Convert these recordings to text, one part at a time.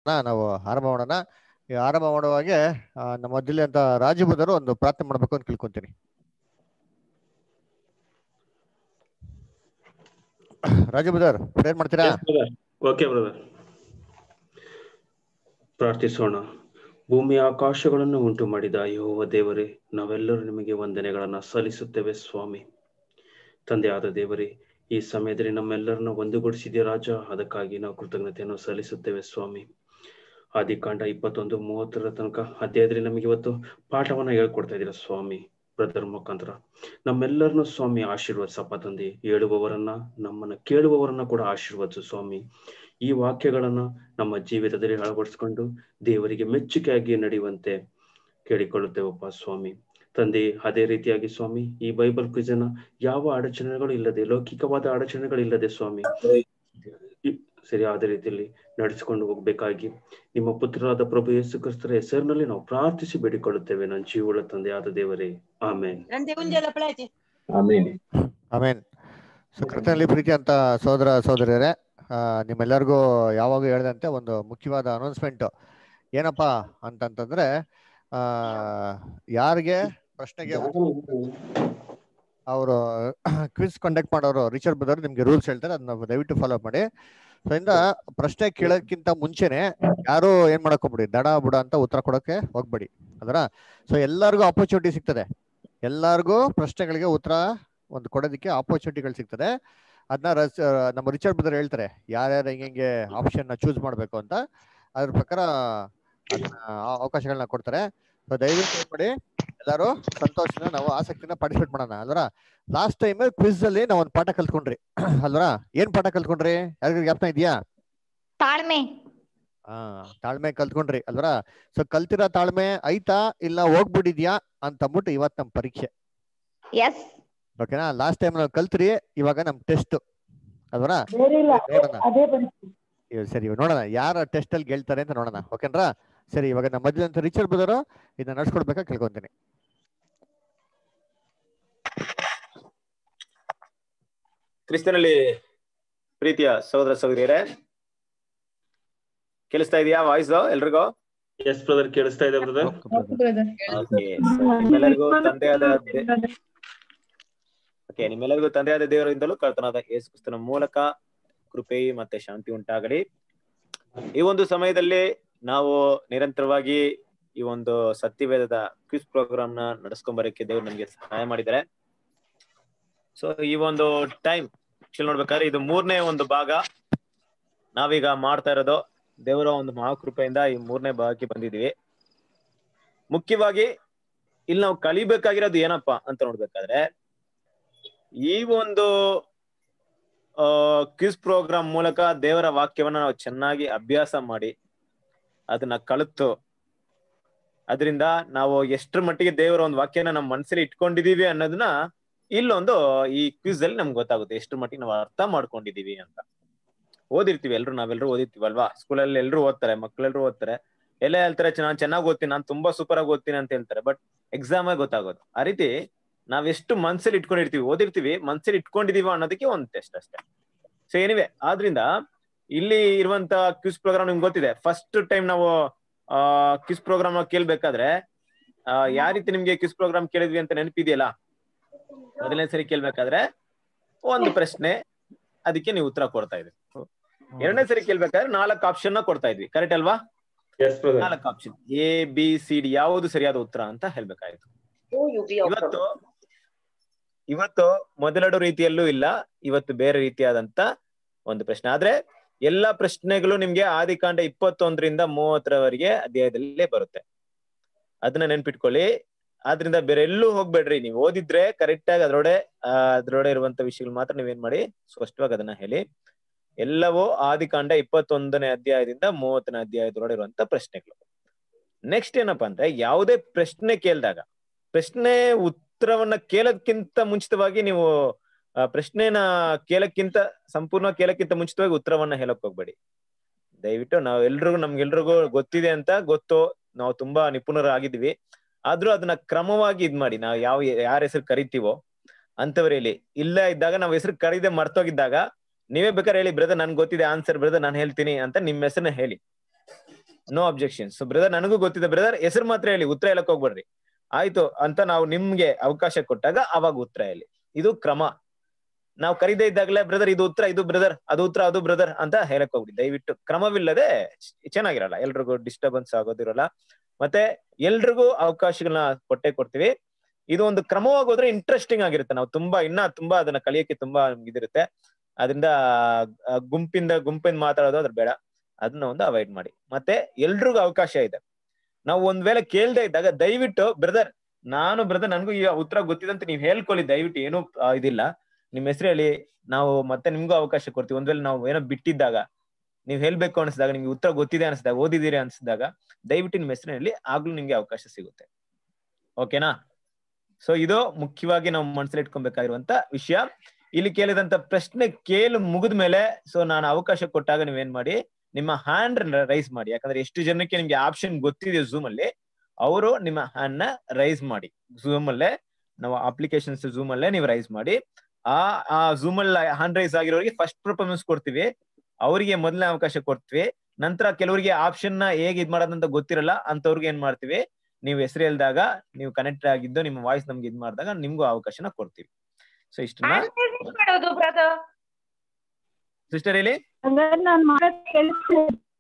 ನಾವು ಆರಂಭ ಮಾಡೋಣ ಈ ಆರಂಭ ಮಾಡುವಾಗೆ ಆ, ನಮ್ಮ ಮಧ್ಯದಲ್ಲಿ ಅಂತ ರಾಜಬುಧರು ಒಂದು ಪ್ರಾರ್ಥನೆ ಮಾಡ್ಬೇಕು ಅಂತ ಕೇಳ್ಕೊಂತೀನಿ ರಾಜಬುಧರ್ ಪ್ರೇರ್ ಮಾಡ್ತೀರಾ ಓಕೆ ಬ್ರದರ್ ಪ್ರಾರ್ಥಿಸೋಣ ಭೂಮಿ ಆಕಾಶಗಳನ್ನು ಉಂಟು ಮಾಡಿದ ಯಹೋವ ದೇವರೇ ನಾವೆಲ್ಲರೂ ನಿಮಗೆ ವಂದನೆಗಳನ್ನ ಸಲ್ಲಿಸುತ್ತೇವೆ ಸ್ವಾಮಿ ತಂದೆಯಾದ ದೇವರೇ ಈ ಸಮಯದಲ್ಲಿ ನಮ್ಮೆಲ್ಲರನ್ನ ಒಂದುಗೂಡಿಸಿದ್ಯ ರಾಜ ಅದಕ್ಕಾಗಿ ನಾವು ಕೃತಜ್ಞತೆಯನ್ನು ಸಲ್ಲಿಸುತ್ತೇವೆ ಸ್ವಾಮಿ ಆದಿಕಾಂಡ ಇಪ್ಪತ್ತೊಂದು ಮೂವತ್ತರ ತನಕ ಅಧ್ಯಾಯದಲ್ಲಿ ನಮಗೆ ಇವತ್ತು ಪಾಠವನ್ನ ಹೇಳ್ಕೊಡ್ತಾ ಇದ್ದೀರಾ ಸ್ವಾಮಿ ಬ್ರದರ್ ಮುಖಾಂತರ ನಮ್ಮೆಲ್ಲರನ್ನು ಸ್ವಾಮಿ ಆಶೀರ್ವದಿಸಪ್ಪ ತಂದೆ ಹೇಳುವವರನ್ನ ನಮ್ಮನ್ನ ಕೇಳುವವರನ್ನ ಕೂಡ ಆಶೀರ್ವದಿಸು ಸ್ವಾಮಿ ಈ ವಾಕ್ಯಗಳನ್ನ ನಮ್ಮ ಜೀವಿತದಲ್ಲಿ ಅಳವಡಿಸ್ಕೊಂಡು ದೇವರಿಗೆ ಮೆಚ್ಚುಗೆಯಾಗಿ ನಡೆಯುವಂತೆ ಕೇಳಿಕೊಳ್ಳುತ್ತೇವಪ್ಪ ಸ್ವಾಮಿ ತಂದೆ ಅದೇ ರೀತಿಯಾಗಿ ಸ್ವಾಮಿ ಈ ಬೈಬಲ್ ಕ್ವಿಜನ ಯಾವ ಅಡಚಣೆಗಳು ಇಲ್ಲದೆ ಲೌಕಿಕವಾದ ಅಡಚಣೆಗಳು ಇಲ್ಲದೆ ಸ್ವಾಮಿ ಈ- ಸರಿಯಾದ ರೀತಿಯಲ್ಲಿ ನಡೆಸಿಕೊಂಡು ಹೋಗ್ಬೇಕಾಗಿ ನಿಮ್ಮ ಪುತ್ರರಾದ ಪ್ರಭು ಯೇಸು ಕ್ರಿಸ್ತರ ಹೆಸರಿನಲ್ಲಿ ನಾವು ಪ್ರಾರ್ಥಿಸಿ ಬೇಡಿಕೊಳ್ಳುತ್ತೇವೆ ನನ್ನ ಜೀವಳ ತಂದೆಯಾದ ದೇವರೇ ಆಮೇನ್ Nanti unjala pelati. ಆಮೇಲೆ ಆಮೇನ್ ಸೊ ಕರ್ತನಲ್ಲಿ ಪ್ರೀತಿ ಅಂತ ಸೋದರ ಸೋದರಿಯರೇ ಆ, ನಿಮ್ಮೆಲ್ಲರಿಗೂ ಯಾವಾಗ ಹೇಳಿದಂತೆ ಒಂದು ಮುಖ್ಯವಾದ ಅನೌನ್ಸ್ಮೆಂಟ್ ಏನಪ್ಪಾ ಅಂತಂತಂದ್ರೆ ಆ ಯಾರಿಗೆ ಪ್ರಶ್ನೆಗೆ ಅವರು ಕ್ವಿಸ್ ಕಂಡಕ್ಟ್ ಮಾಡೋರು ರಿಚರ್ಡ್ ಬದರ್ ನಿಮ್ಗೆ ರೂಲ್ಸ್ ಹೇಳ್ತಾರೆ ಅದನ್ನ ದಯವಿಟ್ಟು ಫಾಲೋ ಮಾಡಿ ಸೊ ಇಂದ ಪ್ರಶ್ನೆ ಕೇಳೋಕ್ಕಿಂತ ಮುಂಚೆನೆ ಯಾರು ಏನ್ ಮಾಡಕ್ ಹೋಗ್ಬಿಡಿ ದಡ ಬುಡ ಅಂತ ಉತ್ತರ ಕೊಡೋಕೆ ಹೋಗ್ಬೇಡಿ ಅದರ ಸೊ ಎಲ್ಲರಿಗೂ ಆಪರ್ಚುನಿಟಿ ಸಿಗ್ತದೆ ಎಲ್ಲರಿಗೂ ಪ್ರಶ್ನೆಗಳಿಗೆ ಉತ್ತರ ಒಂದು ಕೊಡೋದಕ್ಕೆ ಆಪರ್ಚುನಿಟಿಗಳು ಸಿಗ್ತದೆ ಅದನ್ನ ರಸ್ ನಮ್ಮ ರಿಚರ್ಡ್ ಬದರ್ ಹೇಳ್ತಾರೆ ಯಾರ್ಯಾರು ಹೆಂಗೆ ಆಪ್ಷನ್ ಚೂಸ್ ಮಾಡ್ಬೇಕು ಅಂತ ಅದ್ರ ಪ್ರಕಾರ ಅದನ್ನ ಆ- ಅವಕಾಶಗಳನ್ನ ಕೊಡ್ತಾರೆ ಸೊ ದಯವಿಟ್ಟು ಏನ್ ಮಾಡಿ ಎಲ್ಲರೂ ಸಂತೋಷನ ನಾವು ಆಸಕ್ತಿನ ಪಾರ್ಟಿಸಿಪೇಟ್ ಮಾಡೋಣ ಅಲ್ವರ ಲಾಸ್ಟ್ ಟೈಮ್ ಕ್ವಿಸ್ ಅಲ್ಲಿ ನಾವು ಒಂದು ಪಾಠ ಕಲ್ತ್ಕೊಂಡ್ರಿ ಅಲ್ವರ ಏನ್ ಪಾಠ ಕಲ್ತ್ಕೊಂಡ್ರಿ ಯಾರಿಗೂ ಜ್ಞಾಪನ ಇದೆಯಾ ತಾಳ್ಮೆ ಹಾ ತಾಳ್ಮೆ ಕಲ್ತ್ಕೊಂಡ್ರಿ ಅಲ್ವರ ಸೊ ಕಲ್ತಿರೋ ತಾಳ್ಮೆ ಐತಾ ಇಲ್ಲ ಹೋಗ್ಬಿಟ್ಟಿದ್ಯಾ ಅಂತ ಅಂದ್ಬಿಟ್ಟು ಇವತ್ ನಮ್ ಪರೀಕ್ಷೆ ಎಸ್ ಓಕೆನಾ ಲಾಸ್ಟ್ ಟೈಮ್ ನಾವು ಕಲ್ತ್ರಿ ಇವಾಗ ನಮ್ ಟೆಸ್ಟ್ ಅಲ್ವರ ಬೇರೆ ಇಲ್ಲ ನೋಡೋಣ ಅದೇ ಬಂತು ಇವ್ ಸರಿ ಇವಾಗ ನೋಡೋಣ ಯಾರ ಟೆಸ್ಟ್ ಅಲ್ಲಿ ಗೆಲ್ತಾರೆ ಅಂತ ನೋಡೋಣ ಓಕೆನ್ರಾ ಸರಿ ಇವಾಗ ನಮ್ಮ ಮಧ್ಯೆ ಅಂತ ರಿಚರ್ಡ್ ಬದರು ಇದನ್ನ ನಡ್ಸ್ಕೊಡ್ಬೇಕಾ ಕೇಳ್ಕೊಂತೀನಿ ಕ್ರಿಸ್ತನಲ್ಲಿ ಪ್ರೀತಿಯ ಸಹೋದರ ಸಹೋದರಿಯರೇ ಕೇಳಿಸ್ತಾ ಇದೆಯಾ ವಾಯ್ಸ್ ಎಲ್ರಿಗೂ ಎಸ್ ಬ್ರದರ್ ಕೇಳಿಸ್ತಾ ಇದೆ ಬ್ರದರ್ ಓಕೆ ನಿಮ್ಮೆಲ್ಲರಿಗೂ ತಂದೆಯಾದ ಓಕೆ ನಿಮ್ಮೆಲ್ಲರಿಗೂ ತಂದೆಯಾದ ದೇವರಿಂದಲೂ ಕರ್ತನಾದ ಯೇಸು ಕ್ರಿಸ್ತನ ಮೂಲಕ ಕೃಪೆ ಮತ್ತೆ ಶಾಂತಿ ಉಂಟಾಗಲಿ ಈ ಒಂದು ಸಮಯದಲ್ಲಿ ನಾವು ನಿರಂತರವಾಗಿ ಈ ಒಂದು ಸತ್ಯವೇದದ ಕ್ವಿಸ್ ಪ್ರೋಗ್ರಾಮ್ ನ ನಡೆಸ್ಕೊಂಡ್ ಬರಕ್ಕೆ ದೇವ್ರು ನಮ್ಗೆ ಸಹಾಯ ಮಾಡಿದ್ದಾರೆ ಸೊ ಈ ಒಂದು ಟೈಮ್ ಆಕ್ಚುಲಿ ನೋಡ್ಬೇಕಾದ್ರೆ ಇದು ಮೂರನೇ ಒಂದು ಭಾಗ ನಾವೀಗ ಮಾಡ್ತಾ ಇರೋದು ದೇವರ ಒಂದು ಮಹಾಕೃಪೆಯಿಂದ ಈ ಮೂರನೇ ಭಾಗಕ್ಕೆ ಬಂದಿದೀವಿ ಮುಖ್ಯವಾಗಿ ಇಲ್ಲಿ ನಾವು ಕಲಿಬೇಕಾಗಿರೋದು ಏನಪ್ಪಾ ಅಂತ ನೋಡ್ಬೇಕಾದ್ರೆ ಈ ಒಂದು ಆ ಕ್ವಿಸ್ ಪ್ರೋಗ್ರಾಮ್ ಮೂಲಕ ದೇವರ ವಾಕ್ಯವನ್ನ ನಾವು ಚೆನ್ನಾಗಿ ಅಭ್ಯಾಸ ಮಾಡಿ ಅದನ್ನ ಕಲಿತು ಅದರಿಂದ ನಾವು ಎಷ್ಟರ ಮಟ್ಟಿಗೆ ದೇವರ ಒಂದು ವಾಕ್ಯನ ನಮ್ಮ ಮನಸ್ಸಲ್ಲಿ ಇಟ್ಕೊಂಡಿದೀವಿ ಅನ್ನೋದನ್ನ ಇಲ್ಲೊಂದು ಈ ಕ್ವಿಸ್ ಅಲ್ಲಿ ನಮ್ಗೆ ಗೊತ್ತಾಗುತ್ತೆ ಎಷ್ಟರ ಮಟ್ಟಿಗೆ ನಾವು ಅರ್ಥ ಮಾಡ್ಕೊಂಡಿದೀವಿ ಅಂತ ಓದಿರ್ತೀವಿ ಎಲ್ರು ನಾವೆಲ್ಲರೂ ಓದಿರ್ತೀವಲ್ವಾ ಸ್ಕೂಲಲ್ಲಿ ಎಲ್ರು ಓದ್ತಾರೆ ಮಕ್ಳೆಲ್ರು ಓದ್ತಾರೆ ಎಲ್ಲ ಹೇಳ್ತಾರೆ ನಾನು ಚೆನ್ನಾಗಿ ಓದ್ತೀನಿ ನಾನು ತುಂಬಾ ಸೂಪರ್ ಆಗಿ ಓದ್ತೀನಿ ಅಂತ ಹೇಳ್ತಾರೆ ಬಟ್ ಎಕ್ಸಾಮ್ ಗೊತ್ತಾಗೋದು ಆ ರೀತಿ ನಾವ್ ಎಷ್ಟು ಮನ್ಸಲ್ಲಿ ಇಟ್ಕೊಂಡಿರ್ತೀವಿ ಓದಿರ್ತೀವಿ ಮನ್ಸಲ್ಲಿ ಇಟ್ಕೊಂಡಿದೀವ ಅನ್ನೋದಕ್ಕೆ ಒಂದು ಟೆಸ್ಟ್ ಅಷ್ಟೇ ಸೊ ಏನಿವೆ ಆದ್ರಿಂದ ಇಲ್ಲಿ ಇರುವಂತ ಕ್ವಿಸ್ ಪ್ರೋಗ್ರಾಮ್ ನಿಮ್ಗೆ ಗೊತ್ತಿದೆ ಫಸ್ಟ್ ಟೈಮ್ ನಾವು ಆ ಕ್ವಿಸ್ ಪ್ರೋಗ್ರಾಮ್ ಕೇಳ್ಬೇಕಾದ್ರೆ ಆ ಯಾವ ರೀತಿ ನಿಮ್ಗೆ ಕ್ವಿಸ್ ಪ್ರೋಗ್ರಾಮ್ ಕೇಳಿದ್ವಿ ಅಂತ ನೆನಪಿದೆಯಲ್ಲ ಮೊದಲನೇ ಸರಿ ಕೇಳ್ಬೇಕಾದ್ರೆ ಒಂದು ಪ್ರಶ್ನೆ ಅದಕ್ಕೆ ನೀವು ಉತ್ತರ ಕೊಡ್ತಾ ಇದ್ರಿ ಎರಡನೇ ಸರಿ ಕೇಳ್ಬೇಕಾದ್ರೆ ನಾಲ್ಕು ಆಪ್ಷನ್ ಕೊಡ್ತಾ ಇದ್ವಿ ಕರೆಕ್ಟ್ ಅಲ್ವಾ ಎಸ್ ಬ್ರದರ್ ನಾಲ್ಕು option A B C D ಯಾವುದು ಸರಿಯಾದ ಉತ್ತರ ಅಂತ ಹೇಳ್ಬೇಕಾಯ್ತು ಇವತ್ತು ಇವತ್ತು ಮೊದಲೆರಡು ರೀತಿಯಲ್ಲೂ ಇಲ್ಲ ಇವತ್ತು ಬೇರೆ ರೀತಿಯಾದಂತ ಒಂದು ಪ್ರಶ್ನೆ ಆದ್ರೆ ಎಲ್ಲಾ ಪ್ರಶ್ನೆಗಳು ನಿಮ್ಗೆ ಆದಿಕಾಂಡ ಇಪ್ಪತ್ತೊಂದರಿಂದ ಮೂವತ್ತರವರೆಗೆ ಅಧ್ಯಾಯದಲ್ಲೇ ಬರುತ್ತೆ ಅದನ್ನ ನೆನ್ಪಿಟ್ಕೊಳ್ಳಿ ಆದ್ರಿಂದ ಬೇರೆ ಎಲ್ಲೂ ಹೋಗ್ಬೇಡ್ರಿ ನೀವು ಓದಿದ್ರೆ ಕರೆಕ್ಟ್ ಆಗಿ ಅದ್ರೊಡೆ ಆ, ಅದ್ರೊಡೆ ಇರುವಂತ ವಿಷಯಗಳು ಮಾತ್ರ ನೀವೇನ್ ಮಾಡಿ ಸ್ಪಷ್ಟವಾಗಿ ಅದನ್ನ ಹೇಳಿ ಎಲ್ಲವೂ ಆದಿಕಾಂಡ ಇಪ್ಪತ್ತೊಂದನೇ ಅಧ್ಯಾಯದಿಂದ ಮೂವತ್ತನೇ ಅಧ್ಯಾಯದೊಳಗೆ ಇರುವಂತ ಪ್ರಶ್ನೆಗಳು ನೆಕ್ಸ್ಟ್ ಏನಪ್ಪಾ ಅಂದ್ರೆ ಯಾವುದೇ ಪ್ರಶ್ನೆ ಕೇಳಿದಾಗ ಪ್ರಶ್ನೆ ಉತ್ತರವನ್ನ ಕೇಳೋದ್ಕಿಂತ ಮುಂಚಿತವಾಗಿ ನೀವು ಆ, ಪ್ರಶ್ನೆನ ಕೇಳಕ್ಕಿಂತ ಸಂಪೂರ್ಣ ಕೇಳಕ್ಕಿಂತ ಮುಂಚಿತವಾಗಿ ಉತ್ತರವನ್ನ ಹೇಳಕ್ ಹೋಗ್ಬೇಡಿ ದಯವಿಟ್ಟು ನಾವ್ ಎಲ್ರಿಗೂ ನಮ್ಗೆಲ್ರಿಗೂ ಗೊತ್ತಿದೆ ಅಂತ ಗೊತ್ತು ನಾವು ತುಂಬಾ ನಿಪುಣರಾಗಿದ್ದೀವಿ ಆದ್ರೂ ಅದನ್ನ ಕ್ರಮವಾಗಿ ಇದ್ ಮಾಡಿ ನಾವು ಯಾವ ಯಾರ ಹೆಸರು ಕರಿತೀವೋ ಅಂತವರಲ್ಲಿ ಇಲ್ಲ ಇದ್ದಾಗ ನಾವ್ ಹೆಸರು ಕರೀದೆ ಮರ್ತೋಗಿದ್ದಾಗ ನೀವೇ ಬೇಕಾದ್ರೆ ಹೇಳಿ ಬ್ರದರ್ ನನ್ಗೆ ಗೊತ್ತಿದೆ ಆನ್ಸರ್ ಬ್ರದರ್ ನಾನು ಹೇಳ್ತೀನಿ ಅಂತ ನಿಮ್ಮ ಹೆಸರನ್ನ ಹೇಳಿ ನೋ ಅಬ್ಜೆಕ್ಷನ್ ಸೊ ಬ್ರದರ್ ನನಗೂ ಗೊತ್ತಿದೆ ಬ್ರದರ್ ಹೆಸರು ಮಾತ್ರ ಹೇಳಿ ಉತ್ತರ ಹೇಳಕ್ ಹೋಗ್ಬೇಡ್ರಿ ಆಯ್ತು ಅಂತ ನಾವು ನಿಮ್ಗೆ ಅವಕಾಶ ಕೊಟ್ಟಾಗ ಅವಾಗ ಉತ್ತರ ಹೇಳಿ ಇದು ಕ್ರಮ ನಾವು ಕರೀದೇ ಇದ್ದಾಗಲೇ ಬ್ರದರ್ ಇದು ಉತ್ತರ ಇದು ಬ್ರದರ್ ಅದು ಉತ್ತರ ಅದು ಬ್ರದರ್ ಅಂತ ಹೇಳಕ್ ಹೋಗ್ಬಿಡಿ ದಯವಿಟ್ಟು ಕ್ರಮವಿಲ್ಲದೆ ಚೆನ್ನಾಗಿರಲ್ಲ ಎಲ್ರಿಗೂ ಡಿಸ್ಟರ್ಬೆನ್ಸ್ ಆಗೋದಿರಲ್ಲ ಮತ್ತೆ ಎಲ್ರಿಗೂ ಅವಕಾಶಗಳನ್ನ ಕೊಟ್ಟೆ ಕೊಡ್ತೀವಿ ಇದು ಒಂದು ಕ್ರಮವಾಗಿ ಹೋದ್ರೆ ಇಂಟ್ರೆಸ್ಟಿಂಗ್ ಆಗಿರುತ್ತೆ ನಾವು ತುಂಬಾ ಇನ್ನ ತುಂಬಾ ಅದನ್ನ ಕಲಿಯಕ್ಕೆ ತುಂಬಾ ನಮ್ಗೆ ಇದಿರುತ್ತೆ ಅದರಿಂದ ಆ, ಗುಂಪಿಂದ ಗುಂಪಿಂದ ಮಾತಾಡೋದು ಅದ್ರ ಬೇಡ ಅದನ್ನ ಒಂದು ಅವಾಯ್ಡ್ ಮಾಡಿ ಮತ್ತೆ ಎಲ್ರಿಗೂ ಅವಕಾಶ ಇದೆ ನಾವು ಒಂದ್ ವೇಳೆ ಕೇಳ್ದೆ ಇದ್ದಾಗ ದಯವಿಟ್ಟು ಬ್ರದರ್ ನಾನು ಬ್ರದರ್ ನನಗೂ ಈ ಉತ್ತರ ಗೊತ್ತಿದೆ ಅಂತ ನೀವು ಹೇಳ್ಕೊಳ್ಳಿ ದಯವಿಟ್ಟು ಏನು ಆ, ಇದಿಲ್ಲ ನಿಮ್ ಹೆಸರು ಹೇಳಿ ನಾವು ಮತ್ತೆ ನಿಮ್ಗೂ ಅವಕಾಶ ಕೊಡ್ತೀವಿ ಒಂದ್ ವೇಳೆ ನಾವು ಏನೋ ಬಿಟ್ಟಿದ್ದಾಗ ನೀವ್ ಹೇಳ್ಬೇಕು ಅನ್ಸಿದಾಗ ನಿಮ್ಗೆ ಉತ್ತರ ಗೊತ್ತಿದೆ ಅನ್ಸಿದಾಗ ಓದಿದೀರಿ ಅನ್ಸಿದಾಗ ದಯವಿಟ್ಟು ನಿಮ್ ಹೆಸರು ಹೇಳಿ ಆಗ್ಲೂ ನಿಮ್ಗೆ ಅವಕಾಶ ಸಿಗುತ್ತೆ ಓಕೆನಾ ಸೊ ಇದು ಮುಖ್ಯವಾಗಿ ನಾವು ಮನಸ್ಸಲ್ಲಿ ಇಟ್ಕೊಬೇಕಾಗಿರುವಂತ ವಿಷಯ ಇಲ್ಲಿ ಕೇಳಿದಂತ ಪ್ರಶ್ನೆ ಕೇಳು ಮುಗಿದ ಮೇಲೆ ಸೊ ನಾನು ಅವಕಾಶ ಕೊಟ್ಟಾಗ ನೀವೇನ್ ಮಾಡಿ ನಿಮ್ಮ ಹ್ಯಾಂಡ್ ರೈಸ್ ಮಾಡಿ ಯಾಕಂದ್ರೆ ಎಷ್ಟು ಜನಕ್ಕೆ ನಿಮ್ಗೆ ಆಪ್ಷನ್ ಗೊತ್ತಿದೆ ಝೂಮ್ ಅಲ್ಲಿ ಅವರು ನಿಮ್ಮ ಹ್ಯಾಂಡ್ ನ ರೈಸ್ ಮಾಡಿ ಝೂಮ್ ಅಲ್ಲೇ ನಾವು ಅಪ್ಲಿಕೇಶನ್ಸ್ ಝೂಮ್ ಅಲ್ಲೇ ನೀವು ರೈಸ್ ಮಾಡಿ ಆ ಆ ಝೂಮ್ ಅಲ್ಲಿ ಹ್ಯಾಂಡ್ ರೈಸ್ ಆಗಿರೋರಿಗೆ ಫಸ್ಟ್ ಪರ್ಫಾರ್ಮೆನ್ಸ್ ಕೊಡ್ತೀವಿ ಅವರಿಗೆ ಮೊದಲನೇ ಅವಕಾಶ ಕೊಡ್ತೀವಿ ನಂತರ ಕೆಲವರಿಗೆ ಆಪ್ಷನ್ ನ ಹೇಗೆ ಇದ್ ಮಾಡೋದಂತ ಗೊತ್ತಿರಲ್ಲ ಅಂತವ್ರಿಗೆ ಏನ್ ಮಾಡ್ತೀವಿ ನೀವು ಹೆಸರು ಹೇಳ್ದಾಗ ನೀವು ಕನೆಕ್ಟ್ ಆಗಿದ್ದು ನಿಮ್ಮ ವಾಯ್ಸ್ ನಮ್ಗೆ ಇದ್ ಮಾಡಿದಾಗ ನಿಮ್ಗೂ ಅವಕಾಶನ ಕೊಡ್ತೀವಿ ಸೊ ಇಷ್ಟನ್ನ ಮಾಡೋದು ಬ್ರದರ್ ಸಿಸ್ಟರ್ ಹೇಳಿ ಹಂಗಾದ್ರೆ ನಾನ್ ಮಾಡೋದ್ ಕೆಲ್ಸ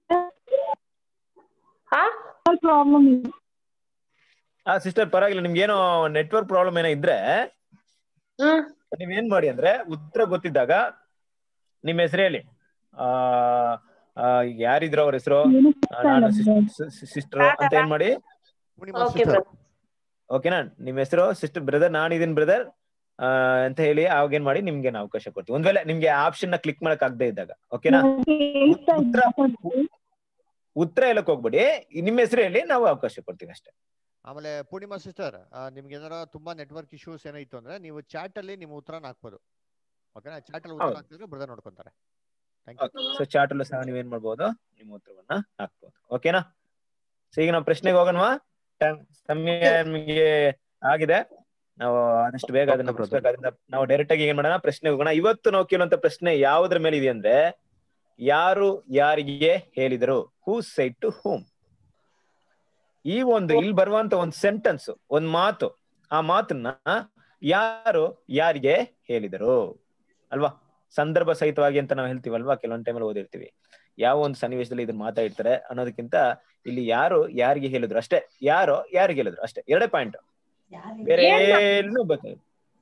ಹಾ ಪ್ರಾಬ್ಲಮ್ ಇದೆ ಆ ಸಿಸ್ಟರ್ ಪರವಾಗಿಲ್ಲ ನಿಮ್ಗೆ ಏನೋ ನೆಟ್ವರ್ಕ್ ಪ್ರಾಬ್ಲಮ್ ಏನೋ ಇದ್ರೆ ಹ್ಮ್ ನೀವ್ ಏನ್ ಮಾಡಿ ಅಂದ್ರೆ ಉತ್ತರ ಗೊತ್ತಿದ್ದಾಗ ನಿಮ್ ಹೆಸರು ಹೇಳಿ ಆ ಆ, ಯಾರಿದ್ರು ಅವ್ರ ಹೆಸರು ಏನು ನಾನು ಗೊತ್ತಾಗಲ್ಲ. ಸಿಸ್ಟರ್ ಅಂತ ಏನ್ ಮಾಡಿ ಪೂರ್ಣಿಮಾ ಓಕೆ sister. ಬ್ರದರ್ ಓಕೆನಾ ನಿಮ್ ಹೆಸರು ಸಿಸ್ಟರ್ ಬ್ರದರ್ ನಾನಿದೀನಿ ಬ್ರದರ್ ಅಂತ ಹೇಳಿ ಅವಾಗ ಏನ್ ಮಾಡಿ ನಿಮ್ಗೆ ನಾವು ಅವಕಾಶ ಕೊಡ್ತೀವಿ ಒಂದ್ ವೇಳೆ ನಿಮ್ಗೆ ಆಪ್ಷನ್ ನ ಕ್ಲಿಕ್ ಮಾಡಕ್ ಆಗದೆ ಇದ್ದಾಗ ಓಕೆನಾ ನಂಗೆ ಹೇಳ್ತಾ ಇದ್ದೆ ಮಾತಾಡ್ತೀನಿ. ಉತ್ತರ ಹೇಳಕ್ ಹೋಗ್ಬೇಡಿ ನಿಮ್ಮ ಹೆಸರು ಹೇಳಿ ನಾವು ಅವಕಾಶ ಕೊಡ್ತೀವಿ ಅಷ್ಟೇ ಆಮೇಲೆ ಪೂರ್ಣಿಮಾ ಸಿಸ್ಟರ್ ನಿಮ್ಗೆ ಏನಾರ ತುಂಬಾ ನೆಟ್ವರ್ಕ್ ಇಶ್ಯೂಸ್ ಏನೋ ಇತ್ತು ಅಂದ್ರೆ ನೀವು ಚಾಟ್ ಅಲ್ಲಿ ನಿಮ್ಮ ಉತ್ತರನ ಹಾಕ್ಬೋದು ಓಕೆನಾ ಚಾಟ್ ಅಲ್ಲಿ ಉತ್ತರ ಹೌದು. ಹಾಕಿದ್ರೆ ಬ್ರದರ್ ನೋಡ್ಕೊಂತಾರೆ ಥ್ಯಾಂಕ್ ಯು ಸೊ ಚಾಟ್ ಅಲ್ಲೂ ಸಹ ನೀವೇನ್ ಮಾಡ್ಬೋದು ನಿಮ್ಮ ಉತ್ತರವನ್ನ ಹಾಕ್ಬೋದು ಓಕೆನಾ ಸೊ ಈಗ ನಾವು ಪ್ರಶ್ನೆಗೆ ಹೋಗೋಣವಾ ಟೈಮ್ ಸಮಯ ನಮಗೆ ಆಗಿದೆ ನಾವು ಆದಷ್ಟು ಬೇಗ ಅದನ್ನ Okay, brother. ಮುಗಿಸ್ಬೇಕು. ಅದರಿಂದ ನಾವು ಡೈರೆಕ್ಟ್ ಆಗಿ ಏನ್ ಮಾಡೋಣ ಪ್ರಶ್ನೆ ಹೋಗೋಣ ಇವತ್ತು ನಾವು ಕೇಳುವಂತ ಪ್ರಶ್ನೆ ಯಾವುದ್ರ ಮೇಲೆ ಇದೆ ಅಂದ್ರೆ ಯಾರು ಯಾರಿಗೆ ಹೇಳಿದರು ಹೂ ಸೈಡ್ ಟು ಹೂಮ್ ಈ ಒಂದು ಇಲ್ಲಿ ಬರುವಂತ ಒಂದು ಸೆಂಟೆನ್ಸ್ ಒಂದ್ ಮಾತು ಆ ಮಾತನ್ನ ಯಾರು ಯಾರಿಗೆ ಹೇಳಿದರು ಅಲ್ವಾ ಸಂದರ್ಭ ಸಹಿತವಾಗಿ ಅಂತ ನಾವು ಹೇಳ್ತೀವಲ್ವಾ ಕೆಲವೊಂದ್ ಟೈಮಲ್ಲಿ ಓದಿರ್ತೀವಿ ಯಾವ ಒಂದು ಸನ್ನಿವೇಶದಲ್ಲಿ ಇದನ್ನ ಮಾತಾಡಿರ್ತಾರೆ ಅನ್ನೋದಕ್ಕಿಂತ ಇಲ್ಲಿ ಯಾರು ಯಾರಿಗೆ ಹೇಳಿದ್ರು ಅಷ್ಟೇ ಯಾರೋ ಯಾರಿಗೆ ಹೇಳಿದ್ರು ಅಷ್ಟೇ ಎರಡೇ ಪಾಯಿಂಟ್ ಬೇರೆ ಏನು ಬೇಕಾಗಿಲ್ಲ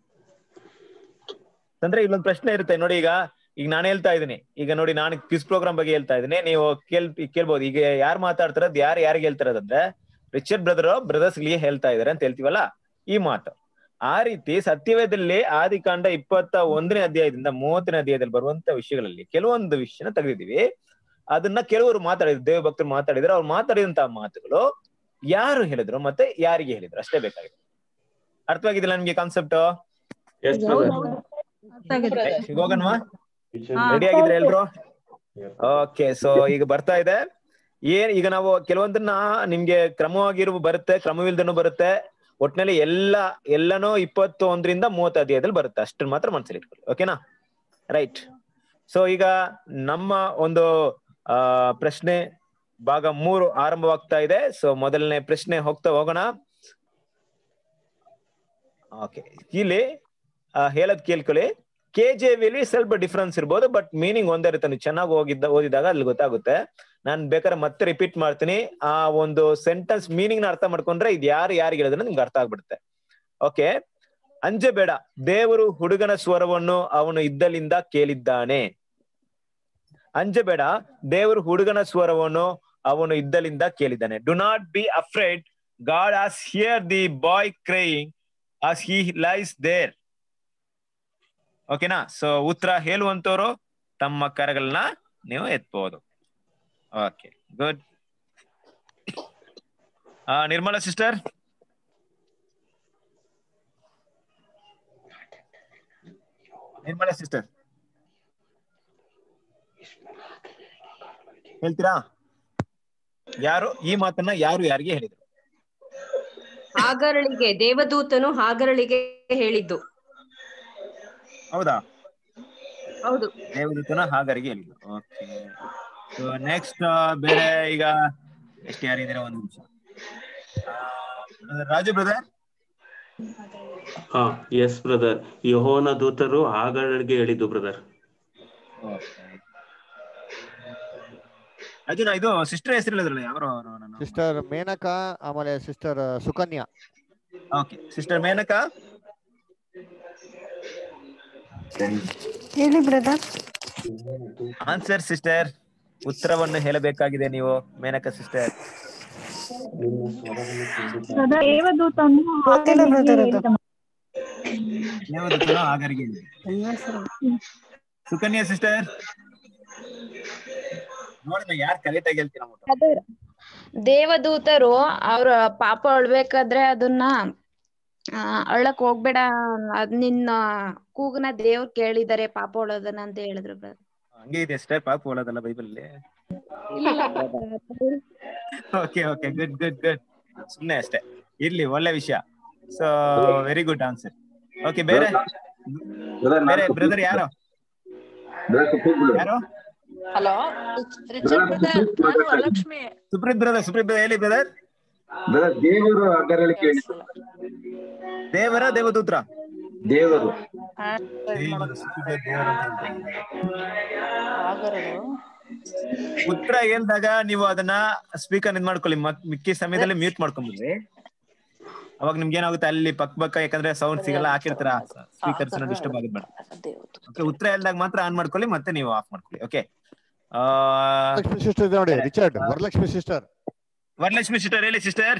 ಅಂದ್ರೆ ಇಲ್ಲೊಂದು ಪ್ರಶ್ನೆ ಇರುತ್ತೆ ನೋಡಿ ಈಗ ಈಗ ನಾನು ಹೇಳ್ತಾ ಇದ್ದೀನಿ ಈಗ ನೋಡಿ ನಾನು ಕ್ವಿಸ್ ಪ್ರೋಗ್ರಾಮ್ ಬಗ್ಗೆ ಹೇಳ್ತಾ ಇದ್ದೀನಿ ನೀವು ಕೇಳ್ ಕೇಳ್ಬೋದು ಈಗ ಯಾರು ಮಾತಾಡ್ತಾರದ್ ಯಾರು ಯಾರಿಗೆ ಹೇಳ್ತಾರದಂದ್ರೆ ರಿಚರ್ಡ್ ಬ್ರದರ್ ಬ್ರದರ್ಸ್ ಗೆ ಹೇಳ್ತಾ ಇದಾರೆ ಅಂತ ಹೇಳ್ತೀವಲ್ಲ ಈ ಮಾತು ಆ ರೀತಿ ಸತ್ಯವೇದದಲ್ಲಿ ಆದಿಕಾಂಡ ಇಪ್ಪತ್ತ ಒಂದನೇ ಅಧ್ಯಾಯದಿಂದ ಮೂವತ್ತನೇ ಅಧ್ಯಾಯದಲ್ಲಿ ಬರುವಂತ ವಿಷಯಗಳಲ್ಲಿ ಕೆಲವೊಂದು ವಿಷಯನ ತೆಗೆದಿದ್ದೀವಿ ಅದನ್ನ ಕೆಲವರು ಮಾತಾಡಿದ್ರು ದೇವ ಭಕ್ತರು ಮಾತಾಡಿದ್ರು ಅವ್ರು ಮಾತಾಡಿದಂತ ಮಾತುಗಳು ಯಾರು ಹೇಳಿದ್ರು ಮತ್ತೆ ಯಾರಿಗೆ ಹೇಳಿದ್ರು ಅಷ್ಟೇ ಬೇಕಾಗಿದೆ ಅರ್ಥವಾಗಿದಿಲ್ಲ ನಿಮ್ಗೆ ಕಾನ್ಸೆಪ್ಟ್ ಎಸ್ ಹೋಗಣ್ವಾ ರೆಡಿ ಆಗಿದ್ರೆ ಎಲ್ರು ಓಕೆ ಸೊ ಈಗ ಬರ್ತಾ ಇದೆ ಏನ್ ಈಗ ನಾವು ಕೆಲವೊಂದನ್ನ ನಿಮ್ಗೆ ಕ್ರಮವಾಗಿರುವ ಬರುತ್ತೆ ಕ್ರಮವಿಲ್ದನು ಬರುತ್ತೆ ಒಟ್ನಲ್ಲಿ ಎಲ್ಲ ಎಲ್ಲನೂ ಇಪ್ಪತ್ತು ಒಂದರಿಂದ ಮೂವತ್ತು ಅಧ್ಯಾಯದಲ್ಲಿ ಬರುತ್ತೆ ಅಷ್ಟನ್ನ ಮಾತ್ರ ಮನಸ್ಸಲ್ಲಿ ಇಟ್ಕೊಳ್ಳಿ ಓಕೆನಾ ರೈಟ್ ಸೊ ಈಗ ನಮ್ಮ ಒಂದು ಆ ಪ್ರಶ್ನೆ ಭಾಗ ಮೂರು ಆರಂಭವಾಗ್ತಾ ಇದೆ ಸೊ ಮೊದಲನೇ ಪ್ರಶ್ನೆ ಹೋಗ್ತಾ ಹೋಗೋಣ ಓಕೆ ಇಲ್ಲಿ ಆ, ಹೇಳದ್ ಕೇಳ್ಕೊಳ್ಳಿ ಕೆ ಜೆ ವಿಲಿ ಸ್ವಲ್ಪ ಡಿಫ್ರೆನ್ಸ್ ಇರ್ಬೋದು ಬಟ್ ಮೀನಿಂಗ್ ಒಂದೇ ಇರುತ್ತೆ ನೀವು ಚೆನ್ನಾಗಿ ಹೋಗಿದ್ದ ಓದಿದಾಗ ಅಲ್ಲಿ ಗೊತ್ತಾಗುತ್ತೆ ನಾನ್ ಬೇಕಾದ್ರೆ ಮತ್ತೆ ರಿಪೀಟ್ ಮಾಡ್ತೀನಿ ಆ ಒಂದು ಸೆಂಟೆನ್ಸ್ ಮೀನಿಂಗ್ ನ ಅರ್ಥ ಮಾಡ್ಕೊಂಡ್ರೆ ಇದು ಯಾರು ಯಾರಿಗೆ ಹೇಳಿದ್ರೆ ನಿಮ್ಗೆ ಅರ್ಥ ಆಗ್ಬಿಡುತ್ತೆ ಓಕೆ ಅಂಜಬೇಡ ದೇವರು ಹುಡುಗನ ಸ್ವರವನ್ನು ಅವನು ಇದ್ದಲಿಂದ ಕೇಳಿದ್ದಾನೆ ಅಂಜಬೇಡ ದೇವರು ಹುಡುಗನ ಸ್ವರವನ್ನು ಅವನು ಇದ್ದಲಿಂದ ಕೇಳಿದ್ದಾನೆ do not be afraid God has hear the boy crying as he lies there ಓಕೆನಾ ಸೊ ಉತ್ತರ ಹೇಳುವಂತವ್ರು ತಮ್ಮ ಕರಗಳನ್ನ ನೀವು ಎತ್ಬಹುದು okay good Nirmala sister Nirmala sister ಹೇಳ್ತೀರಾ ಯಾರು ಈ ಮಾತನ್ನ ಯಾರು ಯಾರಿಗೆ ಹೇಳಿದ್ರು ಹಾಗರಳಿಗೆ ದೇವದೂತನು ಹಾಗರಳಿಗೆ ಹೇಳಿದ್ದು ಹೌದಾ ಹೌದು ದೇವದೂತನ ಹಾಗರಿಗೆ ಹೇಳಿದ್ರು ಓಕೆ ನೆಕ್ಸ್ಟ್ ಬೇರೆ ಈಗ ಎಷ್ಟು ಯಾರಿದ್ದೀರಾ ಒಂದು ನಿಮಿಷ ರಾಜು ಬ್ರದರ್ ಹಾ ಎಸ್ ಬ್ರದರ್ ಯಹೋನ ದೂತರು ಆಗಳಿಗೆ ಹೇಳಿದ್ದು ಬ್ರದರ್ ರಾಜು ನಾ ಇದು ಸಿಸ್ಟರ್ ಹೆಸರು ಹೇಳಿದ್ರಲ್ಲ ಯಾರು ಸಿಸ್ಟರ್ ಮೇನಕಾ ಆಮೇಲೆ sister Sukanya okay sister Menaka ಹೇಳಿ ಬ್ರದರ್ ಆನ್ಸರ್ ಸಿಸ್ಟರ್ ಉತ್ತರವನ್ನು ಹೇಳಬೇಕಾಗಿದೆ ನೀವು ಮೇನಕಾ ಸಿಸ್ಟರ್ ಬ್ರದರ್ ದೇವದೂತನು ಗೊತ್ತಿಲ್ಲ brother ಅದು. ದೇವದೂತನು ಆಗರಿಗೆ ಸುಕನ್ಯಾ ಸಿಸ್ಟರ್ ನೋಡಿ ಯಾರು ಕರೆಕ್ಟ್ ಆಗಿ ಹೇಳ್ತೀರಾ ಅದು ದೇವದೂತರು ಅವ್ರ ಪಾಪ ಅಳ್ಬೇಕಾದ್ರೆ ಅದನ್ನ ಆ, ಅಳ್ಳಕ್ ಹೋಗ್ಬೇಡ ಅದ್ ನಿನ್ನ ಕೂಗನ ದೇವ್ರ್ ಕೇಳಿದಾರೆ ಪಾಪ ಅಳೋದನ್ನ ಅಂತ ಹೇಳಿದ್ರು brother. ಹಂಗೆ ಇದೆ ಸಿಸ್ಟರ್ ಪಾಪ ಓಡೋದಲ್ಲ ಬೈಬಲ್ ಅಲ್ಲಿ ಇಲ್ಲ brother. Okay okay good good good ಸುಮ್ನೆ ಅಷ್ಟೇ ಇರ್ಲಿ ಒಳ್ಳೆ ವಿಷಯ so very good answer okay ಬೇರೆ ಬೇರೆ ಬ್ರದರ್ ಯಾರು ಯಾರು ಹಲೋ ರಿಚರ್ಡ್ ಬ್ರದರ್ ನಾನು ವರಲಕ್ಷ್ಮಿ ಸುಪ್ರೀತ್ ಬ್ರದರ್ ಸುಪ್ರೀತ್ ಬ್ರದರ್ ಹೇಳಿ ಬ್ರದರ್ ದೇವರು ಅಗರಳಿಕೆ ದೇವರ ದೇವದೂತ್ರ ದೇವರು ಆಗರಳು ಉತ್ತರ ಹೇಳ್ದಾಗ ನೀವು ಅದನ್ನ ಸ್ಪೀಕರ್ ಇದ್ ಮಾಡ್ಕೊಳ್ಳಿ ಮತ್ ಮಿಕ್ಕಿ ಸಮಯದಲ್ಲಿ ಮ್ಯೂಟ್ ಮಾಡ್ಕೊಂಡ್ಬಿಡ್ರಿ ಅವಾಗ ನಿಮ್ಗೆ ಏನಾಗುತ್ತೆ ಅಲ್ಲಿ ಪಕ್ಕ ಪಕ್ಕ ಯಾಕಂದ್ರೆ ಸೌಂಡ್ ಸಿಗಲ್ಲ ಹಾಕಿರ್ತಾರ ಸ್ಪೀಕರ್ಸ್ ಡಿಸ್ಟರ್ಬ್ ಆಗಬೇಡ ಓಕೆ ಉತ್ತರ ಹೇಳ್ದಾಗ ಮಾತ್ರ ಆನ್ ಮಾಡ್ಕೊಳ್ಳಿ ಮತ್ತೆ ನೀವು ಆಫ್ ಮಾಡ್ಕೊಳ್ಳಿ ಓಕೆ ವರಲಕ್ಷ್ಮಿ ಸಿಸ್ಟರ್ ಇದೆ ನೋಡಿ Richard Varalakshmi sister Varalakshmi sister ಹೇಳಿ ಸಿಸ್ಟರ್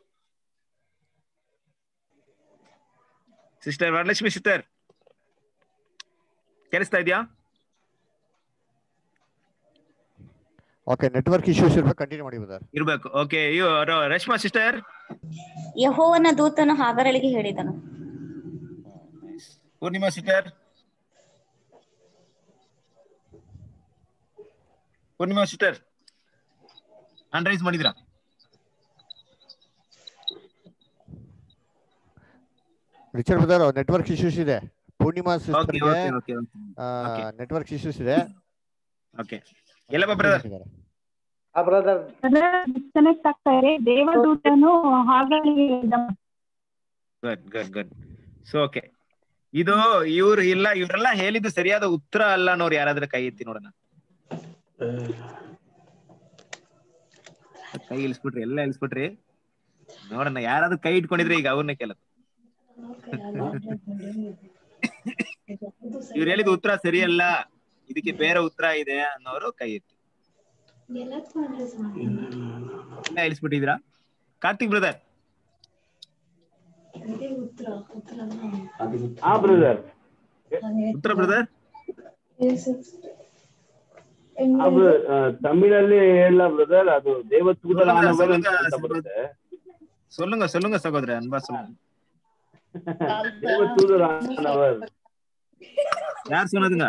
ಸಿಸ್ಟರ್ ವರಲಕ್ಷ್ಮಿ ಸಿಸ್ಟರ್ ಕೇಳಿಸ್ತಾ ಇದೆಯಾ ಓಕೆ ನೆಟ್ವರ್ಕ್ ಇಶ್ಯೂಸ್ ಇರ್ಬೇಕು ಕಂಟಿನ್ಯೂ ಮಾಡಿ ಬ್ರದರ್ ಇರ್ಬೇಕು ಓಕೆ ರಶ್ಮಾ ಸಿಸ್ಟರ್ ಯಹೋವನ ದೂತನು ಹಾಗರಳಿಗೆ ಹೇಳಿದನು Poornima sister Poornima sister hand raise ಮಾಡಿದ್ರಾ ರಿಚರ್ಡ್ ಬ್ರದರ್ ನೆಟ್ವರ್ಕ್ ಇಶ್ಯೂಸ್ ಇದೆ ಪೂರ್ಣಿಮಾ ಓಕೆ ಸಿಸ್ಟರ್ಗೆ okay okay Okay. Network issues ಇದೆ ಓಕೆ ಎಲ್ಲಪ್ಪ ಬ್ರದರ್ ಬ್ರದರ್ ಡಿಸ್ಕನೆಕ್ಟ್ ಆಗ್ತಾ ಇದೆ ದೇವದೂತನು ಹಾಗಳಿಗೆ ಹೇಳಿದನು good good good so okay ಇದು ಇವ್ರು ಇಲ್ಲ ಇವರೆಲ್ಲ ಹೇಳಿದ್ದು ಸರಿಯಾದ ಉತ್ತರ ಅಲ್ಲ ಅನ್ನೋರು ಯಾರಾದ್ರೂ ಕೈ ಎತ್ತಿ ನೋಡೋಣ ಕೈ ಇಳಿಸ್ಬಿಟ್ರಿ ಎಲ್ಲ ಇಳಿಸ್ಬಿಟ್ರಿ ನೋಡೋಣ ಯಾರಾದ್ರೂ ಕೈ ಇಟ್ಕೊಂಡಿದ್ರೆ ಈಗ ಅವ್ರನ್ನ ಕೇಳೋದು ಇವ್ರು ಹೇಳಿದ ಉತ್ತರ ಸರಿಯಲ್ಲ ಇದಕ್ಕೆ ಬೇರೆ ಉತ್ತರ ಇದೆ ಅನ್ನೋರು ಕೈ ಎತ್ತಿ ಎಲ್ಲ ಇಳಿಸ್ಬಿಟ್ಟಿದ್ರಾ ಕಾರ್ತಿಕ್ ಬ್ರದರ್ ಹಾ ಬ್ರದರ್ ಉತ್ತರ ಬ್ರದರ್ ಅದು ಆ, ತಮಿಳಲ್ಲಿ ಹೇಳ ಬ್ರದರ್ ಅದು ದೇವದೂತರಾನವರು ಅಂತ ಬರುತ್ತೆ சொல்லுங்க சொல்லுங்க சகோதரர் அன்பா சொல்லுங்க ದೇವದೂತರಾನವರು யார் சொன்னதுங்க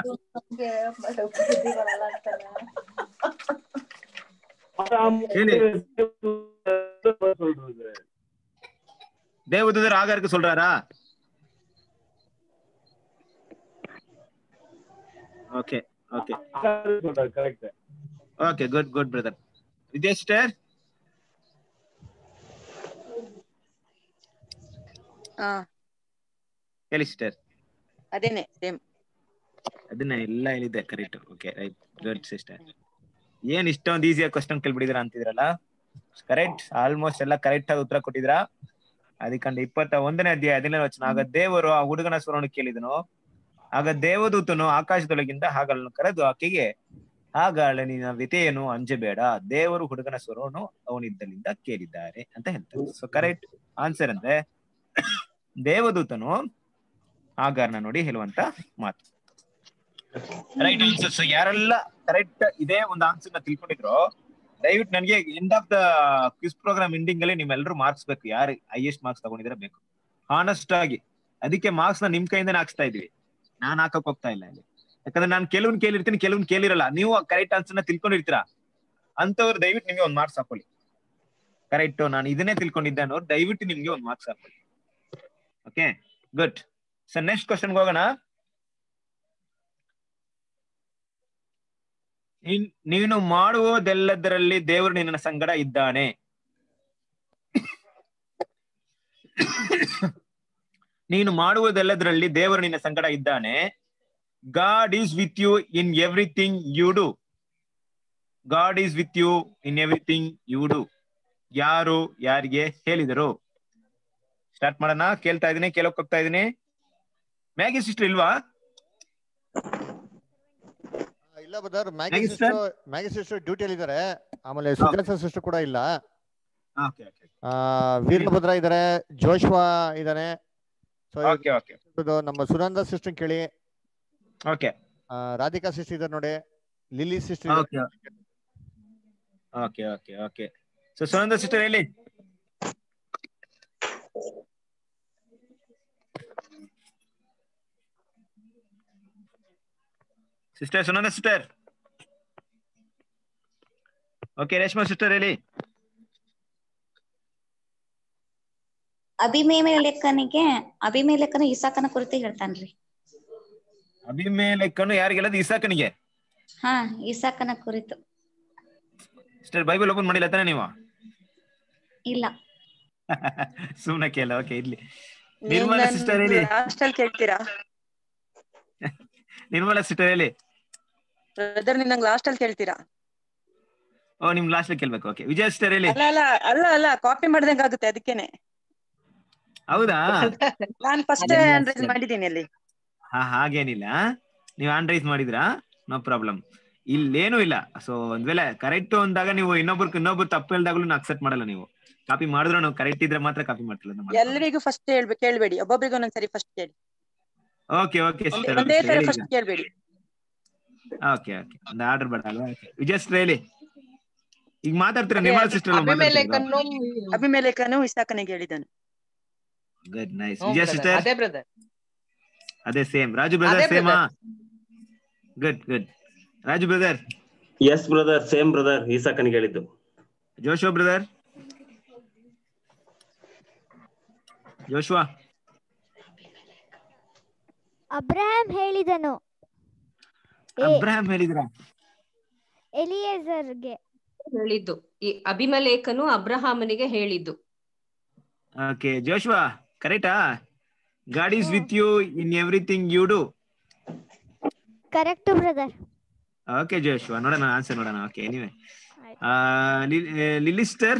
ಹೇಳಿ சொல்றது தேவதூதர் ஆகாருக்கு சொல்றாரா ஓகே ஓகே சொல்றாரு correct okay good good brother Vidya sister ಹಾ ಹೇಳಿ ಸಿಸ್ಟರ್ ಅದೇನೆ ಸೇಮ್ ಅದನ್ನ ಎಲ್ಲ ಹೇಳಿದ್ದೆ correct okay right good sister ಏನ್ ಇಷ್ಟೊಂದು ಈಸಿಯಾಗಿ ಕ್ವಶನ್ ಕೇಳ್ಬಿಟ್ಟಿದ್ರ ಅಂತಿದ್ರಲ್ಲ ಕರೆಕ್ಟ್ ಆಲ್ಮೋಸ್ಟ್ ಎಲ್ಲ ಕರೆಕ್ಟ್ ಆಗಿ ಉತ್ತರ ಕೊಟ್ಟಿದ್ರ ಅದಕ್ಕಂಡು ಇಪ್ಪತ್ತ ಒಂದನೇ ಅಧ್ಯಾಯ ಹದಿನೇಳು ವಚನ ಆಗ ದೇವರು ಆ ಹುಡುಗನ ಸ್ವರವನ್ನು ಕೇಳಿದನು ಆಗ ದೇವದೂತನು ಆಕಾಶದೊಳಗಿಂದ ಹಾಗಳನ್ನು ಕರೆದು ಆಕೆಗೆ ಹಾಗಾಳೆ ನಿನ್ನ ವಿತೆಯನ್ನು ಅಂಜಬೇಡ ದೇವರು ಹುಡುಗನ ಸ್ವರವನ್ನು ಅವನಿದ್ದಲ್ಲಿಂದ ಕೇಳಿದ್ದಾರೆ ಅಂತ ಹೇಳ್ತಾರೆ ಸೊ ಕರೆಕ್ಟ್ ಆನ್ಸರ್ ಅಂದ್ರೆ ದೇವದೂತನು ಆಗಾರ್ನ ನೋಡಿ ಹೇಳುವಂತ ಮಾತು ರೈಟ್ ಆನ್ಸರ್ ಸೊ ಯಾರೆಲ್ಲ ಕರೆಕ್ಟ್ ಇದೇ ಒಂದು ಆನ್ಸರ್ ನ ತಿಳ್ಕೊಂಡಿದ್ರು ದಯವಿಟ್ಟು ನನಗೆ end of the quiz programme ending ಅಲ್ಲಿ ನಿಮ್ಮೆಲ್ಲರೂ ಮಾರ್ಕ್ಸ್ ಬೇಕು ಯಾರು ಹೈಯೆಸ್ಟ್ ಮಾರ್ಕ್ಸ್ ತಗೊಂಡಿದ್ರೆ ಬೇಕು ಹಾನೆಸ್ಟ್ ಆಗಿ ಅದಕ್ಕೆ ಮಾರ್ಕ್ಸ್ ನ ನಿಮ್ ಕೈಯಿಂದನೇ ಹಾಕ್ಸ್ತಾ ಇದ್ವಿ ನಾನ್ ಹಾಕಕ್ ಹೋಗ್ತಾ ಇಲ್ಲ ಇಲ್ಲಿ ಯಾಕಂದ್ರೆ ನಾನು ಕೆಲವನ್ ಕೇಳಿರ್ತೀನಿ ಕೆಲವನ್ ಕೇಳಿರಲ್ಲ ನೀವು ಕರೆಕ್ಟ್ ಆನ್ಸರ್ ನ ತಿಳ್ಕೊಂಡಿರ್ತೀರಾ ಅಂತವ್ರು ದಯವಿಟ್ಟು ನಿಮ್ಗೆ ಒಂದ್ ಮಾರ್ಕ್ಸ್ ಹಾಕೊಳ್ಳಿ ಕರೆಕ್ಟ್ ನಾನು ಇದನ್ನೇ ತಿಳ್ಕೊಂಡಿದ್ದೆ ಅನ್ನೋರು ದಯವಿಟ್ಟು ನಿಮ್ಗೆ ಒಂದ್ ಮಾರ್ಕ್ಸ್ ಹಾಕೊಳ್ಳಿ ಓಕೆ ಗುಡ್ ಸರ್ ನೆಕ್ಸ್ಟ್ ಕ್ವಶನ್ಗೆ ಹೋಗೋಣ ಇನ್- ನೀನು ಮಾಡುವುದೆಲ್ಲದರಲ್ಲಿ ದೇವರು ನಿನ್ನ ಸಂಗಡ ಇದ್ದಾನೆ ನೀನು ಮಾಡುವುದೆಲ್ಲದರಲ್ಲಿ ದೇವರು ನಿನ್ನ ಸಂಗಡ ಇದ್ದಾನೆ God is with you in everything you do God is with you in everything you do ಯಾರು ಯಾರಿಗೆ ಹೇಳಿದರು ಸ್ಟಾರ್ಟ್ ಮಾಡೋಣ ಕೇಳ್ತಾ ಇದೀನಿ ಕೇಳಕ್ ಹೋಗ್ತಾ ಇದೀನಿ ಮ್ಯಾಗಿ ಸಿಸ್ಟರ್ ಇಲ್ವಾ ಆ, ಇಲ್ಲ brother Maggie Maggie sister Maggie sister ಡ್ಯೂಟಿಯಲ್ಲಿ ಇದ್ದಾರೆ ಆಮೇಲೆ ಸುಜಾತ ಸಿಸ್ಟರ್ ಕೂಡ ಇಲ್ಲ ಓಕೆ ಓಕೆ ಆ, ವೀರಭದ್ರ ಇದಾರೆ ಜೋಶ್ವಾ ಇದಾನೆ ಸೊ ಓಕೆ ಓಕೆ ನಮ್ಮ ಸುನಂದ ಸಿಸ್ಟರ್ ಕೇಳಿ ಓಕೆ ಆ, ರಾಧಿಕಾ ಸಿಸ್ಟರ್ ಇದಾರೆ ನೋಡಿ Lily sister okay okay okay okay so Sunanda sister ಹೇಳಿ sister Sunanda sister okay Reshma sister ಹೇಳಿ ಅಭಿಮೇಲೆಕ್ಕನಿಗೆ ಅಭಿಮೇಲೆಕ್ಕನು ಇಸಾಕನ ಕುರಿತು ಹೇಳ್ತಾನ್ರಿ ಅಭಿಮೇಲೆಕ್ಕನು ಯಾರಿಗೆಲ್ಲದು ಇಸಾಕನಿಗೆ ಹಾ ಇಸಾಕನ ಕುರಿತು ಸಿಸ್ಟರ್ ಬೈಬಲ್ ಓಪನ್ ಮಾಡಿಲ್ಲ ತಾನೆ ನೀವು ಇಲ್ಲ ಸುಮ್ನೆ ಕೇಳ ಓಕೆ ಇರ್ಲಿ ನಿರ್ಮಲಾ ಸಿಸ್ಟರ್ ಹೇಳಿ ಲಾಸ್ಟ್ ಅಲ್ಲಿ ಕೇಳ್ತೀರಾ ನಿರ್ಮಲಾ ಸಿಸ್ಟರ್ ಹೇಳಿ ಬ್ರದರ್ ನೀವು ನಂಗೆ ಲಾಸ್ಟ್ ಅಲ್ಲಿ ಕೇಳ್ತೀರಾ ಓ ನಿಮ್ ಲಾಸ್ಟ್ ಕೇಳ್ಬೇಕು ಓಕೆ ವಿಜಯ ಸಿಸ್ಟರ್ ಹೇಳಿ ಅಲ್ಲ ಅಲ್ಲ ಅಲ್ಲ ಅಲ್ಲ ಕಾಪಿ ಮಾಡ್ದಂಗ ಆಗುತ್ತೆ ಅದಕ್ಕೇನೆ ಹೌದಾ ನಾನ್ ಫಸ್ಟ್ ಅದೇ ಅನ್ರೈಸ್ ಮಾಡಿದ್ದೀನಿ ಅಲ್ಲಿ ಹಾ ಹಾಗೇನಿಲ್ಲ ನೀವು ಆನ್ ರೈಸ್ ಮಾಡಿದ್ರಾ ನೋ ಪ್ರಾಬ್ಲಮ್ ಇಲ್ಲೇನು ಇಲ್ಲ ಸೊ ಒಂದ್ ವೇಳೆ ಕರೆಕ್ಟ್ ಅಂದಾಗ ನೀವು ಇನ್ನೊಬ್ರು ಇನ್ನೊಬ್ರು ತಪ್ಪು ಹೇಳ್ದಾಗ್ಲೂ ಅಕ್ಸೆಪ್ಟ್ ಮಾಡಲ್ಲ ನೀವು ಕಾಪಿ ಮಾಡಿದ್ರು ನಾವು ಕರೆಕ್ಟ್ ಇದ್ರೆ ಮಾತ್ರ ಕಾಪಿ ಮಾಡ್ತಿಲ್ಲ ಎಲ್ಲರಿಗೂ ಫಸ್ಟ್ ಹೇಳ್ಬೇಕು ಕೇಳ್ಬೇಡಿ ಒಬ್ಬೊಬ್ರಿಗೆ ಒಂದೊಂದ್ಸರಿ ಫಸ್ಟ್ ಕೇಳಿ ಓಕೆ ಓಕೆ ಒಂದೇ- ಒಂದೇ ತರ ಫಸ್ಟ್ ಕೇಳ್ಬೇಡಿ ಓಕೆ ಓಕೆ ಒಂದು ಆರ್ಡರ್ ಬೇಡ ಅಲ್ವಾ ಓಕೆ ವಿಜಯ ಸಿಸ್ಟರ್ ಹೇಳಿ ಈಗ ಮಾತಾಡ್ತೀರಾ ನಿರ್ಮಲಾ ಸಿಸ್ಟರ್ ಅಭಿಮೇಲೆಕನು ಅಭಿಮೇಲೆಕನು ಇಸಾಕನಿಗೆ ಹೇಳಿದನು ಗುಡ್ ನೈಸ್ ಹ್ಞೂ ವಿಜಯ brother. ಸಿಸ್ಟರ್ ಅದೇ ಬ್ರದರ್ ಅದೇ ಸೇಮ್ ರಾಜು ಅದೇ ಬ್ರದರ್ ಸೇಮಾ brother. Good good Raju brother yes brother same brother ಈಸಾಕನಿಗೆ ಹೇಳಿದ್ದು ಜೋಶುವಾ ಬ್ರದರ್ ಜೋಶುವಾ ಅಬ್ರಹಾಂ ಹೇಳಿದನು ಏ- ಅಬ್ರಹಾಂ ಹೇಳಿದ್ರ ಎಲಿಯೇಜರ್ಗೆ ಹೇಳಿದ್ದು ಈ ಅಭಿಮಲೇಖನು ಅಬ್ರಹಾಮನಿಗೆ ಹೇಳಿದ್ದು ಓಕೆ ಜೋಶುವಾ ಕರೆಕ್ಟಾ God is with you in everything you do correct brother okay Joshua ನೋಡೋಣ ಆನ್ಸರ್ ನೋಡೋಣ okay anyway Lily sister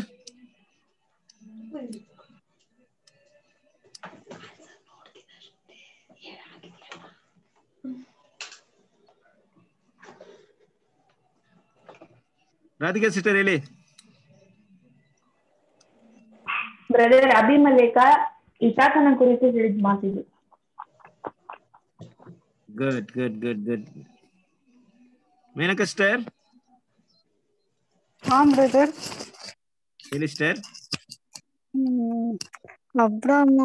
Radhika sister ಹೇಳಿ ಬ್ರದರ್ ಅಭಿಮಲೇಖ ಇಸಾಕನ ಕುರಿತು ಹೇಳಿದ ಮಾತಿದು good good good good Menaka sister ಹಾ ಬ್ರದರ್ ಹೇಳಿ ಸಿಸ್ಟರ್ ಅಬ್ರಾಮ್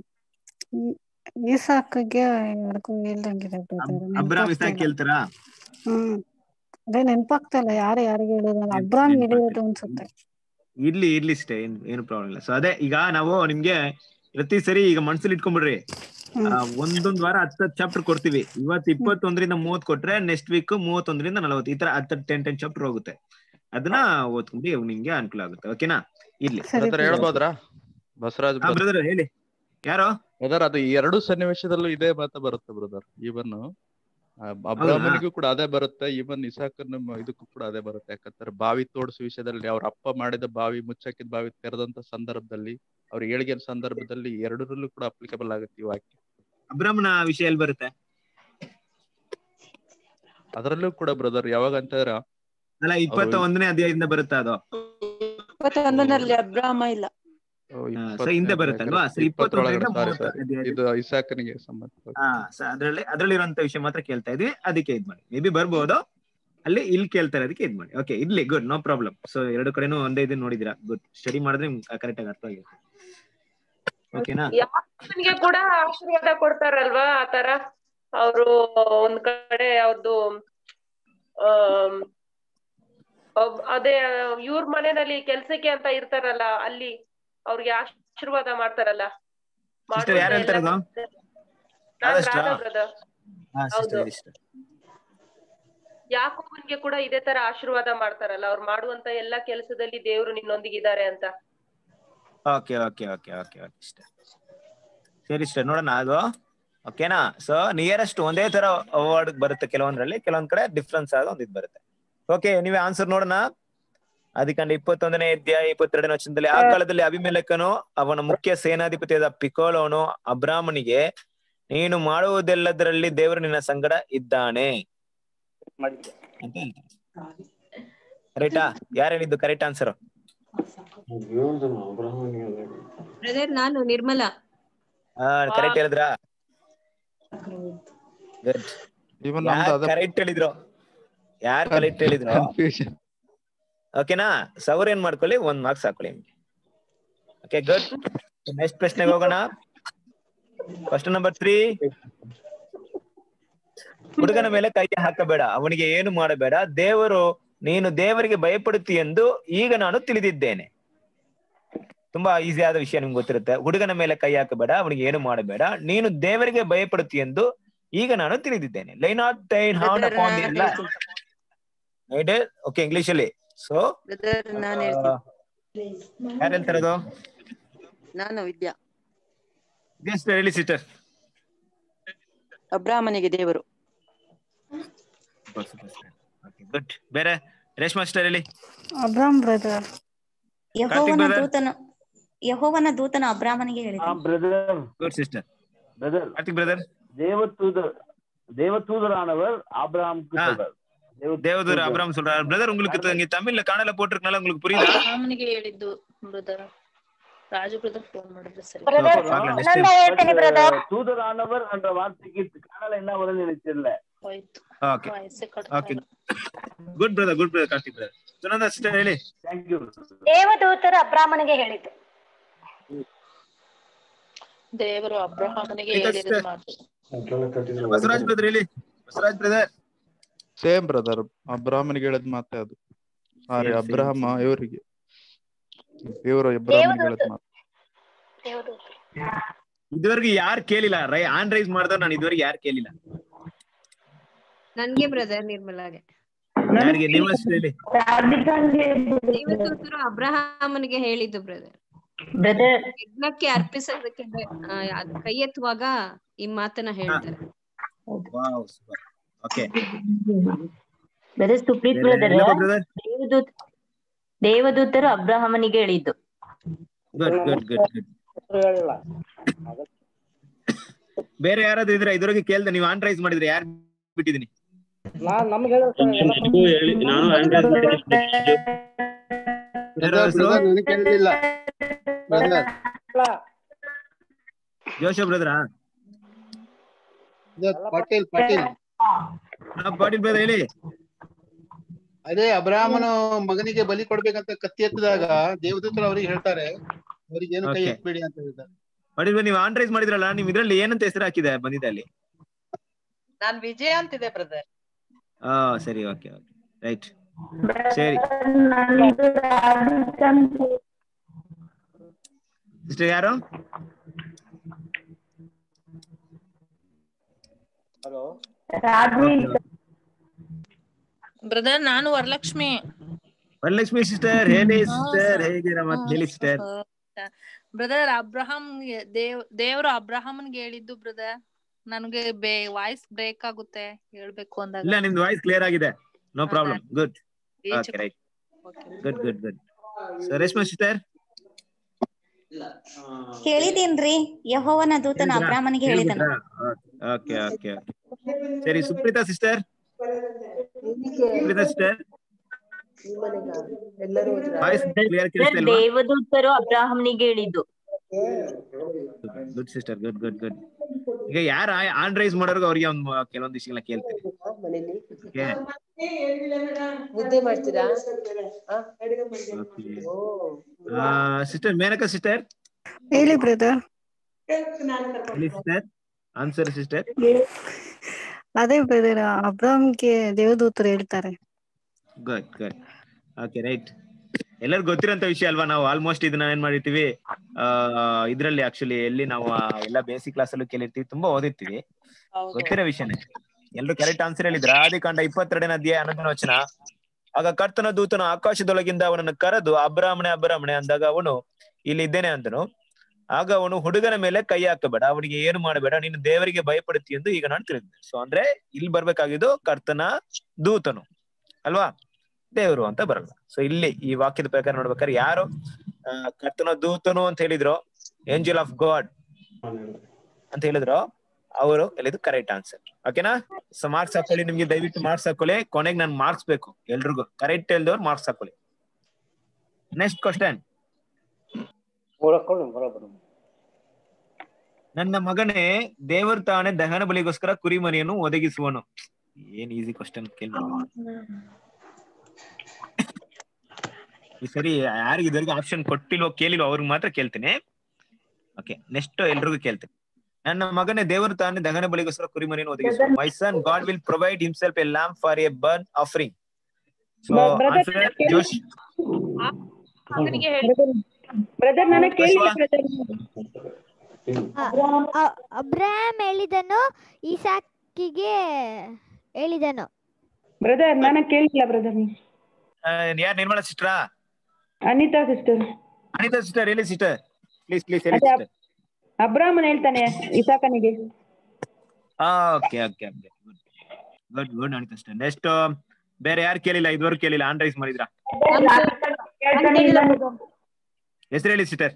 ಈಸಾಕ್ಗೆ ಯಾರಿಗೂ ಹೇಳ್ದಂಗಿದೆ ಬ್ರದರ್ ಅಬ್ರಾಮ್ ಇಸಾಕ್ ಕೇಳ್ತಾರಾ ಹ್ಮ್ ಅದೇ ನೆನ್ಪಾಗ್ತಾ ಇಲ್ಲ ಯಾರು ಯಾರಿಗೆ ಹೇಳಿದಲ್ಲ ಅಬ್ರಾಮ್ ಹೇಳಿರೋದು ಅನ್ಸುತ್ತೆ ಇರ್ಲಿ ಇರ್ಲಿ ಇಷ್ಟೇ ಏನ್ ಏನು ಪ್ರಾಬ್ಲಮ್ ಇಲ್ಲ ಸೊ ಅದೇ ಈಗ ನಾವು ನಿಮ್ಗೆ ಪ್ರತಿ ಸರಿ ಈಗ ಮನ್ಸಲ್ಲಿ ಇಟ್ಕೊಂಡ್ಬಿಡ್ರಿ ಆ, ಒಂದೊಂದ್ ವಾರ ಹತ್ತತ್ತು ಚಾಪ್ಟರ್ ಕೊಡ್ತೀವಿ ಇವತ್ತು ಇಪ್ಪತ್ತೊಂದರಿಂದ ಮೂವತ್ ಕೊಟ್ರೆ ನೆಕ್ಸ್ಟ್ ವೀಕ್ ಮೂವತ್ತೊಂದರಿಂದ ನಲವತ್ತು ಈ ತರ ಹತ್ತ ಟೆನ್ ಟೆನ್ ಚಾಪ್ಟರ್ ಹೋಗುತ್ತೆ ಅದನ್ನ ಓದ್ಕೊಂಡು ನಿಮ್ಗೆ ಅನುಕೂಲ ಆಗುತ್ತೆ ಓಕೆನಾ ಇರ್ಲಿ ಬ್ರದರ್ ಹೇಳ್ಬೋದ್ರಾ ಬಸವರಾಜ್ ಬ್ರದರ್ ಹೇಳಿ ಯಾರೋ ಬ್ರದರ್ ಅದು ಈ ಎರಡು ಸನ್ನಿವೇಶದಲ್ಲೂ ಇದೇ ಮಾತ ಬರುತ್ತೆ ಬ್ರದರ್ ಇವನ್ ಅಬ್ರಾಹ್ಮನಿಗೂ ಕೂಡ ಅದೇ ಬರುತ್ತೆ ಇವನ್ ಇಸಾಕನ ಇದಕ್ಕೂ ಕೂಡ ಅದೇ ಬರುತ್ತೆ ಯಾಕಂದ್ರೆ ಬಾವಿ ತೋಡಿಸೋ ವಿಷಯದಲ್ಲಿ ಅವ್ರ ಅಪ್ಪ ಮಾಡಿದ ಬಾವಿ ಮುಚ್ಚಾಕಿದ ಬಾವಿ ತೆರೆದಂತ ಸಂದರ್ಭದಲ್ಲಿ ಅವ್ರ ಏಳಿಗೆ ಸಂದರ್ಭದಲ್ಲಿ ಎರಡರಲ್ಲೂ ಕೂಡ ಅಪ್ಲಿಕಬಲ್ ಆಗುತ್ತೆ ಈ ವಾಕ್ಯ ಅಬ್ರಾಮ್ನ ವಿಷಯ ಎಲ್ಲಿ ಬರುತ್ತೆ ಅದರಲ್ಲೂ ಕೂಡ ಬ್ರದರ್ ಯಾವಾಗ ಅಂತಂದ್ರ ಅಲ್ಲ ಇಪ್ಪತ್ತ ಒಂದನೇ ಅಧ್ಯಾಯದಿಂದ ಬರುತ್ತಾ ಅದು ಇಪ್ಪತ್ತೊಂದರಲ್ಲಿ ಅಬ್ರಾಮ ಇಲ್ಲ ಸೊ ಹಿಂದೆ ಬರುತ್ತಲ್ವಾ ಸೊ ಇಪ್ಪತ್ತರೊಳಗಡೆ ಇಪ್ಪತ್ತೊಂದರಿಂದ ಸಾರಿ ಮೂವತ್ತು ಸಾರಿ ಇದು ಇಸಾಕನಿಗೆ ಸಂಬಂಧ ಹಾ ಸೊ ಅದ್ರಲ್ಲಿ ಅದ್ರಲ್ಲಿರುವಂತ ವಿಷಯ ಮಾತ್ರ ಕೇಳ್ತಾ ಇದ್ವಿ ಅದಕ್ಕೆ ಇದ್ ಮಾಡಿ ಮೇ ಬಿ ಬರ್ಬೋದು ಅಲ್ಲಿ ಇಲ್ಲಿ ಕೇಳ್ತಾ ಇರೋದಕ್ಕೆ ಇದ್ ಮಾಡಿ ಓಕೆ ಇರ್ಲಿ ಗುಡ್ ನೋ ಪ್ರಾಬ್ಲಮ್ ಸೊ ಎರಡು ಕಡೆನೂ ಒಂದೇ ಇದನ್ನ ನೋಡಿದಿರಾ ಗುಡ್ ಸ್ಟಡಿ ಮಾಡಿದ್ರೆ ಕರೆಕ್ಟ್ ಆಗಿ ಅರ್ಥ ಆಗಿರುತ್ತೆ ಓಕೆನಾ ಯಾಕನಿಗೆ ಕೂಡ ಆಶೀರ್ವಾದ ಕೊಡ್ತಾರಲ್ವಾ ಆತರ ಅವರು ಒಂದ್ ಕಡೆ ಯಾವ್ದು ಆಮ್, ಒಬ್- ಅದೇ ಇವ್ರ ಮನೆಯಲ್ಲಿ ಕೆಲ್ಸಕ್ಕೆ ಅಂತ ಇರ್ತಾರಲ್ಲ ಅಲ್ಲಿ ಅವ್ರಿಗೆ ಆಶೀರ್ವಾದ ಮಾಡ್ತಾರಲ್ಲ ಸಿಸ್ಟರ್ ಯಾರು ಹೇಳ್ತಾರೆ ಅದು ನಾನ್ ರಾಧಾ ರಾಧಾ brother. ಹಾ ಹೌದು ಸಿಸ್ಟರ್ ಹೇಳಿ sister. ಯಾಕೋಬನ್ಗೆ ಕೂಡ ಇದೇ ತರ ಆಶೀರ್ವಾದ ಮಾಡ್ತಾರಲ್ಲ ಅವ್ರು ಮಾಡುವಂತ ಎಲ್ಲಾ ಕೆಲಸದಲ್ಲಿ ದೇವ್ರು ನಿನ್ನೊಂದಿಗಿದ್ದಾರೆ ಅಂತ okay okay okay okay okay ಇಷ್ಟ ಸರಿ ಇಷ್ಟ ನೋಡೋಣ ಅದು ಓಕೆನಾ ಸೊ ನಿಯರೆಸ್ಟ್ ಒಂದೇ ತರ ವರ್ಡ್ ಬರುತ್ತೆ ಕೆಲವೊಂದ್ರಲ್ಲಿ ಕೆಲವೊಂದ್ ಕಡೆ ಡಿಫ್ರೆನ್ಸ್ ಆದ ಒಂದ್ ಇದು ಬರುತ್ತೆ ಓಕೆ ನೀವೇ ಆನ್ಸರ್ ನೋಡೋಣ ಅದಕ್ಕಂಡ ಇಪ್ಪತ್ತೊಂದನೇ ಅಧ್ಯಾಯ ಇಪ್ಪತ್ತೆರಡನೇ ವಚನದಲ್ಲಿ ಆ ಕಾಲದಲ್ಲಿ ಅಭಿಮೇಲಕನು ಅವನ ಮುಖ್ಯ ಸೇನಾಧಿಪತಿಯಾದ ಪಿಕೋಲೋನು ಅಬ್ರಾಹ್ಮನಿಗೆ ನೀನು ಮಾಡುವುದೆಲ್ಲದರಲ್ಲಿ ದೇವರು ನಿನ್ನ ಸಂಗಡ ಇದ್ದಾನೆ ಅಂತ ಹೇಳ್ತಾರೆ ಕರೆಕ್ಟಾ ಯಾರು ಹೇಳಿದ್ದು ಕರೆಕ್ಟ್ ಆನ್ಸರ್ ಬ್ರದರ್ ನಾನು ನಿರ್ಮಲಾ ಹಾ ಕರೆಕ್ಟ್ ಹೇಳಿದ್ರಾ ಗುಡ್ ಇವನ್ ನಮ್ದು ಯಾರ್ ಅದೇ ಕರೆಕ್ಟ್ ಹೇಳಿದ್ರು ಯಾರ್ ಕರೆಕ್ಟ್ ಹೇಳಿದ್ರು ಕನ್ಫ್ಯೂಷನ್ ಓಕೆನಾ ಸೌರ್ ಏನ್ ಮಾಡ್ಕೊಳ್ಳಿ ಒಂದ್ ಮಾರ್ಕ್ಸ್ ಹಾಕೊಳ್ಳಿ ಓಕೆ ಗುಡ್ ನೆಕ್ಸ್ಟ್ ಪ್ರಶ್ನೆಗೆ ಹೋಗೋಣ ಕ್ವಶನ್ ನಂಬರ್ ತ್ರೀ ಹುಡುಗನ ಮೇಲೆ ಕೈ ಹಾಕಬೇಡ ಅವನಿಗೆ ಏನು ಮಾಡಬೇಡ ದೇವರು ನೀನು ದೇವರಿಗೆ ಭಯಪಡುತ್ತಿ ಎಂದು ಈಗ ನಾನು ತಿಳಿದಿದ್ದೇನೆ ತುಂಬಾ ಈಸಿ ಆದ ವಿಷಯ ನಿಮ್ಗೆ ಗೊತ್ತಿರುತ್ತೆ ಹುಡುಗನ ಮೇಲೆ ಕೈ ಹಾಕಬೇಡ ಅವನಿಗೆ ಏನು ಮಾಡಬೇಡ ನೀನು ದೇವರಿಗೆ ಭಯಪಡುತ್ತಿ ಎಂದು ಈಗ ನಾನು ತಿಳಿದಿದ್ದೇನೆ lay not thine hand upon the okay English ಅಲ್ಲಿ ಸೊ ಬ್ರದರ್ ನಾನು ಹೇಳ್ತೀನಿ ಯಾರು ಹೇಳ್ತಾರದು ನಾನು ವಿದ್ಯಾ ಗೆಸ್ಟ್ ಹೇಳಿ ಸಿಸ್ಟರ್ ಅಬ್ರಾಹ್ಮನಿಗೆ ದೇವರು ಗುಡ್ ಬೇರೆ ರೇಷ್ಮಾ ಸಿಸ್ಟರ್ ಹೇಳಿ ಅಬ್ರಾಮ್ ಬ್ರದರ್ ಯಹೋವನ brother. ದೂತನು ಯಹೋವನ ದೂತನು ಅಬ್ರಾಹ್ಮನಿಗೆ ಹೇಳಿದನು brother good sister brother Karthik brother தேவதூதர் தேவதூதரானவர் ஆபிரகாமுக்கு ஆ. சொல்றார் தேவதூர் அப்ராம் சொல்றாரு பிரதர் உங்களுக்கு இங்க தமிழ்ல காணல போட்டிருக்கனால உங்களுக்கு புரியுதா ರಾಮನಿಗೆ ಹೇಳಿದ್ದು ಬ್ರದರ್ ರಾಜು ಬ್ರದರ್ ಫೋನ್ ಮಾಡಿದ್ರೆ ಸರಿ But, uh, தூதரானவர் என்ற வார்த்தைக்கு காணல என்ன வரும்னு எனக்கு தெரியல ಹೋಯ್ತು ಓಕೆ ವಯಸ್ಸೇ okay good brother good brother Karthik brother Sunanda sister ಹೇಳಿ ಥ್ಯಾಂಕ್ ಯು ದೇವದೂತರು ಅಬ್ರಾಹ್ಮನಿಗೆ ಹೇಳಿದ್ದು ದೇವರು ಅಬ್ರಹಾಮನಿಗೆ ಆಯ್ತಾ ಹೇಳಿದ sister? ಮಾತು ಬಸವರಾಜ್ ಬ್ರದರ್ ಹೇಳಿ ಬಸವರಾಜ್ ಬ್ರದರ್ ಸೇಮ್ ಬ್ರದರ್ ಅಬ್ರಾಹ್ಮನಿಗೆ ಹೇಳಿದ ಮಾತೆ ಅದು ಸಾರಿ Same, same, ಅಬ್ರಹಮ same. ಇವರಿಗೆ ಇವರು ಅಬ್ರಾಹ್ಮನಿಗೆ ಹೇಳಿದ ಮಾತು ದೇವದೂತರು ಇದುವರೆಗೂ ಯಾರು ಕೇಳಿಲ್ಲ ರೈ ಆನ್ ರೈಸ್ ಮಾಡಿದವ್ರು ನಾನು ಇದುವರೆಗೆ ಯಾರು ಕೇಳಿಲ್ಲ ನನ್ಗೆ ಬ್ರದರ್ ನಿರ್ಮಲಾಗೆ ಯಾರಿಗೆ ನೀವು ಅಷ್ಟೇ ಹೇಳಿ ದೇವದೂತರು ಅಬ್ರಹಾಮನಿಗೆ ಹೇಳಿದ್ದು ಬ್ರದರ್ ಬ್ರದರ್ ಯಜ್ಞಕ್ಕೆ ಅರ್ಪಿಸೋದಕ್ಕೆ ಆ, ಅದ್ ಕೈ ಎತ್ತುವಾಗ ಈ ಮಾತನ್ನ ಹೇಳ್ತಾರೆ wow super okay brother Supreeth brother brother ದೇವದೂತ ದೇವದೂತರು ಅಬ್ರಹಾಮನಿಗೆ ಹೇಳಿದ್ದು ಗುಡ್ ಗುಡ್ ಗುಡ್ ಗುಡ್ ಬೇರೆ ಯಾರಾದ್ರೂ ಇದ್ರೆ ಇದ್ರೊಳಗೆ ಕೇಳ್ದೆ ನೀವು ಆನ್ ರೈಸ್ ಮಾಡಿದ್ರೆ ಯಾರು ಬಿಟ್ಟಿದೀನಿ ನನಗೂ ಹೇಳಿ ನಾನು ಆಂಡ್ರಾಯ್ಡ್ ಮಾಡಿದ್ದೀನಿ ಯಾರು ಹೆಸ್ರು? ನನಗೆ ಕೇಳಲಿಲ್ಲ ಬ್ರದರ್ ಜೋಶ ಬ್ರದರಾ ಪಾಟೀಲ್ ಪಾಟೀಲ್ ಪಾಟೀಲ್ ಬ್ರದರ್ ಹೇಳಿ ಅದೇ ಅಬ್ರಾಹ್ಮನು ಮಗನಿಗೆ ಬಲಿ ಕೊಡ್ಬೇಕಂತ ಕತ್ತಿ ಎತ್ತಿದಾಗ ದೇವದೂತರು ಅವ್ರಿಗೆ ಹೇಳ್ತಾರೆ ಅವ್ರಿಗೆ ಏನು ಕೈ Okay. ಎತ್ತಬೇಡಿ ಅಂತ ಹೇಳ್ತಾರೆ ಪಾಟೀಲ್ ಬ್ರದರ್ ನೀವು ಆನ್ ರೈಸ್ ಮಾಡಿದ್ರಲ್ಲ ನಿಮ್ ಇದ್ರಲ್ಲಿ ಏನಂತ ಹೆಸರು ಹಾಕಿದೆ ಬಂದಿದೆ ಅಲ್ಲಿ ನಾನ್ ವಿಜಯ ಅಂತಿದೆ ಬ್ರದರ್ ಹಾ ಸರಿ ಓಕೆ ಓಕೆ ರೈಟ್ ಸರಿ ಸಿಸ್ಟರ್ ಯಾರು ಬ್ರದರ್ ನಾನು ವರಲಕ್ಷ್ಮಿ ವರಲಕ್ಷ್ಮಿ ಸಿಸ್ಟರ್ ಹೇಳಿ ಸಿಸ್ಟರ್ ಹೇಗಿರ ಮತ್ತೆ ಹೇಳಿ ಸಿಸ್ಟರ್ ಬ್ರದರ್ ಅಬ್ರಹಾಂ ದೇವ್ ದೇವ್ರು ಅಬ್ರಹಾಮನ್ಗೆ ಹೇಳಿದ್ದು ಬ್ರದರ್ ನನ್ಗೆ ಬೇ ವಾಯ್ಸ್ ಬ್ರೇಕ್ ಆಗುತ್ತೆ ಹೇಳ್ಬೇಕು ಇಲ್ಲ ಅಂದಾಗ ನಿಮ್ದು ವಾಯ್ಸ್ ಕ್ಲಿಯರ್ ಆಗಿದೆ ನೋ ಹಾ, ಪ್ರಾಬ್ಲಮ್ ಗುಡ್ ಈಚೆ okay right good good good so Reshma sister ಹೇಳಿದೇನ್ರಿ ಯಹೋವನ ದೂತನು ಅಬ್ರಾಹ್ಮನಿಗೆ ಹೇಳಿದನು ಓಕೆ ಓಕೆ ಸರಿ Supreetha sister Supreetha sister voice clear ಕೇಳಿಸ್ತಾ ಇಲ್ವಾ ದೇವದೂತರು ಅಬ್ರಾಹ್ಮನಿಗೆ ಹೇಳಿದ್ದು good sister good good good ಈಗ ಯಾರು ಆನ್ ರೈಸ್ ಮಾಡೋರ್ಗು ಅವ್ರಿಗೆ ಒಂದು ಕೆಲವೊಂದು ವಿಷಯಗಳನ್ನ ಕೇಳ್ತೀನಿ ಓಕೆ ಮುದ್ದೆ ಮಾಡ್ತೀರಾ ಸಿಸ್ಟರ್ ಮೇನಕಾ ಸಿಸ್ಟರ್ ಹೇಳಿ ಬ್ರದರ್ ಹೇಳಿ ಸಿಸ್ಟರ್ ಆನ್ಸರ್ ಸಿಸ್ಟರ್ ಅದೇ ಬ್ರದರ್ ಅಬ್ರಾಮ್ಗೆ ದೇವದೂತರು ಹೇಳ್ತಾರೆ ಗುಡ್ ಗುಡ್ ಓಕೆ ರೈಟ್ ಎಲ್ಲರಿಗೂ ಗೊತ್ತಿರೋಂತ ವಿಷಯ ಅಲ್ವಾ ನಾವು ಆಲ್ಮೋಸ್ಟ್ ಇದನ್ನ ಏನ್ ಮಾಡಿರ್ತೀವಿ ಆ ಇದ್ರಲ್ಲಿ ಆಕ್ಚುಲಿ ಎಲ್ಲಿ ನಾವು ಆ ಎಲ್ಲ ಬೇಸಿಕ್ ಕ್ಲಾಸ್ ಅಲ್ಲೂ ಕೇಳಿರ್ತೀವಿ ತುಂಬಾ ಓದಿರ್ತೀವಿ ಗೊತ್ತಿರೋ ವಿಷಯನೇ ಎಲ್ರು ಕರೆಕ್ಟ್ ಆನ್ಸರ್ ಹೇಳಿದ್ರ ಆದಿಕಾಂಡ ಇಪ್ಪತ್ತೆರಡನೇ ಅಧ್ಯಾಯ ಹನ್ನೊಂದನೇ ವಚನ ಆಗ ಕರ್ತನ ದೂತನು ಆಕಾಶದೊಳಗಿಂದ ಅವನನ್ನು ಕರೆದು ಅಬ್ರಾಹ್ಮಣೆ ಅಬ್ರಾಹ್ಮಣೆ ಅಂದಾಗ ಅವನು ಇಲ್ಲಿ ಇದ್ದೇನೆ ಅಂತನು ಆಗ ಅವನು ಹುಡುಗನ ಮೇಲೆ ಕೈ ಹಾಕಬೇಡ ಅವನಿಗೆ ಏನು ಮಾಡಬೇಡ ನೀನು ದೇವರಿಗೆ ಭಯಪಡುತ್ತಿ ಎಂದು ಈಗ ನಾನು ತಿಳಿದಿದ್ದೆ ಸೊ ಅಂದ್ರೆ ಇಲ್ಲಿ ಬರ್ಬೇಕಾಗಿದ್ದು ಕರ್ತನ ದೂತನು ಅಲ್ವಾ ದೇವರು ಅಂತ ಬರಲ್ಲ ಸೊ ಇಲ್ಲಿ ಈ ವಾಕ್ಯದ ಪ್ರಕಾರ ನೋಡ್ಬೇಕಾದ್ರೆ ಯಾರು ಆ, ಕರ್ತನ ದೂತನು ಅಂತ ಹೇಳಿದ್ರು ಏಂಜಲ್ ಆಫ್ ಗಾಡ್ ಅಂತ ಹೇಳಿದ್ರು ಅವರು ಹೇಳಿದ್ದು ಕರೆಕ್ಟ್ ಆನ್ಸರ್ ಓಕೆನಾ ಸೊ ಮಾರ್ಕ್ಸ್ ಹಾಕೊಳ್ಳಿ ನಿಮ್ಗೆ ದಯವಿಟ್ಟು ಮಾರ್ಕ್ಸ್ ಹಾಕೊಳ್ಳಿ ಕೊನೆಗೆ ನಾನು ಮಾರ್ಕ್ಸ್ ಬೇಕು ಎಲ್ರಿಗೂ ಕರೆಕ್ಟ್ ಹೇಳ್ದವ್ರು ಮಾರ್ಕ್ಸ್ ಹಾಕೊಳ್ಳಿ ನೆಕ್ಸ್ಟ್ ಕ್ವಶನ್ ನನ್ನ ಮಗನೇ ದೇವರು ತಾನೇ ದಹನ ಬಲಿಗೋಸ್ಕರ ಕುರಿಮರಿಯನ್ನು ಒದಗಿಸುವನು ಏನ್ ಈಸಿ ಕ್ವಶನ್ ಕೇಳಿ ಈ ಸರಿ ಯಾರಿಗೆ ಇದುವರೆಗೂ ಆಪ್ಷನ್ ಕೊಟ್ಟಿಲ್ವೋ ಕೇಳಿಲ್ವೋ ಅವ್ರಿಗೆ ಮಾತ್ರ ಕೇಳ್ತೀನಿ ಓಕೆ ನೆಕ್ಸ್ಟ್ ಎಲ್ರಿಗೂ ಕೇಳ್ತೀನಿ ನನ್ನ ಮಗನೇ ದೇವರು ತಾನೇ ದಹನ ಬಲಿಗೋಸ್ಕರ ಕುರಿಮರಿಯನ್ನು ಒದಗಿಸುವ my son God will provide himself a lamb for a burn offering so answer Josh brother ನನಗೆ ಕೇಳಿಲ್ಲ ಬ್ರದರ್ ಅಬ್ರಾಹಂ ಹೇಳಿದನು ಈಸಾಕಿಗೆ ಹೇಳಿದನು ಬ್ರದರ್ ನನಗೆ ಕೇಳಿಲ್ಲ ಬ್ರದರ್ ಯಾರು ನಿರ್ಮಲಾ ಸಿಸ್ಟರಾ ಅನಿತಾ ಸಿಸ್ಟರ್ ಅನಿತಾ ಸಿಸ್ಟರ್ ಹೇಳಿ ಸಿಸ್ಟರ್ ಪ್ಲೀಸ್ ಪ್ಲೀಸ್ ಹೇಳಿ ಅದೇ ಸಿಸ್ಟರ್ ಅಬ್ರಾಹ್ಮನ್ ಹೇಳ್ತಾನೆ ಇಸಾಕನಿಗೆ okay okay okay good good Anita sister next ಬೇರೆ ಯಾರು ಕೇಳಿಲ್ಲ ಇದುವರೆಗೂ ಕೇಳಿಲ್ಲ ಆನ್ ರೈಸ್ ಮಾಡಿದ್ರಾ ಹೆಸರು ಹೇಳಿ ಸಿಸ್ಟರ್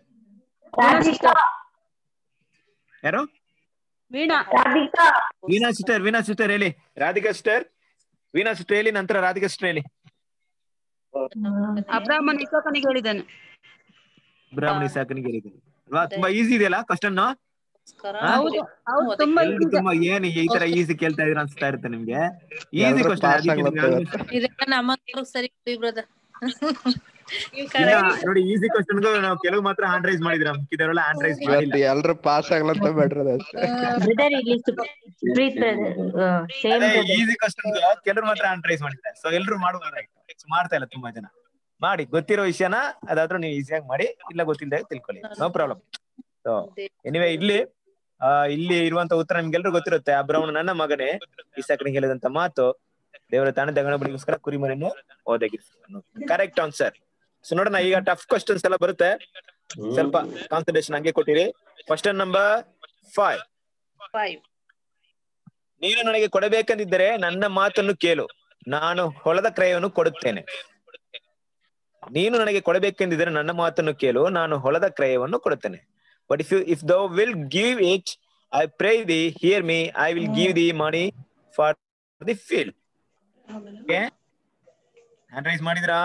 ಯಾರು ವೀಣಾ ವೀಣಾ ಸಿಸ್ಟರ್ ವೀಣಾ ಸಿಸ್ಟರ್ ಹೇಳಿ ರಾಧಿಕಾ ಸಿಸ್ಟರ್ ವೀಣಾ ಸಿಸ್ಟರ್ ಹೇಳಿ ನಂತರ ರಾಧಿಕಾ ಸಿಸ್ಟರ್ ಹೇಳಿ ಅಬ್ರಾಹ್ಮನ್ ಇಸಾಕನಿಗೆ ಹೇಳಿದನು ಬ್ರಾಹ್ಮಣಿ ಸಾಕನಿಗೆ ಹೇಳಿದ್ರು ಅಲ್ವಾ ತುಂಬಾ ಈಸಿ ಇದೆಯಲ್ಲ ಕ್ವಶನ್ ಹೌದು ಹೌದು ತುಂಬಾ ಎಲ್ರು ತುಂಬಾ ಏನ್ ಈ ತರ ಈಸಿ ಕೇಳ್ತಾ ಇದೀರ ಅನ್ಸ್ತಾ ಇರುತ್ತೆ ನಿಮ್ಗೆ ಈಸಿ ಎಲ್ರು ಕ್ವಶನ್ pass ಅದಕ್ಕೆ ನಿಮ್ಗೆ ಆಗ್ಲತ್ತವ. almost- ಇದೆಲ್ಲ ನಮ್ಮ ಸರಿ ಬ್ರದರ್ ನೀವು ಇಲ್ಲ, correct. ನೋಡಿ ಈಸಿ ಕ್ವಶನ್ ನಾವು ಕೆಲವು ಮಾತ್ರ ಹ್ಯಾಂಡ್ ರೈಸ್ ಮಾಡಿದ್ರ ಮಿಕ್ಕಿದವರೆಲ್ಲ ಹ್ಯಾಂಡ್ ರೈಸ್ ಮಾಡಿಲ್ಲ ಇವತ್ತು ಎಲ್ರು ಪಾಸ್ ಆಗ್ಲಂತ ಬೇಡ್ರದ ಅಷ್ಟೇ ಬ್ರದರ್ ಇಲ್ಲಿ ಸುಪ್ರೀತ್ ಬ್ರದರ್ ಸೇಮ್ ಅದೇ ಬ್ರದರ್ ಈಸಿ ಕ್ವಶನ್ ಕೆಲವರು ಮಾತ್ರ ಹ್ಯಾಂಡ್ ರೈಸ್ ಮಾಡಿದ್ದಾರೆ ಸೊ ಎಲ್ರು ಮಾಡುವುದಾಯ್ತು ಸೊ ಮಾಡ್ತಾ ಇಲ್ಲ ತುಂಬಾ ಜನ ಮಾಡಿ ಗೊತ್ತಿರೋ ವಿಷಯನ ಅದಾದ್ರೂ ನೀವು ಈಸಿಯಾಗಿ ಮಾಡಿ ಇಲ್ಲ ಗೊತ್ತಿಲ್ಲದೆ ತಿಳ್ಕೊಳ್ಳಿ ನೋ ಪ್ರಾಬ್ಲಮ್ ಸೊ ಎನಿವೆ ಇಲ್ಲಿ ಆ, ಇಲ್ಲಿ ಇರುವಂತ ಉತ್ತರ ನಿಮ್ಗೆಲ್ರೂ ಗೊತ್ತಿರುತ್ತೆ ಅಬ್ರಹ್ಮಣ ನನ್ನ ಮಗನೇ ಇಸಾಕನಿಗೆ ಹೇಳಿದಂತ ಮಾತು ದೇವರ ತಾಣ ದಗಣ ಬಳಿಗೋಸ್ಕರ ಕುರಿಮರಿಯನ್ನು ಒದಗಿಸುವನು ಕರೆಕ್ಟ್ ಆನ್ಸರ್ ಸೊ ನೋಡೋಣ ಈಗ ಟಫ್ ಕ್ವಶನ್ಸ್ ಎಲ್ಲ ಬರುತ್ತೆ ಸ್ವಲ್ಪ ಕಾನ್ಸಂಟ್ರೇಷನ್ ಹಂಗೆ ಕೊಟ್ಟಿರಿ ಕ್ವಶನ್ ನಂಬರ್ ಫೈವ್ Five. ನೀನು ನನಗೆ ಕೊಡಬೇಕೆಂದಿದ್ದರೆ ನನ್ನ ಮಾತನ್ನು ಕೇಳು ನಾನು ಹೊಲದ ಕ್ರಯವನ್ನು ಕೊಡುತ್ತೇನೆ ನೀನು ನನಗೆ ಕೊಡಬೇಕೆಂದಿದ್ದರೆ ನನ್ನ ಮಾತನ್ನು ಕೇಳು ನಾನು ಹೊಲದ ಕ್ರಯವನ್ನು ಕೊಡುತ್ತೇನೆ but if you if thou will give it I pray thee hear me I will give the money for the field okay hand raise ಮಾಡಿದ್ರಾ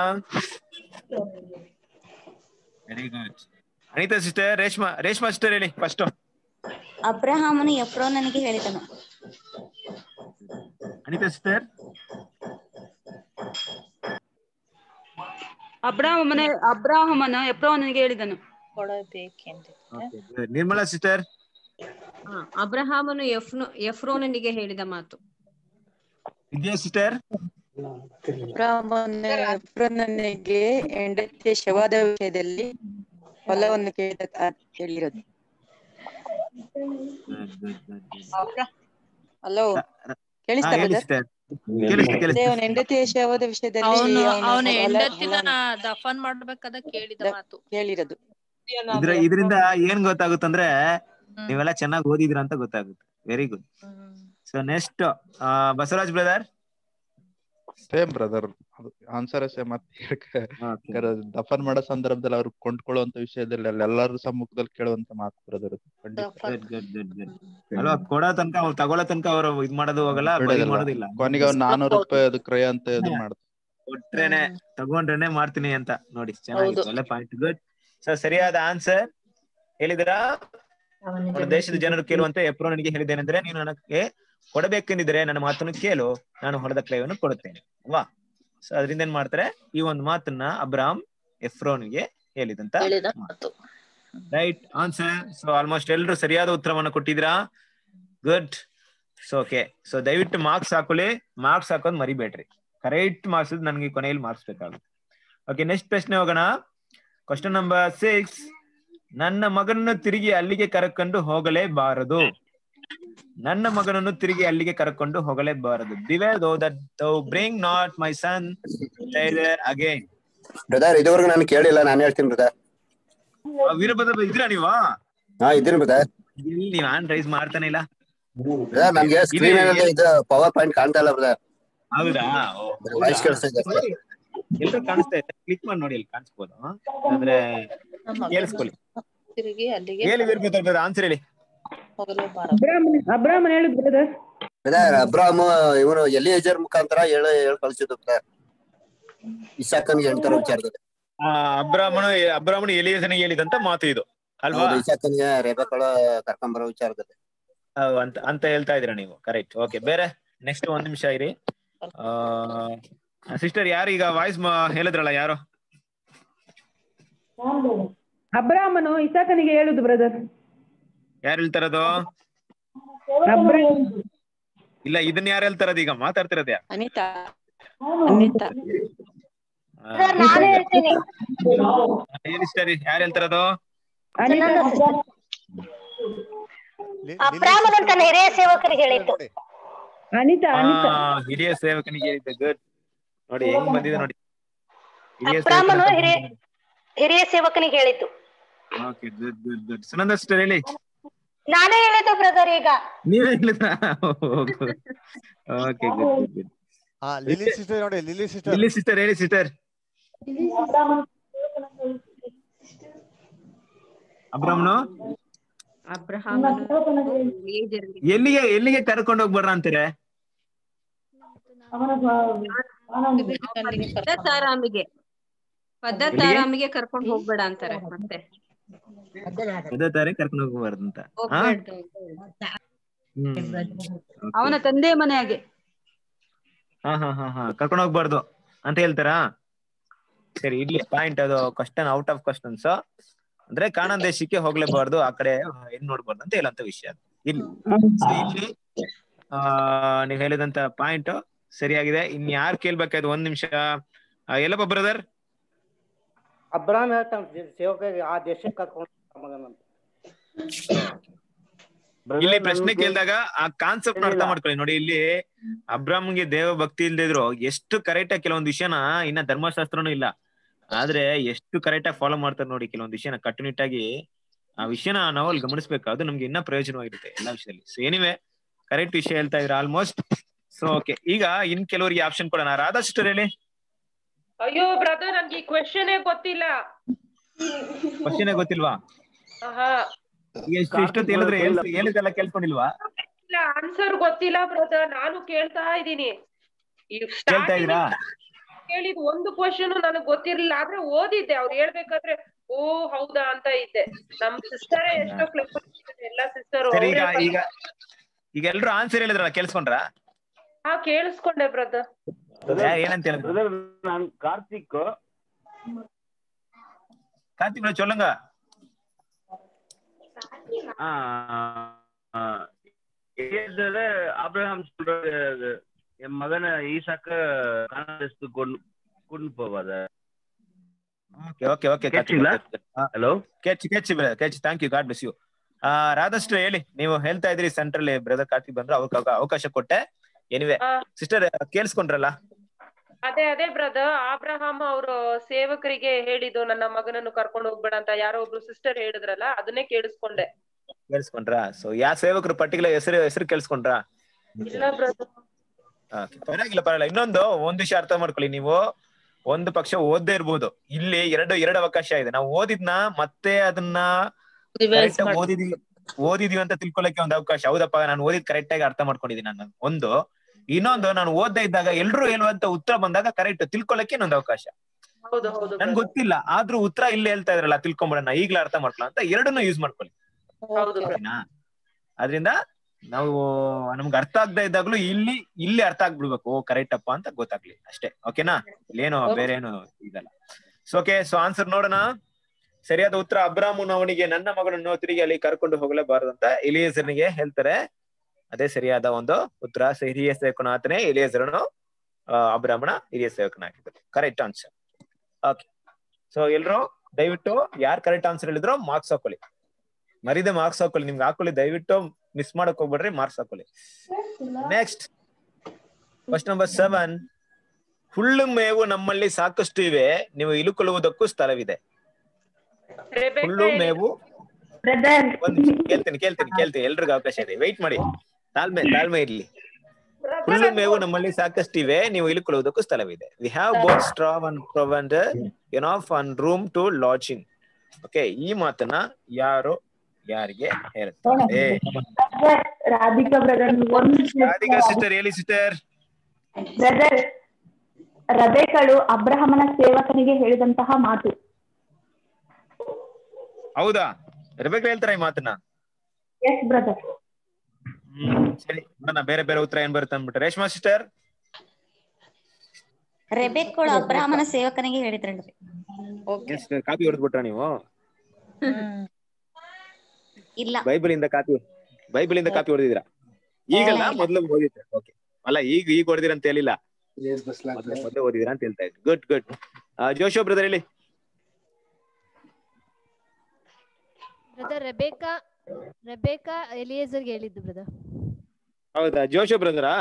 very good Anita sister Reshma Reshma sister ಹೇಳಿ ಫಸ್ಟ್ ಅಬ್ರಹಾಮನು ಎಫ್ರೋನನಿಗೆ ಹೇಳಿದನು ಅನಿತಾ ಸಿಸ್ಟರ್ ಅಬ್ರಾಹ್ಮನ ಅಬ್ರಾಹಮನ ಎಫ್ರೋನನಿಗೆ ಹೇಳಿದನು ಕೊಡಬೇಕೆಂದು ನಿರ್ಮಲಾ ಸಿಸ್ಟರ್ ಹ, ಅಬ್ರಹಾಮನು ಎಫ್ನು ಎಫ್ರೋನನಿಗೆ ಹೇಳಿದ ಮಾತು ವಿದ್ಯಾ ಸಿಸ್ಟರ್ ಎಫ್ರೋನನಿಗೆ ಹೆಂಡತಿಯ ಶವಾದ ವಿಷಯದಲ್ಲಿ ಹೊಲವನ್ನು ಕೇಳಿದ ಕೇಳಿರೋದು ಹಲೋ ಕೇಳಿಸ್ತಾ ಹೇಳಿ brother? ಸಿಸ್ಟರ್ ಕೇಳಿಸ್ತು ಅದೇ ಕೇಳಿಸ್ತು ಅವನ ಹೆಂಡತಿಯ ಶವದ ವಿಷಯದಲ್ಲಿ ಅವನು ಅವನು ಅವನ ಹೊಲ- ಹೆಂಡತಿನ ಹೊಲವನ್ನು ದಫನ್ ಮಾಡ್ಬೇಕಾದ ಕೇಳಿದ ಮಾತು ಕೇಳಿರೋದು ಇದ್ರ ಇದರಿಂದ ಏನ್ ಗೊತ್ತಾಗುತ್ತಂದ್ರೆ ನೀವೆಲ್ಲ ಚೆನ್ನಾಗಿ ಓದಿದ್ರ ಅಂತ ಗೊತ್ತಾಗುತ್ತೆ very good so next Basavaraj brother same brother ಅದು ಆನ್ಸರ್ ಸೇಮ್ ದಫನ್ ಮಾಡೋ ಸಂದರ್ಭದಲ್ಲಿ ಅವ್ರು ಕೊಂಡ್ಕೊಳ್ಳುವಂತ ವಿಷಯದಲ್ಲಿ ಅಲ್ಲಿ ಎಲ್ಲರ ಸಮ್ಮುಖದಲ್ಲಿ ಕೇಳುವಂತ ಮಾತು ಬ್ರದರ್ ಖಂಡಿತ ಗುಡ್ ಗುಡ್ ಗುಡ್ ಗುಡ್ ಅಲ್ವಾ ಕೊಡೋ ತನಕ ಅವ್ರು ತಗೊಳ್ಳೋ ತನಕ ಅವ್ರು ಇದ್ ಮಾಡೋದು ಹೋಗಲ್ಲ ಬಲಿ ಬಿಡೋದಿಲ್ಲ. ಮಾಡೋದಿಲ್ಲ ಕೊನೆಗೆ ಅವ್ರು ನಾನೂರು ರೂಪಾಯಿ ಅದು ಕ್ರಯ ಅಂತ ಇದು ಮಾಡ್ತಾರೆ ಕೊಟ್ರೇನೆ ತಗೊಂಡ್ರೇನೆ ಮಾಡ್ತೀನಿ ಅಂತ ನೋಡಿ ಚೆನ್ನಾಗಿತ್ತು ಒಳ್ಳೆ ಪಾಯಿಂಟ್ ಗುಡ್ ಸೊ ಸರಿಯಾದ ಆನ್ಸರ್ ಹೇಳಿದಿರಾ ಅವನ ದೇಶದ ಜನರು ಕೇಳುವಂತೆ ಎಪ್ರೋ ನನಗೆ ಹೇಳಿದ್ದೇನೆಂದ್ರೆ ನೀನು ನನಗೆ ಕೊಡಬೇಕೆಂದಿದ್ರೆ ನನ್ನ ಮಾತನ್ನು ಕೇಳು ನಾನು ಹೊಡೆದ ಕ್ರಯವನ್ನು ಕೊಡುತ್ತೇನೆ ಅಲ್ವಾ ಸೊ ಅದರಿಂದ ಏನ್ ಮಾಡ್ತಾರೆ ಈ ಒಂದು ಮಾತನ್ನ ಅಬ್ರಾಮ್ ಎಫ್ರೋನ್ಗೆ ಹೇಳಿದಂತ ಹೇಳಿದ ಮಾತು ರೈಟ್ ಆನ್ಸರ್ ಸೊ ಆಲ್ಮೋಸ್ಟ್ ಎಲ್ರು ಸರಿಯಾದ ಉತ್ತರವನ್ನು ಕೊಟ್ಟಿದ್ದೀರಾ ಗುಡ್ ಸೊ ಓಕೆ ಸೊ ದಯವಿಟ್ಟು ಮಾರ್ಕ್ಸ್ ಹಾಕೊಳ್ಳಿ ಮಾರ್ಕ್ಸ್ ಹಾಕೋದ್ ಮರಿಬೇಡ್ರಿ ಕರೆಕ್ಟ್ ಮಾರ್ಕ್ಸ್ ನನಗೆ ಕೊನೆಯಲ್ಲಿ ಮಾರ್ಕ್ಸ್ ಬೇಕಾಗುತ್ತೆ ಓಕೆ ನೆಕ್ಸ್ಟ್ ಪ್ರಶ್ನೆ ಹೋಗೋಣ ಕ್ವಶನ್ ನಂಬರ್ ಸಿಕ್ಸ್ ನನ್ನ ಮಗನನ್ನು ತಿರುಗಿ ಅಲ್ಲಿಗೆ ಕರಕೊಂಡು ಹೋಗಲೇಬಾರದು ನನ್ನ ಮಗನನ್ನು ತಿರುಗಿ ಅಲ್ಲಿಗೆ ಕರ್ಕೊಂಡು ಹೋಗಲೇಬಾರದು beware thou that thou bring not my son again brother ಇದುವರೆಗೂ ನಾನು ಕೇಳಿಲ್ಲ ನಾನು ಹೇಳ್ತೀನಿ ಬ್ರದರ್ ವೀರಭದ್ರ ಇದ್ದೀರಾ ನೀವು ಹಾ ಇದ್ದೀನಿ ಬ್ರದರ್ ಇಲ್ಲಿ ನೀವ್ ಹ್ಯಾಂಡ್ ರೈಸ್ ಮಾಡ್ತಾನೆ ಇಲ್ಲ ಬ್ರದರ್ ನಮ್ಗೆ ಸ್ಕ್ರೀನ್ ಇದೆ. ಇದು ಪವರ್ ಪಾಯಿಂಟ್ ಕಾಣ್ತಾ ಇಲ್ಲ ಬ್ರದರ್ ಹೌದಾ ವಾಯ್ಸ್ ಕೇಳಿಸ್ತಾ ಇದೆ ಅಷ್ಟೇ. ಎಲ್ರು ಕಾಣಿಸ್ತಾ ಇದೆ ಕ್ಲಿಕ್ ಮಾಡಿ ನೋಡಿ ಅಲ್ಲಿ ಕಾಣಿಸ್ಬೋದು ಅಂದ್ರೆ ಕೇಳಿಸ್ಕೊಳ್ಳಿ ತಿರುಗಿ ಅಲ್ಲಿಗೆ ಹೇಳಿ ವೀರಭದ್ರ ಆನ್ಸರ್ ಹೇಳಿ ಹೋಗಲೇಬಾರದು ಅಬ್ರಾಹ್ಮನ್ ಅಬ್ರಾಹ್ಮನ್ ಹೇಳುದು ಬ್ರದರ್ ಬ್ರದರ್ ಅಬ್ರಾಮ್ ಇವನು ಎಲಿಯೇಜರ್ ಮುಖಾಂತರ ಹೇಳ ಹೇಳ ಕಳ್ಸಿದ್ದು ಬ್ರದರ್ ಇಸಾಕನ್ಗೆ ಹೇಳ್ತಾರ ವಿಚಾರದಲ್ಲಿ ಆ, ಅಬ್ರಾಹ್ಮಣ ಅಬ್ರಾಹ್ಮಣ ಎಲಿಯಸನಿಗೆ ಹೇಳಿದಂತ ಮಾತು ಇದು ಅಲ್ವಾ ಹೌದು ಇಸಾಕನ್ಗೆ ರೇಬಕಳ ಕರ್ಕೊಂಬರೋ ವಿಚಾರದಲ್ಲಿ ಹೌದು, ಅಂತ ಅಂತ ಹೇಳ್ತಾ ಇದೀರ ನೀವು ಕರೆಕ್ಟ್ ಓಕೆ ಬೇರೆ ನೆಕ್ಸ್ಟ್ ಒಂದ್ ನಿಮಿಷ ಇರಿ ಸಿಸ್ಟರ್ ಯಾರು ಈಗ ವಾಯ್ಸ್ ಹೇಳಿದ್ರಲ್ಲ ಯಾರು ಅಬ್ರಾಹ್ಮನು ಇಸಾಕನಿಗೆ ಹೇಳುದು ಬ್ರದರ್ ಯಾರು ಹೇಳ್ತಾರದು ಅಬ್ರಾಹ್ಮ್ ಇಲ್ಲ ಇದನ್ನ ಯಾರು ಹೇಳ್ತಾರದು ಈಗ ಮಾತಾಡ್ತಿರೋದ್ ಯಾರು ಅನಿತಾ ಅನಿತಾ ಆ, ನಾನೇ ಹೇಳ್ತೀನಿ ಹೇಳಿ ಸಿಸ್ಟರ್ ಯಾರು ಹೇಳ್ತಾರದು ಅಬ್ರಾಹ್ಮನ್ ಅಂತ ಹಿರಿಯ ಸೇವಕರಿಗೆ ಹೇಳಿದ್ದು ಅನಿತಾ ಅನಿತಾ ಆ, ಹಿರಿಯ ಸೇವಕನಿಗೆ ಹೇಳಿದ್ದೆ ಗುಡ್ ನೋಡಿ ಹೆಂಗ್ ಬಂದಿದೆ ನೋಡಿ ಹಿರಿಯ ಅಬ್ರಾಹ್ಮನು ಹಿರಿಯ ಹಿರಿಯ ಸೇವಕನಿಗೆ ಹೇಳಿದ್ದು okay good good good Sunanda sister ಹೇಳಿ ನಾನೇ ಹೇಳಿದ್ದು ಬ್ರದರ್ ಈಗ ನೀವೇ ಹೇಳಿದ್ರ ಓಕೆ ಗುಡ್ ಗುಡ್ ಹಾ ಲಿಲಿ ಸಿಸ್ಟರ್ ನೋಡಿ ಲಿಲಿ ಸಿಸ್ಟರ್ ಇಲ್ಲಿ ಸಿಸ್ಟರ್ ಹೇಳಿ ಸಿಸ್ಟರ್ ಅಬ್ರಾಹ್ಮನು ಅಬ್ರಹಾಮನು ಎಲೀಯೇಜರ್ಗೆ ಎಲ್ಲಿಗೆ ಎಲ್ಲಿಗೆ ಕರ್ಕೊಂಡು ಹೋಗ್ಬಾರ ಅಂತೀರ ಪದ್ದತ್ತಾರಾಮಿಗೆ ಪದ್ದತ್ತಾರಾಮಿಗೆ ಕರ್ಕೊಂಡು ಹೋಗ್ಬೇಡ ಅಂತಾರೆ ಮತ್ತೆ ಅದೇ ತಾರೆ ಕರ್ಕೊಂಡು ಹೋಗ್ಬಾರ್ದು ಅಂತ ಹಾ ಹೋಗ್ಬೇಡ ಹ್ಮ್ ಅವನ ತಂದೆ ಮನೆಯಾಗೆ ಹಾ ಹಾ ಹಾ ಹಾ ಕರ್ಕೊಂಡು ಹೋಗ್ಬಾರ್ದು ಅಂತ ಹೇಳ್ತಾರಾ ಸರಿ ಇರ್ಲಿ ಪಾಯಿಂಟ್ ಅದು ಕ್ವಶನ್ ಔಟ್ ಆಫ್ ಕ್ವಶನ್ಸ್ ಅಂದ್ರೆ ಕಾಣ ದೇಶಕ್ಕೆ ಹೋಗ್ಲೇಬಾರ್ದು ಆ ಕಡೆ ಏನ್ ನೋಡ್ಬಾರ್ದು ಅಂತ ಹೇಳಂತ ವಿಷಯ ಅದು. ಇಲ್ಲಿ So ಇಲ್ಲಿ ಆ ನೀವ್ ಹೇಳಿದಂತ ಪಾಯಿಂಟ್ ಸರಿಯಾಗಿದೆ ಇನ್ ಯಾರು ಕೇಳ್ಬೇಕಾಯ್ತು ಒಂದ್ ನಿಮಿಷ ಎಲ್ಲಪ್ಪ ಬ್ರದರ್ ಅಬ್ರಾಮ್ ಹೇಳ್ತಾನೆ ಸೇವಕರಿಗೆ ಆ ದೇಶಕ್ಕೆ ಕರ್ಕೊಂಡು ಮಗನಂತ ಇಲ್ಲಿ ಪ್ರಶ್ನೆ ಕೇಳಿದಾಗ ಆ ಕಾನ್ಸೆಪ್ಟ್ ಅರ್ಥ ಮಾಡ್ಕೊಳ್ಳಿ ನೋಡಿ ಇಲ್ಲಿ ಅಬ್ರಾಮ್ಗೆ ದೇವ ಭಕ್ತಿ ಇಲ್ದೇ ಇದ್ರು ಎಷ್ಟು ಕರೆಕ್ಟ್ ಆಗಿ ಕೆಲವೊಂದು ವಿಷಯನ ಇನ್ನ ಧರ್ಮಶಾಸ್ತ್ರನೂ ಇಲ್ಲ ಆದ್ರೆ ಎಷ್ಟು ಕರೆಕ್ಟ್ ಆಗಿ ಫಾಲೋ ಮಾಡ್ತಾರೆ ನೋಡಿ ಕೆಲವೊಂದು ವಿಷಯನ ಕಟ್ಟುನಿಟ್ಟಾಗಿ ಆ ವಿಷಯನ ನಾವು ಅಲ್ಲಿ ಗಮನಿಸ್ಬೇಕು ಅದು ನಮ್ಗೆ ಇನ್ನ ಪ್ರಯೋಜನವಾಗಿರುತ್ತೆ ಎಲ್ಲಾ ವಿಷಯದಲ್ಲಿ ಸೊ ಏನಿವೆ ಕರೆಕ್ಟ್ ವಿಷಯ ಹೇಳ್ತಾ ಇದ್ರೆ ಆಲ್ಮೋಸ್ಟ್ ಸೊ ಓಕೆ ಈಗ ಇನ್ ಕೆಲವರಿಗೆ ಆಪ್ಷನ್ ಕೊಡೋಣ ರಾಧಾ ಸಿಸ್ಟರ್ ಹೇಳಿ ಅಯ್ಯೋ ಬ್ರದರ್ ನನ್ಗೆ ಈ ಕ್ವೆಶನ್ ಗೊತ್ತಿಲ್ಲ ಕ್ವಶನ್ ಗೊತ್ತಿಲ್ವಾ ಆಹಾ ಈಗ ಎಷ್ಟು ಇಷ್ಟೊತ್ತು ಹೇಳಿದ್ರೆ ಹೇಳ್- ಹೇಳಿದ್ದೆಲ್ಲ ಕೇಳ್ಕೊಂಡಿಲ್ವಾ ಇಲ್ಲ ಆನ್ಸರ್ ಗೊತ್ತಿಲ್ಲ ಬ್ರದರ್ ನಾನು ಕೇಳ್ತಾ ಇದ್ದೀನಿ ಈ ಕೇಳ್ತಾ starting ಇದೀರಾ ಕೇಳಿದ್ ಒಂದು ಕ್ವಶನ್ ನನಗ್ ಗೊತ್ತಿರ್ಲಿಲ್ಲ ಆದ್ರೆ ಓದಿದ್ದೆ ಅವ್ರು ಹೇಳ್ಬೇಕಾದ್ರೆ ಓ ಹೌದಾ ಅಂತ ಇದ್ದೆ ನಮ್ ಸಿಸ್ಟರೇ ಎಷ್ಟೋ ಕ್ಲಬ್ ಎಲ್ಲಾ ಸಿಸ್ಟರ್ ಸರಿ ಈಗ ಈಗ ಈಗ ಎಲ್ರು ಆನ್ಸರ್ ಹೇಳಿದ್ರಲ್ಲ ಕೇಳಿಸ್ಕೊಂಡ್ರ ಹಾ ಕೇಳಿಸ್ಕೊಂಡೆ ಬ್ರದರ್ ಏನಂತ ಹೇಳಿದ್ರು நான் கார்த்திக் கார்த்திக் bro, சொல்லுங்க ஏற்கனவே ஆபிரகாம் சொல்றது அது, என் மகனை ஈசாக்க கானாதேசத்துக்கு கொண்டு கொண்டு போவாத ಓಕೆ ಓಕೆ ಓಕೆ ಕೇಳ್ತಿಲ್ಲ? ಹಲೋ ಕೆಚ್ ಕೆಚ್ ಕೆಚ್ thank you God bless you ರಾಧಷ್ಟು ಹೇಳಿ ನೀವು ಹೇಳ್ತಾ ಇದ್ರಿ ಸೆಂಟ್ರಲ್ ಬ್ರದರ್ ಕಾರ್ತಿಕ್ ಬಂದ್ರು ಅವ್ರಿಗೆ ಅವಕಾಶ ಕೊಟ್ಟೆ ಎನಿವೆ ಸಿಸ್ಟರ್ ಕೇಳಿಸ್ಕೊಂಡ್ರಲ್ಲ ಅದೇ ಅದೇ ಬ್ರದರ್ ಆಬ್ರಹಾಮ್ ಅವರು ಸೇವಕರಿಗೆ ಹೇಳಿದ್ದು ನನ್ನ ಮಗನನ್ನು ಕರ್ಕೊಂಡು ಹೋಗ್ಬೇಡ ಅಂತ ಯಾರೋ ಒಬ್ರು ಸಿಸ್ಟರ್ ಹೇಳಿದ್ರಲ್ಲ ಅದನ್ನೇ ಕೇಳಿಸ್ಕೊಂಡೆ ಕೇಳಿಸ್ಕೊಂಡ್ರಾ ಸೊ ಯಾವ ಸೇವಕರು ಪರ್ಟಿಕ್ಯುಲರ್ ಹೆಸರು ಹೆಸರು ಕೇಳಿಸ್ಕೊಂಡ್ರಾ ಇಲ್ಲ ಬ್ರದರ್ Okay, ಪರವಾಗಿಲ್ಲ ಪರವಾಗಿಲ್ಲ ಇನ್ನೊಂದು ಒಂದ್ ವಿಷಯ ಅರ್ಥ ಮಾಡ್ಕೊಳ್ಳಿ ನೀವು ಒಂದು ಪಕ್ಷ ಓದ್ದೇ ಇರ್ಬೋದು ಇಲ್ಲಿ ಎರಡು ಎರಡು ಅವಕಾಶ ಇದೆ ನಾವು ಓದಿದ್ನ ಮತ್ತೆ ಅದನ್ನ Revise correct ಆಗಿ ಮಾಡಿ. ಓದಿದೀವಿ ಓದಿದೀವಿ ಅಂತ ತಿಳ್ಕೊಳಕ್ಕೆ ಒಂದು ಅವಕಾಶ ಹೌದಪ್ಪ ನಾನು ಓದಿದ್ ಕರೆಕ್ಟ್ ಆಗಿ ಅರ್ಥ ಮಾಡ್ಕೊಂಡಿದ್ದೀನಿ ನಾನು ಒಂದು ಇನ್ನೊಂದು ನಾನು ಓದ್ತಾ ಇದ್ದಾಗ ಎಲ್ರು ಹೇಳುವಂತ ಉತ್ತರ ಬಂದಾಗ ಕರೆಕ್ಟ್ ತಿಳ್ಕೊಳಕ್ಕೆ ಇನ್ನೊಂದು ಅವಕಾಶ ಹೌದು ಹೌದು ನನ್ಗೆ ಗೊತ್ತಿಲ್ಲ ಆದ್ರೂ ಉತ್ತರ ಇಲ್ಲೇ ಹೇಳ್ತಾ ಇದ್ರಲ್ಲ ತಿಳ್ಕೊಂಬಿಡೋಣ ಈಗ್ಲೇ ಅರ್ಥ ಮಾಡ್ಕೊಳ್ಳ ಅಂತ ಎರಡನ್ನೂ ಯೂಸ್ ಮಾಡ್ಕೊಳ್ಳಿ ಹೌದು ಓಕೆನಾ ಅದ್ರಿಂದ ನಾವು ನಮ್ಗೆ ಅರ್ಥ ಆಗದೆ ಇದ್ದಾಗ್ಲೂ ಇಲ್ಲಿ ಇಲ್ಲಿ ಅರ್ಥ ಆಗ್ಬಿಡ್ಬೇಕು ಓ ಕರೆಕ್ಟ್ ಅಪ್ಪ ಅಂತ ಗೊತ್ತಾಗ್ಲಿ ಅಷ್ಟೇ ಓಕೆನಾ ಇಲ್ಲೇನು ಬೇರೆ ಏನು ಇದಲ್ಲ ಸೊ ಓಕೆ ಸೊ ಆನ್ಸರ್ ನೋಡೋಣ ಸರಿಯಾದ ಉತ್ತರ ಅಬ್ರಾಮುನ್ ಅವನಿಗೆ ನನ್ನ ಮಗನನ್ನು ತಿರುಗಿ ಅಲ್ಲಿ ಕರ್ಕೊಂಡು ಹೋಗಲೇಬಾರದು ಅಂತ ಎಲಿಯೇಸರ್ನಿಗೆ ಹೇಳ್ತಾರೆ ಅದೇ ಸರಿಯಾದ ಒಂದು ಉತ್ತರ ಸೊ ಹಿರಿಯ ಸೇವಕನ ಆತನೇ ಎಲಿಯೇಸರನು ಅಬ್ರಾಹ್ಮಣ ಹಿರಿಯ ಸೇವಕನ ಹಾಕಿದ್ರು ಕರೆಕ್ಟ್ ಆನ್ಸರ್ ಓಕೆ ಸೊ ಎಲ್ರು ದಯವಿಟ್ಟು ಯಾರು ಕರೆಕ್ಟ್ ಆನ್ಸರ್ ಹೇಳಿದ್ರು ಮಾರ್ಕ್ಸ್ ಹಾಕೊಳ್ಳಿ ಮರಿದೆ ಮಾರ್ಕ್ಸ್ ಹಾಕೊಳ್ಳಿ ನಿಮ್ಗೆ ಹಾಕೊಳ್ಳಿ ದಯವಿಟ್ಟು ಮಿಸ್ ಮಾಡಕ್ ಹೋಗ್ಬೇಡ್ರಿ ಮಾರ್ಕ್ಸ್ ಹಾಕೊಳ್ಳಿ ನೆಕ್ಸ್ಟ್ ಕ್ವಶನ್ ನಂಬರ್ ಸೆವೆನ್ ಹುಲ್ಲು ಮೇವು ನಮ್ಮಲ್ಲಿ ಸಾಕಷ್ಟು ಇವೆ ನೀವು ಇಳುಕೊಳ್ಳುವುದಕ್ಕೂ ಸ್ಥಳವಿದೆ ಹುಲ್ಲು ಮೇವು ಒಂದ್ ನಿಮಿಷ ಕೇಳ್ತೀನಿ ಕೇಳ್ತೀನಿ ಕೇಳ್ತೀನಿ ಎಲ್ರಿಗೂ ಅವಕಾಶ ಇದೆ ವೆಯ್ಟ್ ಮಾಡಿ ತಾಳ್ಮೆ ತಾಳ್ಮೆ ಇರ್ಲಿ ಹುಲ್ಲು ಮೇವು ನಮ್ಮಲ್ಲಿ ಸಾಕಷ್ಟಿವೆ ನೀವು ಇಳುಕೊಳ್ಳುವುದಕ್ಕೂ ಸ್ಥಳವಿದೆ we have both straw and provender enough and room to lodging okay ಈ ಮಾತನ್ನ ಯಾರು ಯಾರಿಗೆ ಹೇಳ್ತಾರೆ ರಾಧಿಕಾ ಬ್ರದರ್ ರಾಧಿಕಾ ಸಿಸ್ಟರ್ ಹೇಳಿ ಸಿಸ್ಟರ್ ಬ್ರದರ್ ರಬೇಕಳು ಅಬ್ರಹಮನ ಸೇವಕನಿಗೆ ಹೇಳಿದಂತಹ ಮಾತು ಹೌದಾ ಇರ್ಬೇಕು ಹೇಳ್ತಾರ ಈ ಮಾತನ್ನ ಎಸ್ ಬ್ರದರ್ ಹ್ಮ್ ಸರಿ ನೋಡೋಣ ಬೇರೆ ಬೇರೆ ಉತ್ತರ ಏನ್ ಬರುತ್ತೆ ಅಂದ್ಬಿಟ್ಟು ರೇಷ್ಮಾ ಸಿಸ್ಟರ್ ರೆಬೆಕ್ಕಳು ಅಬ್ರಹಾಮನ ಸೇವಕನಿಗೆ ಹೇಳಿದ್ರಲ್ರಿ ಕಾಪಿ ಹೊಡೆದ್ಬಿಟ್ರ ನೀವು ಇಲ್ಲ ಬೈಬಲ್ ಇಂದ ಕಾಪಿ ಬೈಬಲ್ ಇಂದ ಕಾಪಿ ಹೊಡೆದಿದ್ದೀರಾ ಈಗಲ್ಲ ಮೊದ್ಲು ಓದಿದ್ರೆ ಓಕೆ ಅಲ್ಲ ಈಗ ಈಗ ಹೊಡೆದಿರ ಅಂತ ಹೇಳಿಲ್ಲ ಮೊದ್ಲು ಮೊದ್ಲು ಓದಿದಿರಾ ಅಂತ ಹೇಳ್ತಾ ಇದ್ರಿ ಗುಡ್ ಗುಡ್ ಜೋಶೋ ಬ್ರದರ್ ಹೇಳಿ ಬ್ರದರ್ ರೆಬೇಕಾ ರೆಬೇಕಾ ಎಲಿಯೇಜರ್ಗೆ ಹೇಳಿದ್ದು ಬ್ರದರ್ ಹೌದಾ ಜೋಶೋ ಬ್ರದರಾ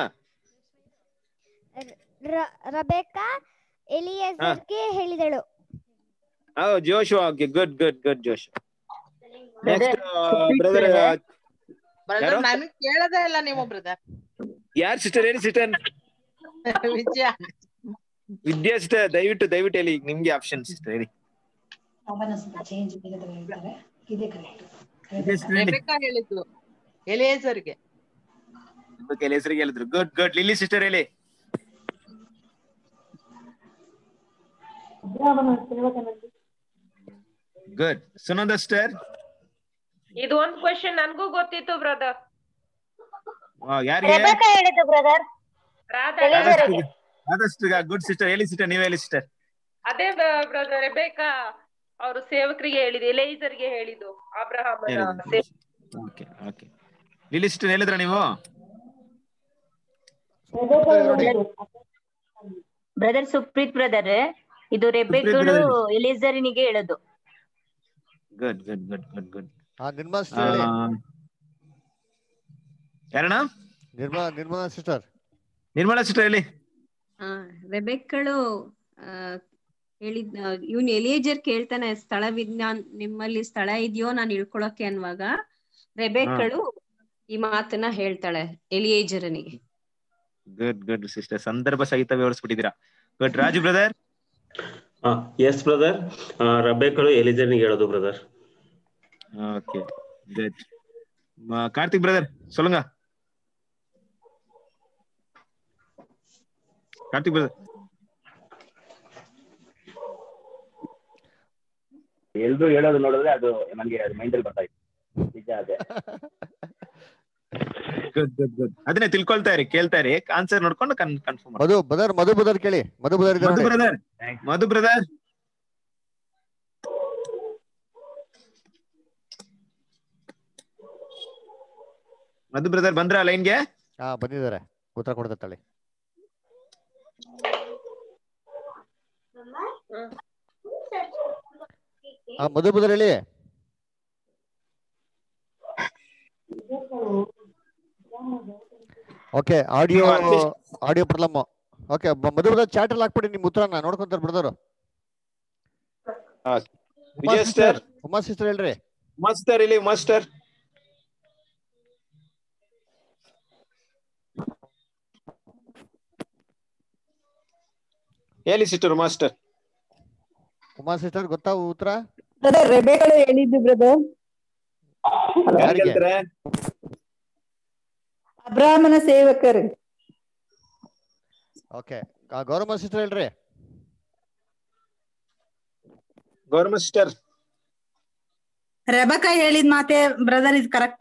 ರ- ರಬೇಕಾ ಎಲಿಯೇಜರ್ಗೆ ಹೇಳಿದಳು ಹೌದು Josh okay good good good Josh next brother brother ಯಾರು? ನನಗ್ ಕೇಳದೇ ಇಲ್ಲ ನೀವು ಬ್ರದರ್ ಯಾರ್ ಸಿಸ್ಟರ್ ಹೇಳಿ ಸಿಸ್ಟರ್ ವಿಜಯ ವಿದ್ಯಾ ಸಿಸ್ಟರ್ ದಯವಿಟ್ಟು ದಯವಿಟ್ಟು ಹೇಳಿ ಈಗ ನಿಮ್ಗೆ ಆಪ್ಷನ್ ಸಿಸ್ಟರ್ ಹೇಳಿ ವಿದ್ಯಾ sister ಹೇಳಿ. ರೆಬೆಕಾ ಹೇಳಿದ್ದು ಎಲಿಯೇಜರ್ಗೆ ನಿಮ್ಮ ಕೈಲಿ ಹೆಸರಿಗೆ ಹೇಳಿದ್ರು ಗುಡ್ ಗುಡ್ ಲಿಲ್ಲಿ ಸಿಸ್ಟರ್ ಹೇಳಿ ಗುಡ್ ಸುನಂದ ಸಿಸ್ಟರ್ ಇದು ಒಂದ್ ಕ್ವಶನ್ ನನ್ಗೂ ಗೊತ್ತಿತ್ತು ಬ್ರದರ್ ಯಾರಿಗೆ ರೆಬೆಕಾ ಹೇಳಿದ್ದು ಬ್ರದರ್ ರಾಧಾ ಎಲಿಯೇಜರಿಗೆ. ಆದಷ್ಟು ಗುಡ್ ಸಿಸ್ಟರ್ ಹೇಳಿ ಸಿಸ್ಟರ್ ನೀವ್ ಹೇಳಿ ಸಿಸ್ಟರ್ ಅದೇ ಬ್ರದರ್ ರೆಬೇಕಾ ಅವರು ಸೇವಕರಿಗೆ ಹೇಳಿದ್ದು ಎಲೇಜರ್ಗೆ ಹೇಳಿದ್ದು ಅಬ್ರಹಾಮನ ಹೇಳಿದ್ದು. ಸೇವಕ ಓಕೆ ಓಕೆ ಲಿಲ್ಲಿ ಸಿಸ್ಟರ್ ಹೇಳಿದ್ರ ನೀವು ಬ್ರದರ್ ಸುಪ್ರೀತ್ ಬ್ರದರ್ ಇದು ರೆಬೆಕ್ಕಳು brother. ಎಲಿಜರಿನಿಗೆ ಹೇಳೋದು good good good good good ಹಾ ನಿರ್ಮಲಾ ಸಿಸ್ಟರ್ ಹೇಳಿ ಯಾರಣ್ಣ ನಿರ್ಮಲಾ ನಿರ್ಮಲಾ ಸಿಸ್ಟರ್ ನಿರ್ಮಲಾ ಸಿಸ್ಟರ್ ಹೇಳಿ ಆ, ರೆಬೆಕ್ಕಳು ಆ, ಹೇಳಿದ್ ಇವನ್ ಎಲಿಯೇಜರ್ ಕೇಳ್ತಾನೆ ಸ್ಥಳವಿದ್ನ ನಿಮ್ಮಲ್ಲಿ ಸ್ಥಳ ಇದೆಯೋ ನಾನು ಇಳ್ಕೊಳಕ್ಕೆ ಅನ್ನುವಾಗ ರೆಬೆಕ್ಕಳು ಈ ಮಾತನ್ನ ಹೇಳ್ತಾಳೆ ಎಲಿಯೇಜರನಿಗೆ ಗುಡ್ ಗುಡ್ ಸಿಸ್ಟರ್ ಸಂದರ್ಭ ಸಹಿತ ವಿವರಿಸ್ಬಿಟ್ಟಿದ್ದೀರಾ good Raju brother yes brother ರಬೇಕಳು ಎಲಿಜರ್ನಿಗೆ ಹೇಳೋದು brother okay good Karthik brother சொல்லுங்க ಕಾರ್ತಿಕ್ ಬ್ರದರ್ ಎಲ್ರು ಹೇಳೋದು ನೋಡಿದ್ರೆ ಅದು ನಂಗೆ ಅದು ಮೈಂಡಲ್ಲಿ ಬರ್ತಾ ಇತ್ತು ನಿಜ ಅದೇ ಗುಡ್ ಗುಡ್ ಗುಡ್ ಅದನ್ನೇ ತಿಳ್ಕೊಳ್ತಾ ಇರಿ ಕೇಳ್ತಾ ಇರಿ ಆನ್ಸರ್ ನೋಡ್ಕೊಂಡು ಕನ್ಫರ್ಮ್ ಮಧು ಬದರ್ ಮಧು ಬದರ್ ಕೇಳಿ ಮಧು ಬದರ್ ಇದ್ದಾರೆ ಮಧು ನೋಡಿ. Brother Madhu brother Madhu brother ಬಂದ್ರ ಲೈನ್ಗೆ ಹಾ ಬಂದಿದ್ದಾರೆ ಉತ್ತರ ಕೊಡ್ತಾರೆ ತಳಿ ಹಾ ಮಧು ಬದರ್ ಹೇಳಿ okay audio audio problem okay Madhu brother chat ಅಲ್ಲಿ ಹಾಕ್ಬಿಡಿ ನಿಮ್ ಉತ್ತರನ ನೋಡ್ಕೊಂತಾರೆ brother Uma Vijay sister sir Uma sister ಹೇಳ್ರಿ ಮಾಸ್ಟರ್ ಇಲ್ಲಿ ಮಾಸ್ಟರ್ ಹೇಳಿ ಸಿಸ್ಟರ್ ಮಾಸ್ಟರ್ ಉಮಾ ಸಿಸ್ಟರ್ ಗೊತ್ತಾ ಉತ್ತರ ಬ್ರದರ್ ರೆಬೆಕಳು ಹೇಳಿದ್ದು ಬ್ರದರ್ ಯಾರು ಯಾರಿಗೆ? ಕೇಳ್ತಾರೆ ಅಬ್ರಾಹ್ಮನ ಸೇವಕರು ಓಕೆ ಗೌರಮ್ಮ ಸಿಸ್ಟರ್ ಹೇಳ್ರಿ ಗೌರಮ್ಮ ಸಿಸ್ಟರ್ ರೆಬಕ ಹೇಳಿದ ಮಾತೆ ಬ್ರದರ್ ಇದು correct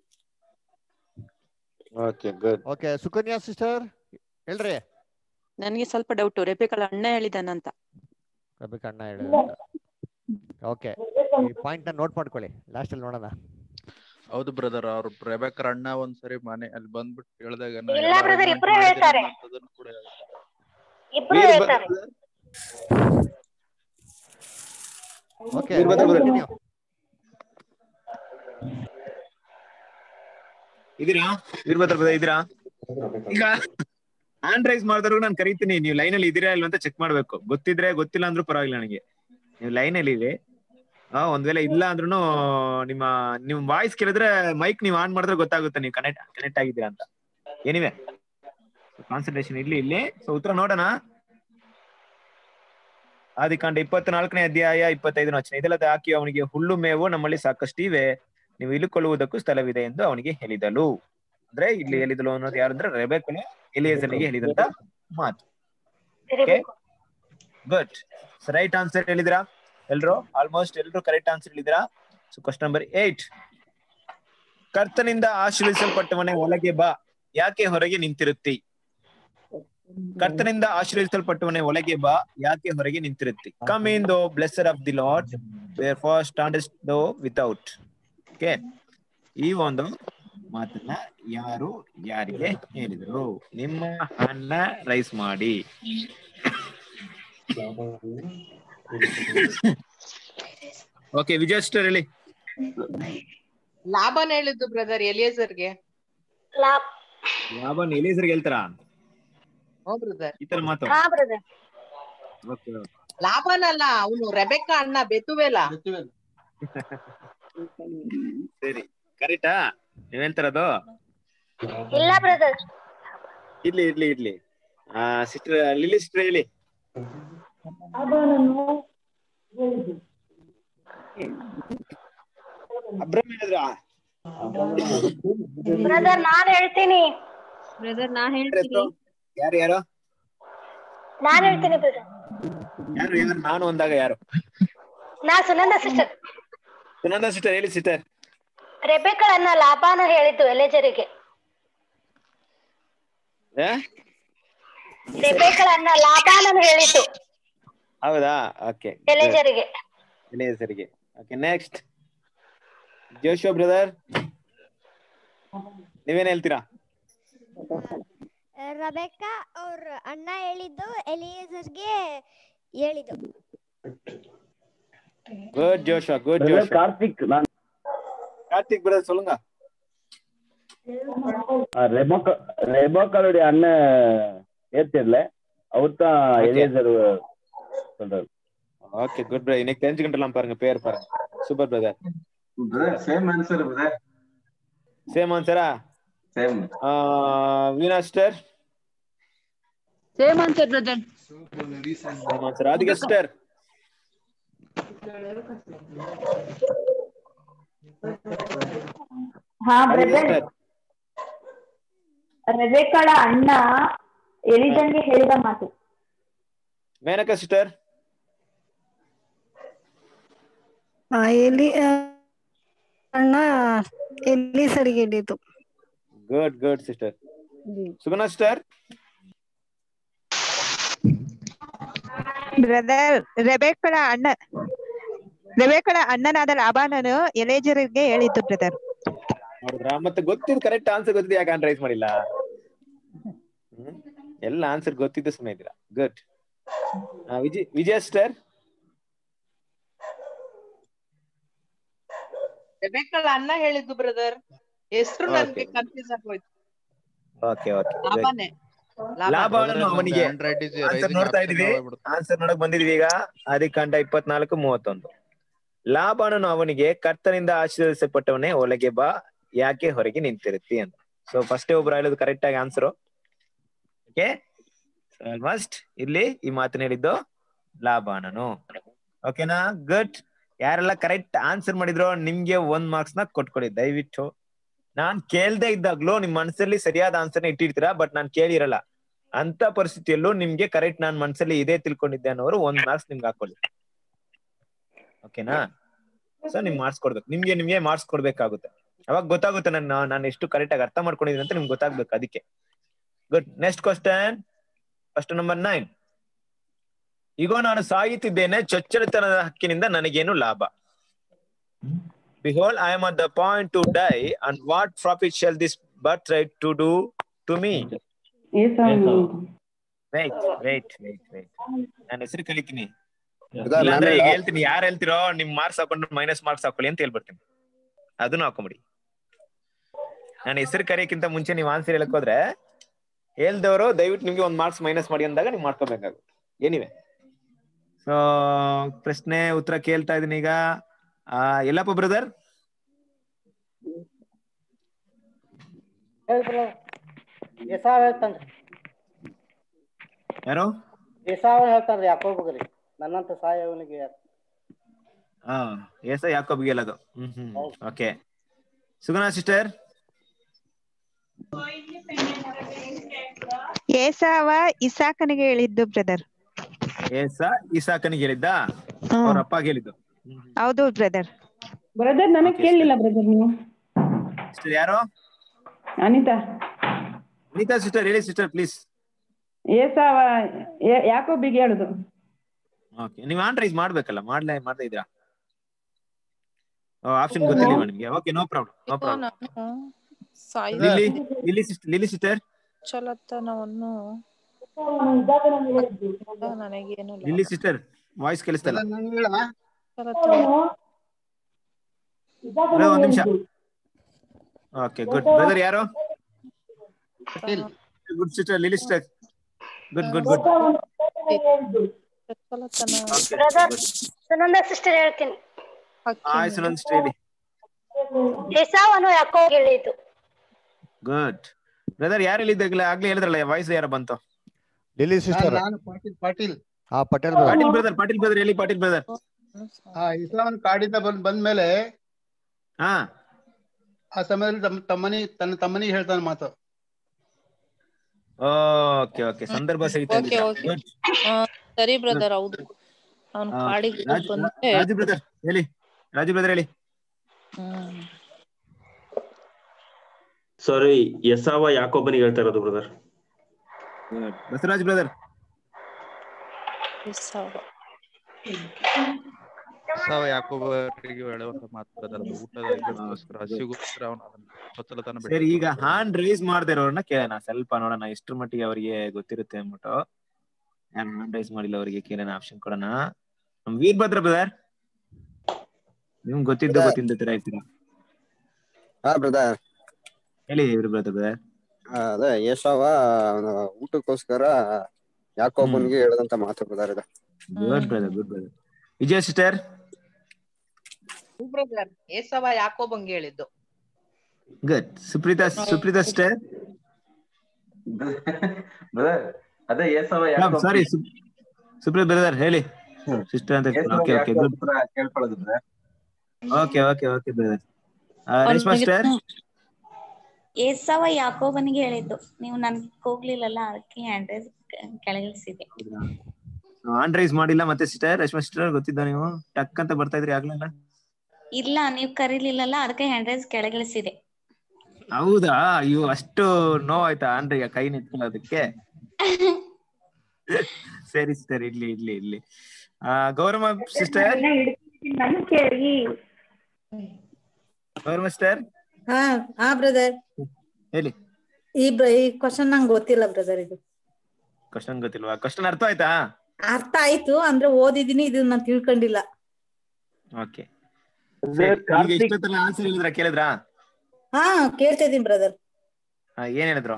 okay good okay Sukanya sister ಹೇಳ್ರಿ ನನಗೆ ಸ್ವಲ್ಪ ಡೌಟ್ ರೆಬೆಕಳ ಅಣ್ಣ ಹೇಳಿದಾನಂತ ರಬಿಕ್ ಅಣ್ಣ ಹೇಳಿದ್ರು ಓಕೆ ಈ ಪಾಯಿಂಟ್ ನ ನೋಟ್ ಮಾಡ್ಕೊಳ್ಳಿ ಲಾಸ್ಟ್ ಅಲ್ಲಿ ನೋಡೋಣ ಹೌದು ಬ್ರದರ್ ಅವ್ರ ರೆಬೆಕರ್ ಅಣ್ಣ ಒಂದ್ಸರಿ ಮನೆ ಅಲ್ಲಿ ಬಂದ್ಬಿಟ್ಟು ಹೇಳಿದಾಗ ನಾ ಇಲ್ಲ ಎಲ್ಲ brother, arrangement ಇಬ್ರು ಮಾಡಿದ್ದೀನಿ ಹೇಳ್ತಾರೆ. ಅನ್ನೋದನ್ನ ಕೂಡ ಹೇಳ್ತಾರೆ. ಇಬ್ರು ವೀರ್ ಹೇಳ್ತಾರೆ okay Veer Bhadra brother. continue. ಇದೀರಾ ವೀರಭದ್ರ ಬ್ರದರ್ ಇದೀರಾ ಈಗ ಹ್ಯಾಂಡ್ ರೈಸ್ ಮಾಡಿದ್ರು ನಾನು ಕರಿತೀನಿ ನೀವು ಲೈನ್ ಅಲ್ಲಿ ಇದೀರಾ ಇಲ್ವಾ ಅಂತ ಚೆಕ್ ಮಾಡ್ಬೇಕು ಗೊತ್ತಿದ್ರೆ ಗೊತ್ತಿಲ್ಲ ಅಂದ್ರೂ ಪರವಾಗಿಲ್ಲ ನನಗೆ ನೀವು ಲೈನ್ ಅಲ್ಲಿ ಇದೆ ಆ ಒಂದ್ ವೇಳೆ ಇಲ್ಲ ಅಂದ್ರೂ ನಿಮ್ಮ ನಿಮ್ ವಾಯ್ಸ್ ಕೇಳಿದ್ರೆ ಮೈಕ್ ನೀವು ಆನ್ ಮಾಡಿದ್ರೆ ಗೊತ್ತಾಗುತ್ತೆ ನೀವು ಕನೆಕ್ಟ್ ಕನೆಕ್ಟ್ ಆಗಿದ್ದೀರಾ ಅಂತ ಏನಿವೆ ಕಾನ್ಸಂಟ್ರೇಷನ್ ಇಲ್ಲಿ ಇಲ್ಲಿ ಸೊ ಉತ್ತರ ನೋಡೋಣ ಆದಿಕಾಂಡ ಇಪ್ಪತ್ನಾಲ್ಕನೇ ಅಧ್ಯಾಯ ಇಪ್ಪತ್ತೈದನೇ ವಚನ ಇದೆಲ್ಲದ ಹಾಕಿ ಅವನಿಗೆ ಹುಲ್ಲು ಮೇವು ನಮ್ಮಲ್ಲಿ ಸಾಕಷ್ಟು ಇವೆ ನೀವು ಇಳುಕೊಳ್ಳುವುದಕ್ಕೂ ಸ್ಥಳವಿದೆ ಎಂದು ಅವನಿಗೆ ಹೇಳಿದಳು ಅಂದ್ರೆ ಇಲ್ಲಿ ಹೇಳಿದಳು ಅನ್ನೋದು ಯಾರಂದ್ರೆ ರೆಬೆಕನು ಎಲಿಯೇಸನಿಗೆ ಹೇಳಿದಂತ ಮಾತು ಗುಡ್ ರೈಟ್ ಆನ್ಸರ್ ಹೇಳಿದಿರಾ ಎಲ್ರು ಆಲ್ಮೋಸ್ಟ್ ಎಲ್ರು ಕರೆಕ್ಟ್ ಆನ್ಸರ್ ಹೇಳಿದಿರಾ ಸೊ ಕ್ವಶನ್ ನಂಬರ್ ಏಟ್ ಕರ್ತನಿಂದ ಆಶ್ರಯಿಸಲ್ಪಟ್ಟವನೇ ಒಳಗೆ ಬಾ ಯಾಕೆ ಹೊರಗೆ ನಿಂತಿರುತ್ತಿ ಕರ್ತನಿಂದ ಆಶ್ರಯಿಸಲ್ಪಟ್ಟವನೇ ಒಳಗೆ ಬಾ ಯಾಕೆ ಹೊರಗೆ ನಿಂತಿರುತ್ತಿ come in thou blessed of the Lord wherefore standest thou without okay ಈ ಒಂದು ಮಾತನ್ನ ಯಾರು ಯಾರಿಗೆ ಹೇಳಿದರು ನಿಮ್ಮ ಹಣ್ಣ ರೈಸ್ ಮಾಡಿ ಓಕೆ ವಿಜಯಸ್ಟರ್ ಹೇಳಿ ಲಾಭನ ಹೇಳಿದ್ದು ಬ್ರದರ್ ಎಲಿಯೇಸರ್ಗೆ ಲಾಭನ್ ಎಲಿಯಸರ್ಗೆ ಹೇಳ್ತಾರಾ ಹ್ಞೂ ಬ್ರದರ್ ಈ ತರ ಮಾತು ಓಕೆ ಲಾಭನಲ್ಲ ಅವನು ರೆಬೆಕ್ಕ ಅಣ್ಣ ಬೆತುವೆಲ ಸರಿ ಕರೆಕ್ಟಾ ನೀವ್ ಹೇಳ್ತಾರದು ಇಲ್ಲ ಬ್ರದರ್ ಇರ್ಲಿ ಇರ್ಲಿ ಇರ್ಲಿ ಆ ಸಿಸ್ಟರ್ ಲಿಲಿ ಸಿಸ್ಟರ್ ಹೇಳಿ ಅಬ್ರಹಂ ಹೇಳಿದ್ರಾ ಬ್ರದರ್ ನಾನ್ ಹೇಳ್ತೀನಿ ಬ್ರದರ್ ನಾ ಹೇಳ್ತೀನಿ ಯಾರು ಯಾರು ನಾನ್ ಹೇಳ್ತೀನಿ ಬ್ರದರ್ ಯಾರು ಯಾರು ನಾನು ಅಂದಾಗ ಯಾರು ನಾ ಸುನಂದ ಸಿಸ್ಟರ್ ಸುನಂದ ಸಿಸ್ಟರ್ ಹೇಳಿ ಸಿಸ್ಟರ್ ರೆಬೆಕಳನ್ನ ಲಾಭಾನ ಹೇಳಿದ್ದು ಎಲೆಜರಿಗೆ ರೆಬೆಕಳನ್ನ ಲಾಭಾನ ಹೇಳಿದ್ದು ಹೌದಾ ಓಕೆ ಎಲೆಜರಿಗೆ ಎಲಿಯಸರಿಗೆ ಓಕೆ ನೆಕ್ಸ್ಟ್ ಜೋಶೋ ಬ್ರದರ್ ನೀವೇನ್ ಹೇಳ್ತೀರಾ ರಬೆಕ್ಕ ಅವ್ರ ಅಣ್ಣ ಹೇಳಿದ್ದು ಎಲಿಯೇಸರ್ಗೆ ಹೇಳಿದ್ದು good Joshua good Brother Joshua Karthik நான் கார்த்திக் பிரதர் சொல்லுங்க ரெபோக்க ரெபோக்காலுடைய அண்ணன் ஏத்தியர்ல அவர் தான் Okay. எலியேசர் சொல்றாரு ஓகே குட் பிரதர் இன்னைக்கு தெரிஞ்சுக்கிட்டலாம் பாருங்க பேர் பாருங்க super brother brother same answer brother same ಆನ್ಸರಾ same Veena sister same answer brother same answer Radhika sister ಹಾ ರಾಧಿಕಾ ಬ್ರದರ್ ಸಿಸ್ಟರ್ ರೆಬೆಕಳ ಅಣ್ಣ ಎಲಿಜನ್ಗೆ ಹೇಳಿದ ಮಾತು ಮೇನಕಾ ಸಿಸ್ಟರ್ ಆ, ಎಲಿ ಆ, ಅಣ್ಣ ಎಲೀಸರಿಗೆ ಹೇಳಿದ್ದು good good sister Suguna sister brother ರೆಬೆಕಳ ಅಣ್ಣ ರೆಬೆಕಳ ಅಣ್ಣನಾದ ಲಾಬಾನನು ಎಲೇಜರಿಗೆ ಹೇಳಿದ್ದು ಬ್ರದರ್ ನೋಡಿದ್ರಾ ಮತ್ತೆ ಗೊತ್ತಿದ್ದು ಕರೆಕ್ಟ್ ಆನ್ಸರ್ ಗೊತ್ತಿದ್ದು ಯಾಕೆ ರೈಸ್ ಮಾಡಿಲ್ಲ ಹ್ಮ್? ಎಲ್ಲ ಆನ್ಸರ್ ಗೊತ್ತಿದ್ದು ಸುಮ್ಮನೆ ಇದ್ದೀರಾ ಗುಡ್ ವಿಜಯ್ ವಿಜಯ ಸಿಸ್ಟರ್ ರೆಬೆಕ್ಕಳ ಅಣ್ಣ ಹೇಳಿದ್ದು ಬ್ರದರ್ ಹೆಸರು ನನ್ಗೆ Okay. ಕನ್ಫ್ಯೂಸ್ ಆಗೋಯ್ತು ಓಕೆ ಓಕೆ ಲಾಭನೇ ಲಾಭವನ್ನು ಅವನಿಗೆ Android is a answer rising ನೋಡ್ತಾ option ಇದೀವಿ ಹೋಗ್ಬಿಡುತ್ತೆ. ಆನ್ಸರ್ ನೋಡಕ್ ಬಂದಿದೀವಿ ಈಗ ಆದಿಕಾಂಡ ಇಪ್ಪತ್ನಾಲ್ಕು ಮೂವತ್ತೊಂದು ಲಾಭಾನನು ಅವನಿಗೆ ಕರ್ತನಿಂದ ಆಶೀರ್ವದಿಸಲ್ಪಟ್ಟವನೇ ಒಳಗೆ ಬಾ ಯಾಕೆ ಹೊರಗೆ ನಿಂತಿರುತ್ತಿ ಅಂತ ಸೊ ಫಸ್ಟ್ ಒಬ್ರು ಹೇಳೋದು ಕರೆಕ್ಟ್ ಆಗಿ ಆನ್ಸರ್ ಓಕೆ ಆಲ್ಮೋಸ್ಟ್ ಇಲ್ಲಿ ಈ ಮಾತನ್ನ ಹೇಳಿದ್ದು ಲಾಭಾನನು ಓಕೆನಾ ಗುಡ್ ಯಾರೆಲ್ಲ ಕರೆಕ್ಟ್ ಆನ್ಸರ್ ಮಾಡಿದ್ರು ನಿಮ್ಗೆ ಒಂದ್ ಮಾರ್ಕ್ಸ್ ನ ಕೊಟ್ಕೊಡಿ ದಯವಿಟ್ಟು ನಾನ್ ಕೇಳ್ದೆ ಇದ್ದಾಗ್ಲೂ ನಿಮ್ ಮನಸ್ಸಲ್ಲಿ ಸರಿಯಾದ ಆನ್ಸರ್ನ ಇಟ್ಟಿರ್ತೀರಾ ಬಟ್ ನಾನ್ ಕೇಳಿರಲ್ಲ ಅಂತ ಪರಿಸ್ಥಿತಿಯಲ್ಲೂ ನಿಮ್ಗೆ ಕರೆಕ್ಟ್ ನಾನ್ ಮನ್ಸಲ್ಲಿ ಇದೇ ತಿಳ್ಕೊಂಡಿದ್ದೆ ಅನ್ನೋರು ಒಂದ್ ಮಾರ್ಕ್ಸ್ ನಿಮ್ಗೆ ಹಾಕೊಳ್ಳಿ ಓಕೆನಾ ಸೊ ನಿಮ್ ಮಾರ್ಕ್ಸ್ ಕೊಡ್ಬೇಕು ನಿಮ್ಗೆ ನಿಮ್ಗೆ ಮಾರ್ಕ್ಸ್ ಕೊಡ್ಬೇಕಾಗುತ್ತೆ ಅವಾಗ ಗೊತ್ತಾಗುತ್ತೆ ನನ್ನ ನಾನು ಎಷ್ಟು ಕರೆಕ್ಟ್ ಆಗಿ ಅರ್ಥ ಮಾಡ್ಕೊಂಡಿದ್ದೀನಿ ಅಂತ ನಿಮ್ಗೆ ಗೊತ್ತಾಗ್ಬೇಕು ಅದಕ್ಕೆ good next question question number nine ಈಗೋ ನಾನು ಸಾಯುತ್ತಿದ್ದೇನೆ ಚೊಚ್ಚಲತನದ ಹಕ್ಕಿನಿಂದ ನನಗೇನು ಲಾಭ Behold, I am at the point to die, and what profit shall this birthright to do to me? Wait, wait, wait, wait. ನಾನು ಹೆಸರು ಕಲಿತೀನಿ ಇಲ್ಲಾಂದ್ರೆ ಈಗ ಹೇಳ್ತೀನಿ ಯಾರು ಹೇಳ್ತಿರೋ ನಿಮ್ ಮಾರ್ಕ್ಸ್ ಹಾಕೊಂಡು ಮೈನಸ್ ಮಾರ್ಕ್ಸ್ ಹಾಕೊಳ್ಳಿ ಅಂತ ಹೇಳ್ಬಿಡ್ತೀನಿ ಅದನ್ನು ಹಾಕೊಂಬಿಡಿ ನಾನು ಹೆಸರು ಕರೆಯಕ್ಕಿಂತ ಮುಂಚೆ ನೀವು ಆನ್ಸರ್ ಹೇಳಕ್ ಹೋದ್ರೆ ಹೇಳ್ದವರು ದಯವಿಟ್ಟು ನಿಮ್ಗೆ ಒಂದ್ ಮಾರ್ಕ್ಸ್ ಮೈನಸ್ ಮಾಡಿ ಅಂದಾಗ ನೀವು ಮಾಡ್ಕೋಬೇಕಾಗುತ್ತೆ ಏನಿವೆ ಸೊ ಪ್ರಶ್ನೆ ಉತ್ತರ ಕೇಳ್ತಾ ಇದೀನಿ ಈಗ ಆ, ಎಲ್ಲಪ್ಪ ಬ್ರದರ್ ಹೇಳ್ಬಿಡು ಏಸಾವ್ ಹೇಳ್ತಾನ್ರಿ ಯಾರು ಏಸಾವ್ ಹೇಳ್ತಾನ್ರಿ ಯಾಕೋಬ್ರಿ ನನ್ನಂತ ಸಾಯವನಿಗೆ ಹಾ ಏಸ ಯಾಕೋಬ್ಗೆ ಹೇಳೋದು hmm hmm okay Suguna sister ಏಸಾವ ಇಸಾಕನಿಗೆ ಹೇಳಿದ್ದು ಬ್ರದರ್ ಏಸ ಇಸಾಕನಿಗೆ ಹೇಳಿದ್ದ ಅವ್ರ ಅಪ್ಪ ಹೇಳಿದ್ದು ಹೌದು ಬ್ರದರ್ ಬ್ರದರ್ ನನಗ್ ಕೇಳಲಿಲ್ಲ ಬ್ರದರ್ ನೀವು ಸಿಸ್ಟರ್ ಯಾರು ಅನಿತಾ ಅನಿತಾ ಸಿಸ್ಟರ್ ಹೇಳಿ ಸಿಸ್ಟರ್ ಪ್ಲೀಸ್ ಏಸಾವ ಯಾ- ಯಾಕೋಬಿಗೆ ಹೇಳುದು ಓಕೆ ನೀವು ಆನ್ ರೈಸ್ ಮಾಡ್ಬೇಕಲ್ಲ ಮಾಡ್ಲೇ ಮಾಡ್ತಾ ಇದ್ದೀರಾ ಆಪ್ಷನ್ ಗೊತ್ತಿಲ್ಲ ನಿಮ್ಗೆ okay no problem no problem ನಾನು Sai Lily Lily sister Lily sister ಚಲತನವನ್ನು ನನಗೇನು ಲಿಲ್ಲಿ ಸಿಸ್ಟರ್ ವಾಯ್ಸ್ ಕೇಳಿಸ್ತಲ್ಲ ಬ್ರದರ್ ಒಂದ್ ನಿಮಿಷ ಓಕೆ ಗುಡ್ ಬ್ರದರ್ ಯಾರು good sister Lily sister good good good brother Sunanda sister ಹೇಳ್ತೀನಿ ಹಾಯ್ ಸುನಂದ್ ಸಿಸ್ಟರ್ ಹೇಳಿ ಏಸಾವನು ಯಾಕೋ ಹೇಳಿದ್ದು ಗುಡ್ ಬ್ರದರ್ ಯಾರು ಹೇಳಿದ್ದಾಗಲೇ ಆಗ್ಲೇ ಹೇಳಿದ್ರಲ್ಲ ವಾಯ್ಸ್ ಯಾರು ಬಂತು ಲಿಲ್ಲಿ ಸಿಸ್ಟರ್ ನಾನು ಪಾಟೀಲ್ ಪಾಟೀಲ್ ಹಾ Patel Patil brother. Brother Patil brother ಹೇಳಿ ಪಾಟೀಲ್ ಬ್ರದರ್ ಆ ಇಸ್ಲಾಂ ಕಾಡಿಂದ ಬಂದ್ ಬಂದ್ಮೇಲೆ ಹಾ ಆ ಸಮಯದಲ್ಲಿ ತಮ್ಮ ತಮ್ಮನಿ ತನ್ನ ತಮ್ಮನಿಗೆ ಹೇಳ್ತಾನೆ ಮಾತು ಓಕೆ ಓಕೆ ಸಂದರ್ಭ ಸಹಿತ ಓಕೆ ಓಕೆ ಸರಿ ಬ್ರದರ್ ಹೌದು ಅವ್ನು ಕಾಡಿಗೆ ರಾಜು ಬಂದ್ರೆ ರಾಜು ಬ್ರದರ್ ಹೇಳಿ ರಾಜು ಬ್ರದರ್ ಹೇಳಿ ಹ್ಮ್ ಸಾರಿ ಯಸಾವ ಯಾಕೋಬನಿಗೆ ಹೇಳ್ತಾ ಇರೋದು ಬ್ರದರ್ ಬಸವರಾಜ್ ಬ್ರದರ್ ಏಸಾವ. ಸಾವ ಯಾಕೋಬರಿಗೆ ಹೇಳುವಂತ ಮಾತು ಬ್ರದರ್ ಅದು ಊಟದ ಇದಕ್ಕೋಸ್ಕರ ಹಸಿಗೋಸ್ಕರ ಅವನು ಅದನ್ನ ಹೊತ್ತಲತನ ಸರಿ ಈಗ ಹ್ಯಾಂಡ್ ರೈಸ್ ಮಾಡದೇ ಇರೋರ್ನ ಕೇಳೋಣ ಸ್ವಲ್ಪ ನೋಡೋಣ ಎಷ್ಟ್ರ ಮಟ್ಟಿಗೆ ಅವರಿಗೆ ಗೊತ್ತಿರುತ್ತೆ ಅಂದ್ಬಿಟ್ಟು ಯಾರು ಹ್ಯಾಂಡ್ ರೈಸ್ ಮಾಡಿಲ್ಲ ಅವರಿಗೆ ಕೇಳೋಣ ಆಪ್ಷನ್ ಕೊಡೋಣ ನಮ್ ವೀರಭದ್ರ ಬ್ರದರ್ ನಿಮ್ಗೆ ಗೊತ್ತಿದ್ದು ಗೊತ್ತಿಲ್ಲದ ತರ ಇರ್ತೀರಾ ಹಾ ಬ್ರದರ್ ಹೇಳಿ ವೀರಭದ್ರ ಬ್ರದರ್ ಅದೇ ಯಶವ ಅವನ ಊಟಕ್ಕೋಸ್ಕರ ಯಾಕೋಬನ್ಗೆ ಹೇಳದಂತ ಮಾತು ಬ್ರದರ್ ಇದು good brother good brother Vijaya sister brother ಏಸವ ಯಾಕೋಬಂಗೆ ಹೇಳಿದ್ದು good Supreetha Supreetha sister brother ಅದೇ ಏಸವ ಯಾಕೋಬ್ ಸಾರಿ ಸುಪ್ರೀತ್ ಬ್ರದರ್ ಹೇಳಿ ಸಿಸ್ಟರ್ ಅಂತ ಏಸವ ಓಕೆ ಓಕೆ ಯಾಕೋಬ್ ಗುಡ್ ಪುರ ಕೇಳ್ಕೊಳ್ಳೋದು brother okay okay okay brother Reshma sister ಏಸವ ಯಾಕೋಬನಿಗೆ ಹೇಳಿದ್ದು ನೀವು ನನ್ಗೆ ಹೋಗ್ಲಿಲ್ಲಲ್ಲ ಅದಕ್ಕೆ ಹ್ಯಾಂಡ್ ರೈಸ್ ಕೆಳಗಿಳಿಸಿದೆ ಆನ್ ರೈಸ್ ಮಾಡಿಲ್ಲ ಮತ್ತೆ ಸಿಸ್ಟರ್ ರೇಷ್ಮಾ ಸಿಸ್ಟರ್ ಗೊತ್ತಿದ್ದ ನೀವು ಟಕ್ ಅಂತ ಬರ್ತಾ ಇದ್ರಿ ಆಗ್ಲಿಲ್ಲ ಇಲ್ಲ ನೀವು ಕರೀಲಿಲ್ಲಲ್ಲ ಅದಕ್ಕೆ ಹ್ಯಾಂಡ್ ರೈಸ್ ಕೆಳಗಿಳಿಸಿದೆ ಹೌದಾ ಅಯ್ಯೋ ಅಷ್ಟು ನೋವಾಯ್ತಾ ಆನ್ರಿಗೆ ಕೈ ನಿಂತ್ಕೊಳ್ಳೋದಕ್ಕೆ ಸರಿ ಸರಿ ಇರ್ಲಿ ಇರ್ಲಿ ಇರ್ಲಿ ಆ ಗೌರಮ್ಮ ಸಿಸ್ಟರ್ ಗೌರಮ್ಮ ಸಿಸ್ಟರ್ ಹಾ ಹಾ ಬ್ರದರ್ ಹೇಳಿ ಈ ಬ್ರ ಈ ಕ್ವಶನ್ ನಂಗೆ ಗೊತ್ತಿಲ್ಲ ಬ್ರದರ್ ಇದು ಕ್ವಶನ್ ಗೊತ್ತಿಲ್ವಾ ಕ್ವಶನ್ ಅರ್ಥ ಆಯ್ತಾ ಅರ್ಥ ಆಯ್ತು ಅಂದ್ರೆ ಓದಿದೀನಿ ಇದು ನಾನು ತಿಳ್ಕೊಂಡಿಲ್ಲ ಓಕೆ ಈಗ ಇಷ್ಟೊತ್ತಲ್ಲ ಆನ್ಸರ್ ಹೇಳಿದ್ರ ಕೇಳಿದ್ರಾ ಹಾ ಕೇಳ್ತಾ ಇದೀನಿ ಬ್ರದರ್ ಆ, ಏನ್ ಹೇಳಿದ್ರು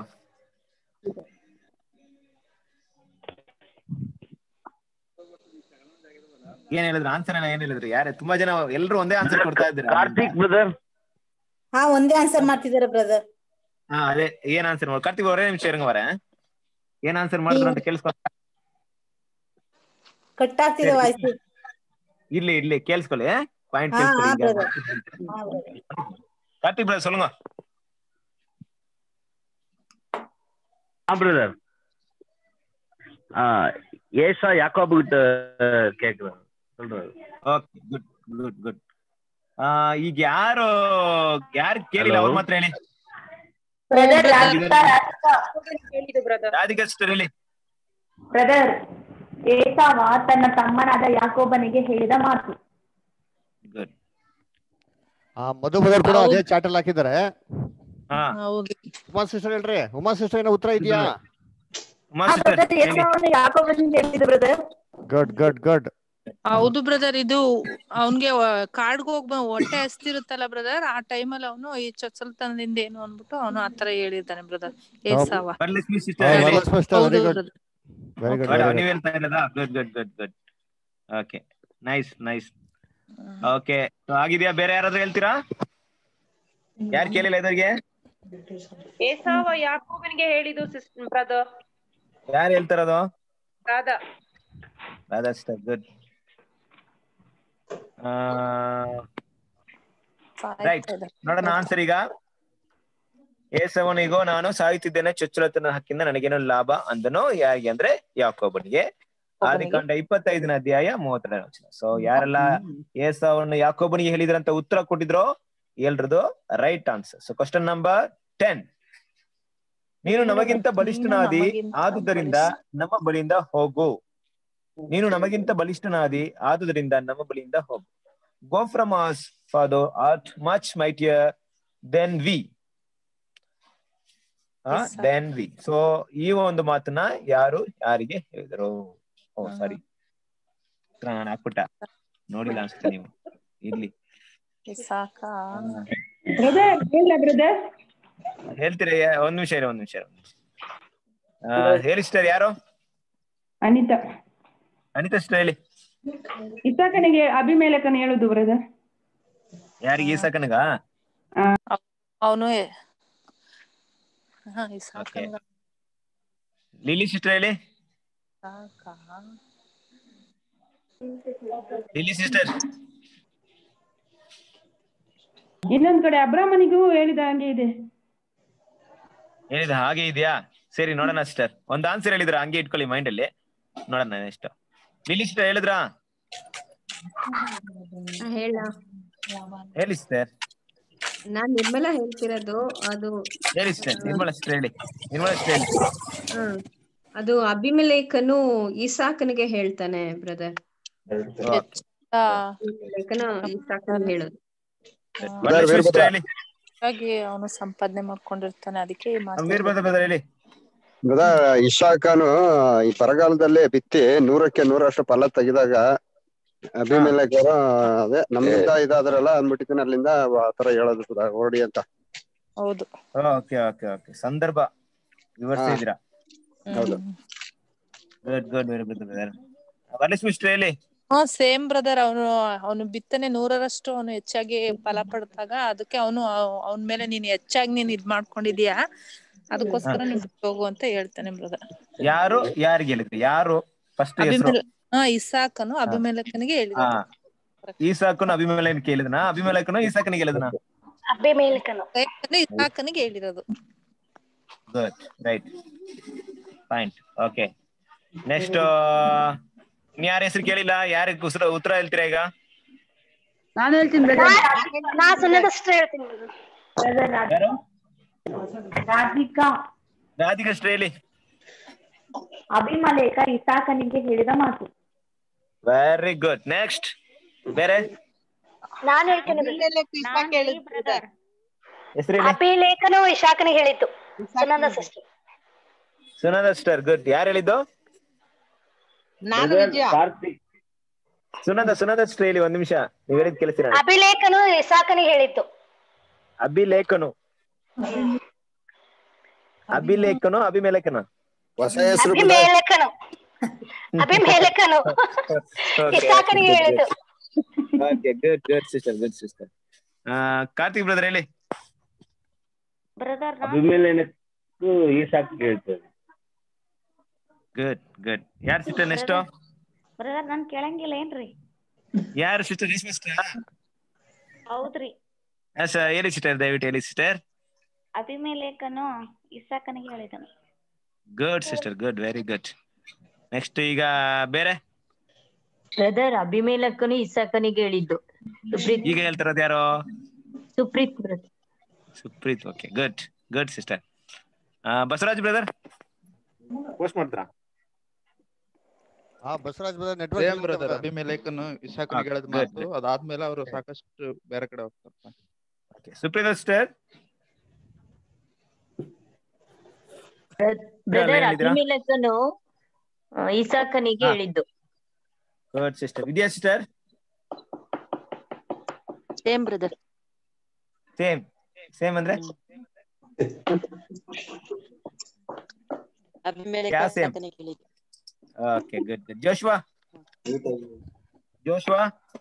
ಏನ್ ಹೇಳಿದ್ರು ಆನ್ಸರ್ ಏನ್ ಹೇಳಿದ್ರು ಯಾರೇ ತುಂಬಾ ಜನ ಎಲ್ರು ಒಂದೇ ಆನ್ಸರ್ ಕೊಡ್ತಾ ಇದ್ದೀರಾ ಕಾರ್ತಿಕ್ ಬ್ರದರ್ ಹಾ ಒಂದೇ ಆನ್ಸರ್ ಮಾಡ್ತಿದ್ದಾರೆ ಬ್ರದರ್ ಹಾ ಅದೇ ಏನ್ ಆನ್ಸರ್ ಮಾಡಿ ಕಾರ್ತಿಕ್ ಅವರೇ ನಿಮಿಷ ಇರಂಗವರೆ ಏನ್ ಆನ್ಸರ್ ಮಾಡಿದ್ರು ಅಂತ ಕೇಳಿಸ್ಕೊ ಕಟ್ ಆಗ್ತಿದೆ ವಾಯ್ಸ್ ಇರ್ಲಿ ಇರ್ಲಿ ಕೇಳಿಸ್ಕೊಳ್ಳಿ ಪಾಯಿಂಟ್ ಹಾ ಹಾ ಕೇಳಿಸ್ಕೊಳ್ಳಿ ಬ್ರದರ್ ಈಗ ಹಾ brother. ಕಾರ್ತಿಕ್ ಬ್ರದರ್ சொல்லுங்க ஆ பிரதர் ஏசா யாக்கோபு கிட்ட கேக்குறேன் சொல்றாரு ಓಕೆ ಗುಡ್ ಗುಡ್ ಗುಡ್ ಈಗ ಯಾರು ಯಾರು ಕೇಳಿಲ್ಲ ಅವ್ರ ಮಾತ್ರ ಹೇಳಿ ರಾಧಿಕಾ ಸಿಸ್ಟರ್ ಹೇಳಿ ಬ್ರದರ್ ಏಸಾವ ತನ್ನ ತಮ್ಮನಾದ ಯಾಕೋಬನಿಗೆ ಹೇಳಿದ ಮಾತು ಗುಡ್ ಆ ಮಧು ಬ್ರದರ್ ಕೂಡ ಅದೇ ಚಾಟ್ ಅಲ್ಲಿ ಹಾಕಿದ್ದಾರೆ ಹಾ ಹೌದು ಉಮಾ ಸಿಸ್ಟರ್ ಹೇಳ್ರಿ ಉಮಾ ಸಿಸ್ಟರ್ ಏನೋ ಉತ್ತರ ಇದೆಯಾ ಉಮಾ ಹಾ ಸಿಸ್ಟರ್ ಬ್ರದರ್ ಏಸಾವನು ಯಾಕೋಬನಿಗೆ ಹೇಳಿದ ಬ್ರದರ್ ಗುಡ್ ಗುಡ್ ಗುಡ್ ಹೌದು ಬ್ರದರ್ ಇದು ಅವನ್ಗೆ ಕಾಡ್ಗೆ ಹೋಗ್ ಬ- ಹೊಟ್ಟೆ ಹಸ್ತಿರುತ್ತಲ್ಲ ಬ್ರದರ್ ಆ ಟೈಮಲ್ಲಿ ಅವನು ಈ ಚೊಚ್ಚಲ್ತನದಿಂದ ಏನು ಅನ್ಬಿಟ್ಟು ಅವನು ಆತರ ಹೇಳಿದ್ದಾನೆ ಬ್ರದರ್ ಏಸಾವ ವರಲಕ್ಷ್ಮಿ ಹಾ, ಸಿಸ್ಟರ್ ಹೇಳಿ ವರಲಕ್ಷ್ಮಿ sister, very ಹೌದು good. brother. ವೆರಿ ಗುಡ್ ಹೌದಾ ವೆರಿ ನೀವ್ ಗುಡ್ ಹೇಳ್ತಾ ಇರೋದಾ good good good good okay nice nice okay ಆಗಿದ್ಯಾ ಬೇರೆ ಯಾರಾದ್ರೂ ಹೇಳ್ತೀರಾ ಯಾರು ಕೇಳಿಲ್ಲ ಇದ್ರಿಗೆ ಏಸಾವ ಯಾಕೋಬನಿಗೆ ಹೇಳಿದ್ದು ಬ್ರದರ್ ಯಾರು ಹೇಳ್ತಾರದು Radha Radha sister good right ನೋಡೋಣ ಆನ್ಸರ್ ಈಗ ಏಸವನಿಗೋ ನಾನು ಸಾಯುತ್ತಿದ್ದೇನೆ ಚೊಚ್ಚಲತನ ಹಕ್ಕಿಂದ ನನಗೇನು ಲಾಭ ಅಂದನು ಯಾರಿಗೆ ಅಂದ್ರೆ ಯಾಕೋಬನಿಗೆ ಆದಿಕಾಂಡ ಇಪ್ಪತ್ತೈದನೇ ಅಧ್ಯಾಯ ಮೂವತ್ತೆರಡನೇ ವಚನ ಸೊ ಯಾರೆಲ್ಲ ಏಸವನ್ನು ಯಾಕೋಬನಿಗೆ ಹೇಳಿದ್ರಂತ ಉತ್ತರ ಕೊಟ್ಟಿದ್ರೋ ಎಲ್ರದು right answer so question number ten ನೀನು ನಮಗಿಂತ ಬಲಿಷ್ಠನಾದಿ ಆದುದರಿಂದ ನಮ್ಮ ಬಳಿಯಿಂದ ಹೋಗು ನೀನು ನಮಗಿಂತ ಬಲಿಷ್ಠನಾದಿ ಆದುದರಿಂದ ನಮ್ಮ ಬಳಿಯಿಂದ ಹೋಗು ಗೋ ಫ್ರಮ್ ಅಸ್ ಫಾದರ್ art much mightier than we Yes, sir. Than we so ಈ ಒಂದು ಮಾತನ್ನ ಯಾರು ಯಾರಿಗೆ ಹೇಳಿದರು ಓ ಸಾರಿ ನಾನು ಹಾಕ್ಬಿಟ್ಟ ನೋಡಿಲ್ಲ ಅನ್ಸುತ್ತೆ ನೀವು ಇರ್ಲಿ ಸಾಕ ಬ್ರದರ್ ಹೇಳ ಬ್ರದರ್ ಹೇಳ್ತೀರಾ ಯಾ- ಒಂದ್ ನಿಮಿಷ ಇರಿ ಒಂದ್ ನಿಮಿಷ ಇರಿ, ಒಂದ್ ನಿಮಿಷ ಆ, ಹೇಳಿ ಸಿಸ್ಟರ್ ಯಾರು ಅನಿತಾ ಅನಿತಾ ಸಿಸ್ಟರ್ ಹೇಳಿ ಇಸಾಕನಿಗೆ ಅಭಿಮೇಲಕನ ಹೇಳುದು ಬ್ರದರ್ ಯಾರಿಗೆ ಈ ಸಕನಗ ಅವನು ಹಾ ಇಸಾಕನ್ಗ ಲಿಲಿ ಸಿಸ್ಟರ್ ಹೇಳಿ ಸಾಕ ಲಿಲಿ ಸಿಸ್ಟರ್ ಇನ್ನೊಂದ್ ಕಡೆ ಅಬ್ರಾಹ್ಮನಿಗೂ ಹೇಳಿದ ಹಂಗೆ ಇದೆ ಹೇಳಿದ ಹಾಗೆ ಇದೆಯಾ ಸರಿ ನೋಡೋಣ ಸಿಸ್ಟರ್ ಒಂದ್ ಆನ್ಸರ್ ಹೇಳಿದ್ರ ಹಂಗೆ ಇಟ್ಕೊಳ್ಳಿ ಮೈಂಡ್ ಅಲ್ಲಿ ನೋಡೋಣ ಎಷ್ಟು ಲಿಲಿ ಸಿಸ್ಟರ್ ಹೇಳಿದ್ರಾ ಹೇಳ ಹೇಳಿ ಸಿಸ್ಟರ್ ನಾನ್ ನಿರ್ಮಲಾ ಹೇಳ್ತಿರೋದು ಅದು ಹೇಳಿ ಸಿಸ್ಟರ್ ನಿರ್ಮಲಾ ಸಿಸ್ಟರ್ ಹೇಳಿ ನಿರ್ಮಲಾ ಸಿಸ್ಟರ್ ಹೇಳಿ ಹ್ಮ್ ಅದು ಅಭಿಮಲೇಖನು ಇಸಾಕನಿಗೆ ಹೇಳ್ತಾನೆ ಬ್ರದರ್ ಅಭಿಮಲೇಖನು ಇಸಾಕನಿಗೆ ಹೇಳೋದು ವರಲಕ್ಷ್ಮಿ ಸಿಸ್ಟರ್ ಹೇಳಿ ಹಾಗಾಗಿ ಅವನು ಸಂಪಾದನೆ ಮಾಡ್ಕೊಂಡಿರ್ತಾನೆ ಅದಕ್ಕೆ ಈ ಮಾತು ವೀರಭದ್ರ ಬ್ರದರ್ ಹೇಳಿ ಬ್ರದರ್ ಇಶಾಕನು ಈ ಬರಗಾಲದಲ್ಲಿ ಬಿತ್ತಿ ನೂರಕ್ಕೆ ನೂರಷ್ಟು ಫಲ ತೆಗೆದಾಗ ಅಭಿಮೇಲಕರು ಅದೇ ನಮ್ಮಿಂದ ಇದಾದ್ರಲ್ಲ ಅಂದ್ಬಿಟ್ಟಿದ್ದೀನಿ ಅಲ್ಲಿಂದ ಆ ತರ ಹೇಳೋದು ಸುಧಾ, ಹೊರಡಿ ಅಂತ ಹೌದು ಓಕೆ ಓಕೆ ಓಕೆ ಸಂದರ್ಭ ವಿವರಿಸಿದ್ದೀರಾ ಹೌದು good good Veerabhadra brother Varalakshmi sister ಹೇಳಿ ಹಾ ಸೇಮ್ ಬ್ರದರ್ ಅವನು ಅವನು ಬಿತ್ತನೆ ನೂರರಷ್ಟು ಅವನು ಹೆಚ್ಚಾಗಿ ಫಲ ಪಡ್ದಾಗ ಅದಕ್ಕೆ ಅವನು ಅವನ ಮೇಲೆ ನೀನ್ ಹೆಚ್ಚಾಗಿ ನೀನ್ ಇದ್ ಮಾಡ್ಕೊಂಡಿದೀಯಾ ಅದಕ್ಕೋಸ್ಕರ ನೀನ್ ಬಿಟ್ಟು ಹೋಗು ಅಂತ ಹೇಳ್ತಾನೆ ಬ್ರದರ್ ಯಾರು ಯಾರಿಗೆ ಹೇಳಿದ್ರಿ ಯಾರು ಫಸ್ಟ್ ಹೆಸರು ಅಭಿಮೇಲ ಹಾ ಇಸಾಕನು ಅಭಿಮೇಲಕನಿಗೆ ಹಾ ಹೇಳಿದ ಈಸಾಕನು ಅಭಿಮೇಲನ್ ಕೇಳಿದನ ಅಭಿಮೇಲಕನು ಈಸಾಕನಿಗೆ ಹೇಳಿದನ ಅಭಿಮೇಲಕನು ಇಸಾಕನಿಗೆ ಹೇಳಿರೋದು good right point okay next ಯಾರ ಹೆಸರು ಕೇಳಿಲ್ಲ ಯಾರಿಗೆ ಉತ್ತರ ಉತ್ತರ ಹೇಳ್ತೀರಾ ಈಗ ನಾನು ಹೇಳ್ತೀನಿ ನಾ- ನಾ ಸುನಂದ ಸಿಸ್ಟರ್ ಹೇಳ್ತೀನಿ ಯಾರು ರಾಧಿಕಾ ರಾಧಿಕಾ ಸಿಸ್ಟರ್ ಹೇಳಿ ಅಭಿಮಲೇಖ ಇಸಾಕನಿಗೆ ಹೇಳಿದ ಮಾತು ವೆರಿ ಗುಡ್ ನೆಕ್ಸ್ಟ್ ಬೇರೆ ನಾನು ಹೇಳ್ತೀನಿ ಹೆಸರು ಹೇಳಿ ಅಭಿಲೇಖನು ಇಶಾಕನಿಗೆ ಹೇಳಿದ್ದು Sunanda sister Sunanda sister good ಯಾರು ಹೇಳಿದ್ದು ನಾನು ವಿಜಯ ಕಾರ್ತಿಕ್ ಸುನಂದ ಸುನಂದ ಸಿಸ್ಟರ್ ಹೇಳಿ ಒಂದ್ ನಿಮಿಷ ನೀವ್ ಹೇಳಿದ್ ಕೇಳಿಸ್ತೀರ ಅಭಿಲೇಖನು ಇಸಾಕನಿಗೆ ಹೇಳಿದ್ದು ಅಭಿಲೇಖನು ಅಭಿಲೇಖನು ಅಭಿಮೇಲಕನು ಹೊಸ ಹೆಸರು ಅಭಿಮೇಲಕನು ಅಭಿಮೇಲಕನು ಇಸಾಕನಿಗೆ ಹೇಳಿದ್ದು okay good good sister good sister Karthik brother ಹೇಳಿ ಬ್ರದರ್ ಅಭಿಮೇಲನಕ್ಕೂ ಈಸಾಕ್ ಹೇಳ್ತೇವೆ ಗುಡ್ ಗುಡ್ ಯಾರು ಸಿಸ್ಟರ್ ನೆಕ್ಸ್ಟ್ ಬ್ರದರ್ ನಾನ್ ಕೇಳಂಗಿಲ್ಲ ಏನ್ರಿ ಯಾರು ಸಿಸ್ಟರ್ ರೇಷ್ಮೆ ಸಿಸ್ಟರ್ ಹೌದ್ರಿ ಹೇಳಿ ಸಿಸ್ಟರ್ ದಯವಿಟ್ಟು ಹೇಳಿ ಸಿಸ್ಟರ್ ಅಭಿಮೇಲೇಖನು ಇಸಾಕನಿಗೆ ಹೇಳಿದನು good sister good very good next ಈಗ ಬೇರೆ ಬ್ರದರ್ ಅಭಿಮೇಲಕ್ಕನು ಇಸಾಕನಿಗೆ ಹೇಳಿದ್ದು ಸುಪ್ರೀತ್ ಈಗ ಹೇಳ್ತಾರದು ಯಾರು Supreeth brother Supreeth okay good good sister Basavaraj brother post ಮಾಡ್ತೀರಾ ಹಾ Basavaraj brother same network brother ಅಭಿಮೇಲೆಕನು ಇಸಾಕನಿಗೆ ಹೇಳಿದ good, ಮಾತು ಅದಾದ್ಮೇಲೆ ಅವರು ಸಾಕಷ್ಟು ಬೇರೆ ಕಡೆ ಹೋಗ್ತಾರೆ ಸುಪ್ರೀತ್ ಸಿಸ್ಟರ್ ಬ್ರದರ್ ಹೇಳಿದ್ರಾ? ಅಭಿಮೇಲಕ್ಕನು ಆ, ಇಸಾಕನಿಗೆ ಹೇಳಿದ್ದು good sister Vidya sister same brother same same ಅಂದ್ರೆ ಅಭಿಮೇಲೆ ಕ್ಯಾ same okay good good Joshua Joshua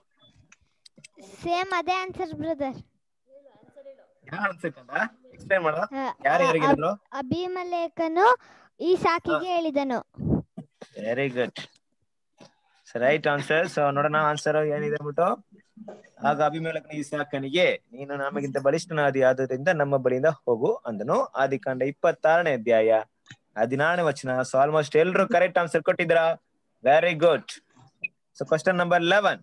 same ಅದೇ ಆನ್ಸರ್ ಬ್ರದರ್ ಯಾರು ಅನ್ಸಕ್ಕಂಡ ಎಕ್ಸ್ಪ್ಲೈನ್ ಮಾಡ ಯಾರು ಯಾರಿಗೆ ಹೇಳಿದ್ರು ಅಭಿಮಲೇಖನು ಈ ಸಾಕಿಗೆ ಹೇಳಿದನು very good right answer so ನೋಡೋಣ ಆನ್ಸರ್ ಏನಿದೆ ಅಂದ್ಬಿಟ್ಟು ಆಗ ಅಭಿಮೇಲಕನ ಇಸಾಕನಿಗೆ ನೀನು ನಮಗಿಂತ ಬಲಿಷ್ಠನಾದಿ ಆದುದರಿಂದ ನಮ್ಮ ಬಳಿಯಿಂದ ಹೋಗು ಅಂದನು ಆದಿಕಾಂಡ ಇಪ್ಪತ್ತಾರನೇ ಅಧ್ಯಾಯ ಹದಿನಾರನೇ ವಚನ ಸೊ ಆಲ್ಮೋಸ್ಟ್ ಎಲ್ರು ಕರೆಕ್ಟ್ ಆನ್ಸರ್ ಕೊಟ್ಟಿದ್ರ very good so question number eleven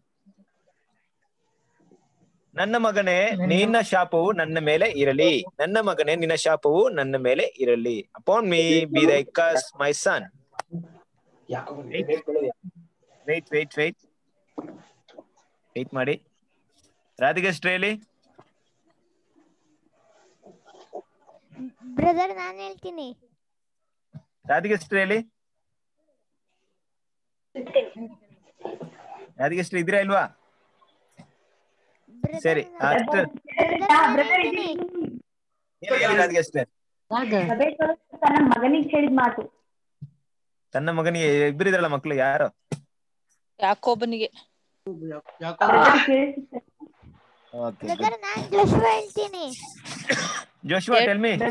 ನನ್ನ ಮಗನೇ ನಿನ್ನ ಶಾಪವು ನನ್ನ ಮೇಲೆ ಇರಲಿ ನನ್ನ ಮಗನೇ ನಿನ್ನ ಶಾಪವು ನನ್ನ ಮೇಲೆ ಇರಲಿ upon me be the curse my son wait wait wait wait ಮಾಡಿ ರಾಧಿಕೇಶ್ರೀ ಹೇಳಿ ಬ್ರದರ್ ನಾನು ಹೇಳ್ತೀನಿ ರಾಧಿಕೇಶ್ರೀ ಹೇಳಿ ರಾಧಿಕೇಶ್ರೀ ಇದ್ದೀರಾ ಇಲ್ವಾ ಸರಿ ಅಷ್ಟು ಹೇಳಿ ಹೇಳಿ ರಾಧಿಕೇಶ್ರೀ ತನ್ನ ಮಗನಿಗೆ ಹೇಳಿದ ಮಾತು ತನ್ನ ಮಗನಿಗೆ ಇಬ್ಬರಿದ್ರಲ್ಲ ಮಕ್ಳು ಯಾರು ಯಾಕೋಬನಿಗೆ ಓಕೆ ಬ್ರದರ್ ನಾನು ಜೋಶುವ ಹೇಳ್ತೀನಿ ಜೋಶ್ವಾ ಟೆಲ್ ಮಿ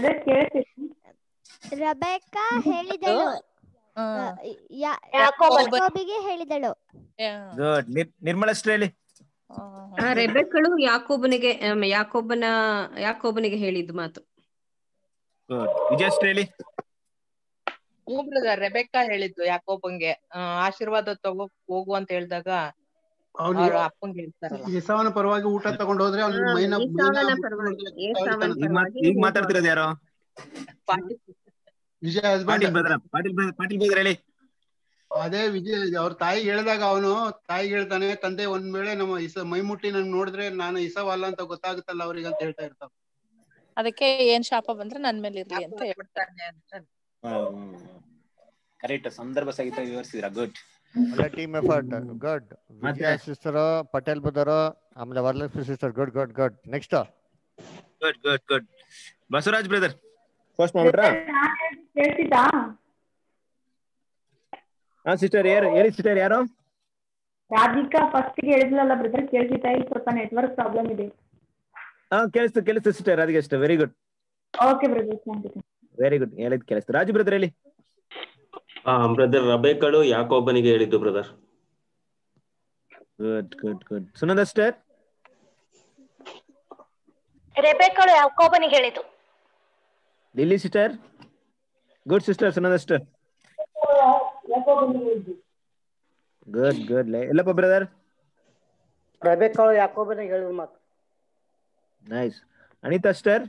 ರಬೇಕಾ ಹೇಳಿದಳು ಆ, ಯಾ- ಯಾಕೋಬ- ಯಾಕೋಬಿಗೆ ಹೇಳಿದಳು ಗುಡ್ ನಿರ್ಮಲಶ್ರೀ ಹೇಳಿ ಆ, ರೆಬೆಕ್ಕಳು ಯಾಕೋಬನಿಗೆ ಆಮ್, ಯಾಕೋಬನ ಯಾಕೋಬನಿಗೆ ಹೇಳಿದ್ದು ಮಾತು ಗುಡ್ ವಿಜಯಶ್ರೀ ಹೇಳಿ ಹ್ಞೂ ಬ್ರದರ್ ರೆಬೆಕ್ಕಾ ಹೇಳಿದ್ದು ಯಾಕೋಬಂಗೆ ಆ, ಆಶೀರ್ವಾದ ತಗೋ ಹೋಗು ಅಂತ ಹೇಳಿದಾಗ ಅವ್ನಿಗೆ ಅವ್ರ ಅಪ್ಪಂಗೆ ಹೇಳ್ತಾರಲ್ಲ ಯೇಸವನ ಪರವಾಗಿ ಊಟ ತಗೊಂಡು ಹೋದ್ರೆ ಅವ್ನ ಹಾ, ಮೈನ ಏಸಾವನ ಪರವಾಗಿ, ಏಸಾವನ ಈಗ ಮಾತ್- ಈಗ ಮಾತಾಡ್ತಿರೋದು ಯಾರು ವಿಜಯ್ ಹಸ್ಬೆಂಡ್ ಪಾಟೀಲ್ ಭದ್ರ ಪಾಟೀಲ್ ಭದ್ರ- ಪಾಟೀಲ್ ಭದ್ರ ಹೇಳಿ ಅದೇ ವಿಜಯ್ ಅವ್ರ ತಾಯಿಗೆ ಹೇಳಿದಾಗ ಅವನು ತಾಯಿಗೆ ಹೇಳ್ತಾನೆ ತಂದೆ ಒಂದ್ ವೇಳೆ ನಮ್ಮ ಇಸ ಮೈ ಮುಟ್ಟಿ ನನ್ ನೋಡಿದ್ರೆ ನಾನು ಇಸವಲ್ಲ ಅಂತ ಗೊತ್ತಾಗುತ್ತಲ್ಲ ಅವ್ರಿಗೆ ಅಂತ ಹೇಳ್ತಾ ಇರ್ತಾವ ಅದಕ್ಕೆ ಏನ್ ಶಾಪ ಬಂದ್ರೆ ನನ್ ಮೇಲೆ ಇರ್ಲಿ ಅಂತ ಹೇಳ್ತಾರೆ ಕರೆಕ್ಟ್ ಸಂದರ್ಭ ಸಹಿತ ವಿವರಿಸಿದ್ರ ಗುಡ್ ಒಳ್ಳೆ team effort good Vijaya sister Patel brother ಆಮೇಲೆ Varalakshmi sister good good good next good good good Basavaraj brother first ಮಾಡ್ಬಿಟ್ರಾ ಕೇಳ್ತಿದ್ದಾ ಹಾ ಸಿಸ್ಟರ್ ಯಾರು ಹೇಳಿ ಸಿಸ್ಟರ್ ಯಾರು ರಾಧಿಕಾ ಫಸ್ಟ್ ಹೇಳಿದ್ಲಲ್ಲ ಬ್ರದರ್ ಕೇಳ್ತಿತ್ತಾ ಇಲ್ಲಿ ಸ್ವಲ್ಪ ನೆಟ್ವರ್ಕ್ ಪ್ರಾಬ್ಲಮ್ ಇದೆ ಹಾ ಕೇಳಿಸ್ತು ಕೇಳಿಸ್ತು ಸಿಸ್ಟರ್ ಅದಕ್ಕೆ ಅಷ್ಟೇ very good okay brother thank you very good ಹೇಳಿದ್ ಕೇಳಿಸ್ತು ರಾಜು ಬ್ರದರ್ ಹೇಳಿ ಆ ಬ್ರದರ್ ರಬೇಕಳು ಯಾಕೋಬನಿಗೆ ಹೇಳಿದ್ದು brother good good good Sunanda sister ರೆಬೆಕ್ಕಳು ಯಾಕೋಬನಿಗೆ ಹೇಳಿದ್ದು Lily sister good sister Sunanda sister good good Ellappa brother ರಬೇಕಳು ಯಾಕೋಬನಿಗೆ ಹೇಳಿದ ಮಾತು nice Anita sister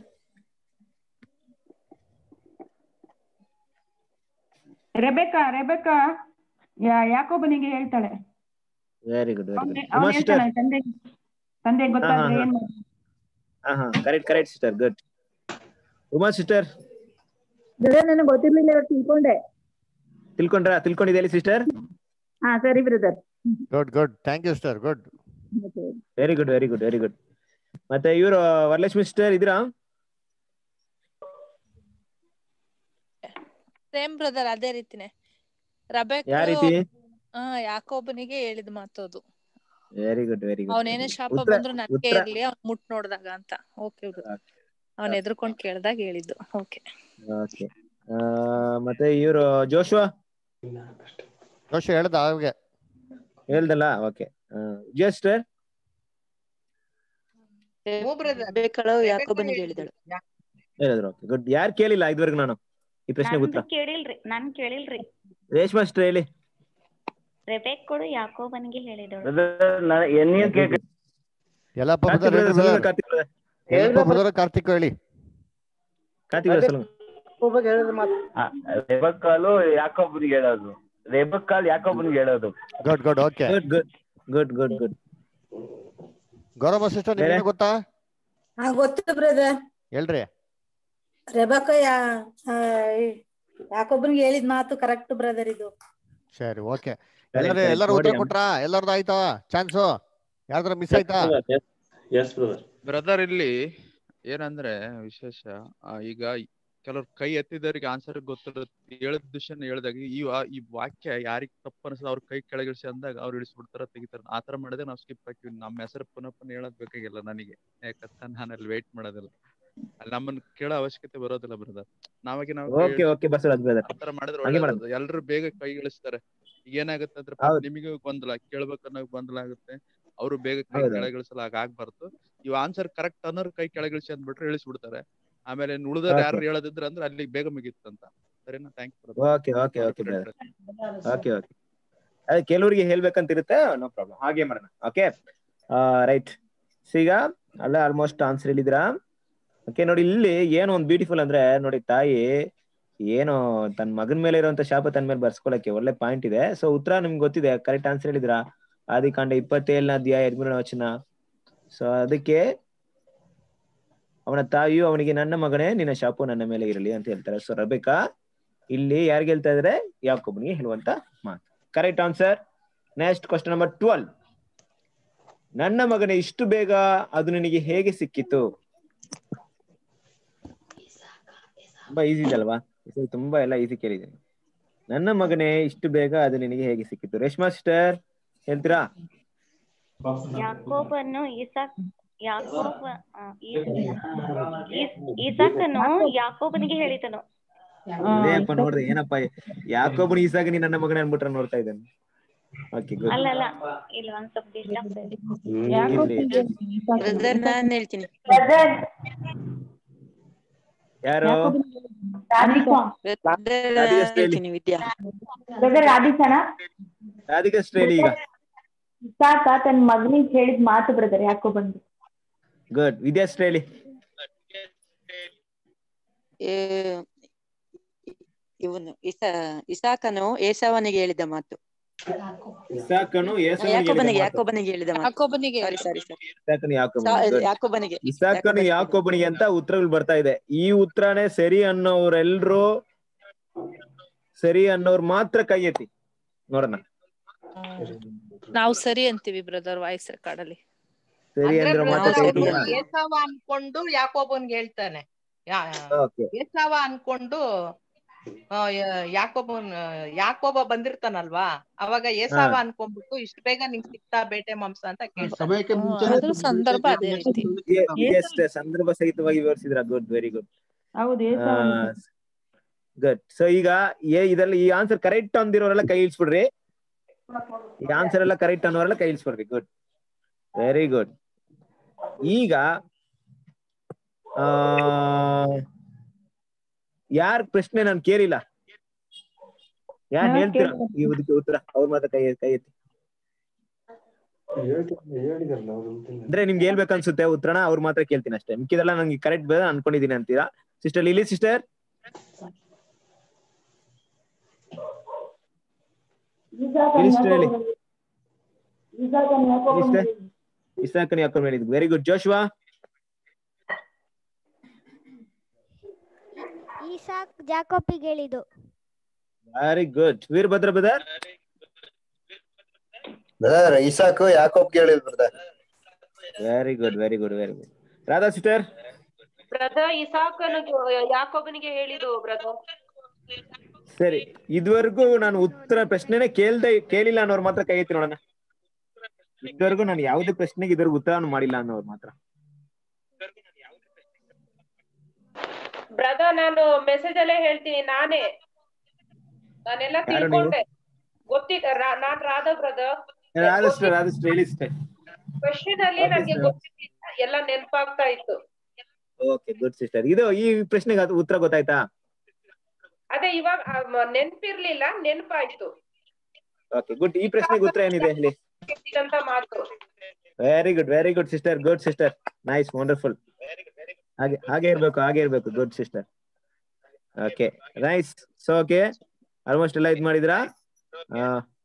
Rebecca Rebecca ಯಾ- ಯಾಕೋಬನಿಗೆ ಹೇಳ್ತಾಳೆ ವೆರಿ ಗುಡ್ ವೆರಿ ಅವ್ನೆ- ಗುಡ್ ಅವ್ನು ಉಮಾ ಸಿಸ್ಟರ್ ಹೇಳ್ತಾನೆ ತಂದೆ ತಂದೆ ಗೊತ್ತಾದ್ರೆ ಹಾ, ಹಾ. ಏನ್ ಮಾಡೋದು? ಹಾ ಹಾ correct correct sister good Uma sister brother ನನಗೆ ಗೊತ್ತಿರ್ಲಿಲ್ಲ ಇವತ್ತು ತಿಳ್ಕೊಂಡೆ ತಿಳ್ಕೊಂಡ್ರಾ ತಿಳ್ಕೊಂಡಿದೆ ಹೇಳಿ ಸಿಸ್ಟರ್ ಹಾ ಸರಿ brother good good thank you sister good very good very good very good ಮತ್ತೆ ಇವರು ವರಲಕ್ಷ್ಮಿ ಸಿಸ್ಟರ್ ಇದ್ರಾ ಸೇಮ್ ಬ್ರದರ್ ಅದೇ ರೀತಿನೇ ರಬೇಕ್ ಯಾವ ರೀತಿ ಹಾ ಯಾಕೋಬನಿಗೆ ಹೇಳಿದ ಮಾತು ಅದು ವೆರಿ ಗುಡ್ ವೆರಿ ಗುಡ್ ಅವನೇನೇ ಶಾಪ ಉತ್ತರ ಬಂದ್ರು ನನಗೆ ಉತ್ತರ ಇರ್ಲಿ ಅವ್ನ್ ಮುಟ್ ನೋಡ್ದಾಗ ಅಂತ ಓಕೆ ಅವನ್ ಎದ್ರುಕೊಂಡ್ ಕೇಳ್ದಾಗ ಹೇಳಿದ್ದು ಓಕೆ ಓಕೆ ಮತ್ತೆ ಇವರು ಜೋಶ್ವಾ ದೋಷ ಹೇಳ್ದ ಅವ್ಗೆ ಹೇಳ್ದಲ್ಲ ಓಕೆ ಸಿಸ್ಟರ್ ರೆಬೆಕ್ಕಳು ಯಾಕೋಬನಿಗೆ ಹೇಳಿದಳು ಹೇಳಿದ್ರು ಓಕೆ ಗುಡ್ ಯಾರು ಕೇಳಿಲ್ಲ ಇದುವರೆಗೂ ನಾನು ಈ ಪ್ರಶ್ನೆಗೆ ಉತ್ತರ ನಂದು ಕೇಳಿಲ್ರಿ ನಾನ್ ಕೇಳಿಲ್ರಿ ರೇಷ್ಮಾ ಸಿಸ್ಟರ್ ಹೇಳಿ ರೆಬೆಕ್ಕಳು ಯಾಕೋಬನಿಗೆ ಹೇಳಿದಳು ಎಲ್ಲಪ್ಪ ಕಾರ್ತಿಕ್ ಬ್ರದರ್ brother, ಹೇಳಿ சொல்லுங்க ಕಾರ್ತಿಕ್ brother. ಎಲ್ಲಪ್ಪ ಬ್ರದರ್ ಕಾರ್ತಿಕ್ ಹೇಳಿ ಕಾರ್ತಿಕ್ brother, சொல்லுங்க ಯಾಕೋಬಗೆ ಹೇಳಿದ ಮಾತು ರೆಬಕ್ಕಾಲು ಯಾಕೋಬನಿಗೆ ಹೇಳೋದು ರೆಬಕ್ಕಾಲ್ ಯಾಕೋಬನಿಗೆ ಹೇಳೋದು good good okay good good good good good Gaurava sister ನಿಮ್ಗೆ ಗೊತ್ತಾ ಹಾ ಗೊತ್ತು ಬ್ರದರ್ ಹೇಳ್ರಿ ರೆಬಕ ಯಾ ಆ, ಯಾಕೊಬ್ಬನಿಗೆ ಹೇಳಿದ ಮಾತು ಕರೆಕ್ಟ್ ಬ್ರದರ್ ಇದು ಸರಿ ಓಕೆ ಎಲ್ಲರೂ correct. ಎಲ್ಲರೂ ಉತ್ತರ ನೋಡಿ, ಕೊಟ್ರಾ ಎಲ್ಲರದ್ದು ಆಯ್ತಾ ಚಾನ್ಸು ಯಾರ್ದಾರ ಮಿಸ್ ಆಯ್ತಾ ಎಸ್ ಬ್ರದರ್ ಬ್ರದರ್ ಇಲ್ಲಿ ಏನಂದ್ರೆ ವಿಶೇಷ ಆ, ಈಗ ಕೆಲವ್ರು ಕೈ ಎತ್ತಿದವರಿಗೆ ಆನ್ಸರ್ ಗೊತ್ತಿರುತ್ತೆ ಹೇಳಿದ ವಿಷಯನ ಹೇಳಿದಾಗ ಈ ವಾ- ಈ ವಾಕ್ಯ ಯಾರಿಗ್ ತಪ್ಪು ಅನ್ಸದ ಅವ್ರ ಕೈ ಕೆಳಗಿಳಿಸಿ ಅಂದಾಗ ಅವ್ರು ಇಳಿಸ್ಬಿಡ್ತಾರ ತೆಗಿತಾರ ಆ ತರ ಮಾಡಿದ್ರೆ ನಾವು ಸ್ಕಿಪ್ ಹಾಕಿವಿ ನಮ್ಮ ಹೆಸರು ಪುನಃ ಪುನಃ ಹೇಳೋದ್ ಬೇಕಾಗಿಲ್ಲ ನನಗೆ ಯಾಕಂತ ನಾನು ಅಲ್ಲಿ ವೇಟ್ ಮಾಡೋದಿಲ್ಲ ಅಲ್ಲಿ ನಮ್ಮನ್ನ ಕೇಳೋ ಅವಶ್ಯಕತೆ ಬರೋದಿಲ್ಲ ಬ್ರದರ್ ನಾವಾಗಿ ನಾವು ಕೈ ಓಕೆ ಓಕೆ ಬಸವರಾಜ್ ಬ್ರದರ್ ಆ ತರ ಮಾಡಿದ್ರೆ ಹಂಗೆ ಒಳ್ಳೇದು ಮಾಡೋಣ ಎಲ್ರು ಬೇಗ ಕೈ ಇಳಿಸ್ತಾರೆ ಈಗ ಏನಾಗುತ್ತೆ ಅಂದ್ರೆ ಹೌದು. ನಿಮಗೂ ಗೊಂದಲ ಕೇಳ್ಬೇಕನ್ನೋ ಗೊಂದಲ ಆಗುತ್ತೆ ಅವರು ಬೇಗ ಕೈ ಹೌದು. ಕೆಳಗಿಳಿಸಲ್ಲ ಆಗ್ಬಾರ್ದು ಇವ್ ಆನ್ಸರ್ ಕರೆಕ್ಟ್ ಅನ್ನೋರು ಕೈ ಕೆಳಗಿಳಿಸಿ ಅಂದ್ಬಿಟ್ರೆ ಇಳಿಸ್ಬಿಡ್ತಾರೆ ಆಮೇಲೆ ಉಳಿದವ್ರು ಯಾರು Okay. ಹೇಳದಿದ್ರೆ ಅಂದ್ರೆ ಅಲ್ಲಿ ಬೇಗ ಮುಗೀತಂತ ಸರಿನಾ thank you okay okay okay brother okay okay ಅದೇ ಕೆಲವರಿಗೆ ಹೇಳ್ಬೇಕಂತ ಇರುತ್ತೆ ನೋ ಪ್ರಾಬ್ಲಮ್ ಹಾಗೆ ಮಾಡೋಣ ಓಕೆ ರೈಟ್ ಸೊ ಈಗ ಅಲ್ಲ ಆಲ್ಮೋಸ್ಟ್ ಆನ್ಸರ್ ಹೇಳಿದ್ರಾ ಓಕೆ ನೋಡಿ ಇಲ್ಲಿ ಏನು ಒಂದು ಬ್ಯೂಟಿಫುಲ್ ಅಂದ್ರೆ ನೋಡಿ ತಾಯಿ ಏನು ತನ್ನ ಮಗನ ಮೇಲೆ ಇರುವಂತ ಶಾಪ ತನ್ನ ಮೇಲೆ ಬರ್ಸ್ಕೊಳಕ್ಕೆ ಒಳ್ಳೆ ಪಾಯಿಂಟ್ ಇದೆ ಸೊ ಉತ್ತರ ನಿಮ್ಗೆ ಗೊತ್ತಿದೆ ಕರೆಕ್ಟ್ ಆನ್ಸರ್ ಹೇಳಿದ್ರಾ ಆದಿಕಾಂಡ ಇಪ್ಪತ್ತೇಳನ ಅಧ್ಯಾಯ ಹದಿಮೂರನೇ ವಚನ ಸೊ ಅದಕ್ಕೆ ಅವನ ತಾಯಿಯು ಅವನಿಗೆ ನನ್ನ ಮಗನೇ ನಿನ್ನ ಶಾಪು ನನ್ನ ಮೇಲೆ ಇರಲಿ ಅಂತ ಹೇಳ್ತಾರೆ ಸೊ ರಬೇಕಾ ಇಲ್ಲಿ ಯಾರಿಗೆ ಹೇಳ್ತಾ ಇದಾರೆ ಯಾಕೊಬ್ಬನಿಗೆ ಹೇಳುವಂತ ಮಾತು correct answer next question number twelve ನನ್ನ ಮಗನೇ ಇಷ್ಟು ಬೇಗ ಅದು ನಿನಗೆ ಹೇಗೆ ಸಿಕ್ಕಿತು ತುಂಬಾ ಈಸಿ ಇದೆ ಅಲ್ವಾ ಇದು ತುಂಬಾ ಎಲ್ಲ ಈಸಿ ಕೇಳಿದ್ದೀನಿ ನನ್ನ ಮಗನೇ ಇಷ್ಟು ಬೇಗ ಅದು ನಿನಗೆ ಹೇಗೆ ಸಿಕ್ಕಿತು ರೇಷ್ಮಾ ಸಿಸ್ಟರ್ ಹೇಳ್ತೀರಾ ಯಾಕೋಬನು ಇಸಾಕ್ ಯಾಕೋಬ ಆ, ಈ- ಈ- ಇಸಾಕನು ಯಾಕೋಬನಿಗೆ ಹೇಳಿದನು ಅದೇಪ್ಪ ನೋಡ್ರಿ ಏನಪ್ಪ ಯಾಕೊಬ್ಬನ ಈಸಾಗ ನೀ ನನ್ನ ಮಗನೇ ಅನ್ಬಿಟ್ರೆ ನೋಡ್ತಾ ಇದ್ದೇನೆ ಓಕೆ ಗುಡ್ ಅಲ್ಲ ಅಲ್ಲ ಇಲ್ಲ ಒಂದ್ ಸ್ವಲ್ಪ ಡಿಸ್ಟರ್ಬ್ ಬ್ರದರ್ ನಾನ್ ಹೇಳ್ತೀನಿ ಯಾರು ರಾಧಿಕಾ ಬ್ರದರ್ ರಾಧಿಕಾ ನಾನ್ ಸ್ಟೈಲಿ ಹೇಳ್ತೀನಿ ವಿದ್ಯಾ ಬ್ರದರ್ ರಾಧಿಕಾನ ರಾಧಿಕಾ ಸ್ಟೈಲಿ ಈಗ ಇಸಾಕ ತನ್ನ ಮಗನಿಗೆ ಹೇಳಿದ ಮಾತು ಬ್ರದರ್ ಯಾಕೋ ಬಂದು ಗುಡ್ ವಿದ್ಯಾ ಸ್ಟೈಲಿ ಏ- ಇವನು ಇಸ ಇಸಾಕನು ಏಸಾವನಿಗೆ ಹೇಳಿದ ಮಾತು ಇಸಾಕನು ಏಸವನಿಗೆ ಯಾಕೋಬನಿಗೆ ಹೇಳಿದ ಮಾತು ಯಾಕೋಬನಿಗೆ ಹೇಳಿದ ಮಾತು ಯಾಕೋಬನಿಗೆ ಸಾರಿ ಸಾರಿ ಸಾರಿ ಇಸಾಕನು ಯಾಕೋಬನಿಗೆ good. ಯಾಕೋಬನಿಗೆ ಇಸಾಕನು ಯಾಕೊಬ್ಬನಿಗೆ ಅಂತ ಉತ್ತರಗಳು ಬರ್ತಾ ಇದೆ ಈ ಉತ್ತರನೇ ಸರಿ ಅನ್ನೋರೆಲ್ರು ಸರಿ ಅನ್ನೋರ್ ಮಾತ್ರ ಕೈ ಎತ್ತಿ ನೋಡೋಣ ನಾವು ಸರಿ ಅಂತೀವಿ ಬ್ರದರ್ ವಾಯ್ಸ್ ರೆಕಾರ್ಡ್ ಅಲ್ಲಿ ಸರಿ ಅಂದ್ರೆ ಅಂದ್ರೆ ಮಾತ್ರ brother ಕೈ ಅವ್ನು ಎತ್ತಿ ಏಸಾವ ಅನ್ಕೊಂಡು ಯಾಕೋಬನ್ಗೆ ಹೇಳ್ತಾನೆ ಯಾ- ಓಕೆ ಏಸಾವ ಅನ್ಕೊಂಡು ಆ, ಯಾ- ಯಾಕೋಬನ್ ಯಾಕೋಬ ಬಂದಿರ್ತಾನಲ್ವಾ ಅವಾಗ ಏಸಾವ ಅನ್ಕೊಂಡ್ಬಿಟ್ಟು ಇಷ್ಟು ಬೇಗ ನಿಂಗ್ ಸಿಕ್ತಾ ಬೇಟೆ ಮಾಂಸ ಅಂತ ಕೇಳ್ತಾನೆ ಸಮಯಕ್ಕೆ ಹ್ಮ್, ಮುಂಚೆನೆ ಅದ್ರ ಸಂದರ್ಭ ಅದೇ ರೀತಿ ಎಷ್ಟೇ ಸಂದರ್ಭ ಸಹಿತವಾಗಿ ವಿವರಿಸಿದ್ರ ಗುಡ್ ವೆರಿ ಗುಡ್ ಹೌದು ಏಸಾವನ ಗುಡ್ ಸೊ ಈಗ ಏ ಇದರಲ್ಲಿ ಈ ಆನ್ಸರ್ ಕರೆಕ್ಟ್ ಅಂದಿರೋರೆಲ್ಲ ಕೈ ಇಳಿಸ್ಬಿಡ್ರಿ ಈ ಆನ್ಸರ್ ಎಲ್ಲ ಕರೆಕ್ಟ್ ಅನ್ನೋರೆಲ್ಲ ಕೈ ಇಳಿಸ್ಬಿಡ್ರಿ ಗುಡ್ ವೆರಿ ಗುಡ್ ಈಗ ಆ ಯಾರ್ ಪ್ರಶ್ನೆ ನಾನು ಕೇಳಿಲ್ಲ ಯಾರ್ ನಾನ್ ಹೇಳ್ತೀರಾ ಕೇಳ್ತೇನೆ. ಈ ಇದಕ್ಕೆ ಉತ್ತರ ಅವ್ರ ಮಾತ್ರ ಕೈ ಕೈ ಎತ್ತಿ ಅಂದ್ರೆ ನಿಮ್ಗೆ ಹೇಳ್ಬೇಕು ಅನ್ಸುತ್ತೆ ಉತ್ತರನ ಅವ್ರ ಮಾತ್ರ ಕೇಳ್ತೀನಿ ಅಷ್ಟೇ ಮಿಕ್ಕಿದೆಲ್ಲ ನಂಗೆ ಕರೆಕ್ಟ್ ಬೇಡ ಅನ್ಕೊಂಡಿದೀನಿ ಅಂತೀರಾ ಸಿಸ್ಟರ್ ಲಿಲಿ ಸಿಸ್ಟರ್ ಸಿಸ್ಟರ್ ಹೇಳಿ ಸಿಸ್ಟರ್ ಇಸಾಕನ್ ಯಾಕೋ ಹೇಳಿದ್ ವೆರಿ ಗುಡ್ ಜೋಶ್ವಾ ಈಸಾಕ್ ಜಾಕೋಪಿಗೆ ಹೇಳಿದ್ದು very good Veerabhadra brother brother ಇಸಾಕು ಯಾಕೋಬ್ ಕೇಳಿದ್ brother very good very good very good Radha sister brother ಇಸಾಕನು ಯಾಕೋಬನಿಗೆ ಹೇಳಿದು ಬ್ರದರ್ ಸರಿ ಇದುವರೆಗೂ ನಾನು ಉತ್ತರ ಪ್ರಶ್ನೆನೇ ಕೇಳ್ದೆ ಕೇಳಿಲ್ಲ ಅನ್ನೋರು ಮಾತ್ರ ಕೈ ಎತ್ತಿ ನೋಡೋಣ ಇದುವರೆಗೂ ನಾನು ಯಾವುದೇ ಪ್ರಶ್ನೆಗೆ ಇದುವರೆಗೂ ಉತ್ತರವನ್ನು ಮಾಡಿಲ್ಲ ಅನ್ನೋರು ಮಾತ್ರ ಬ್ರದರ್ ನಾನು ಮೆಸೇಜ್ ಅಲ್ಲೇ ಹೇಳ್ತೀನಿ ನಾನೇ ನಾನೆಲ್ಲ ಯಾರು ನೀವು? ತಿಳ್ಕೊಂಡೆ ಗೊತ್ತಿದ್ದ ನಾನ್ ರಾಧಾ ಬ್ರದರ್ ರಾಧಾ ರಾಧಾ ಹೇಳಿ ಸಿಸ್ಟರ್ ಕ್ವಶನ್ ಅಲ್ಲಿ Okay, ನನ್ಗೆ sir. ಗೊತ್ತಿದ್ದಿಲ್ಲ ಎಲ್ಲ ನೆನಪಾಗ್ತಾ ಇತ್ತು ಓಕೆ ಗುಡ್ ಸಿಸ್ಟರ್ ಇದು ಈ ಪ್ರಶ್ನೆಗೆ ಅದು ಉತ್ತರ ಗೊತ್ತಾಯ್ತಾ ಅದೇ ಇವಾಗ ಆ, ಮ- ನೆನ್ಪಿರ್ಲಿಲ್ಲ ನೆನಪಾಯ್ತು ಓಕೆ ಗುಡ್ ಈ ಪ್ರಶ್ನೆಗೆ ಉತ್ತರ ಏನಿದೆ ಹೇಳಿ ಅಂತ ಮಾತು very good very good sister good sister nice wonderful ಹಾಗೆ ಹಾಗೆ ಇರ್ಬೇಕು ಹಾಗೆ ಇರ್ಬೇಕು good sister okay nice so okay almost ಎಲ್ಲ ಇದ್ ಮಾಡಿದ್ರಾ ಆ,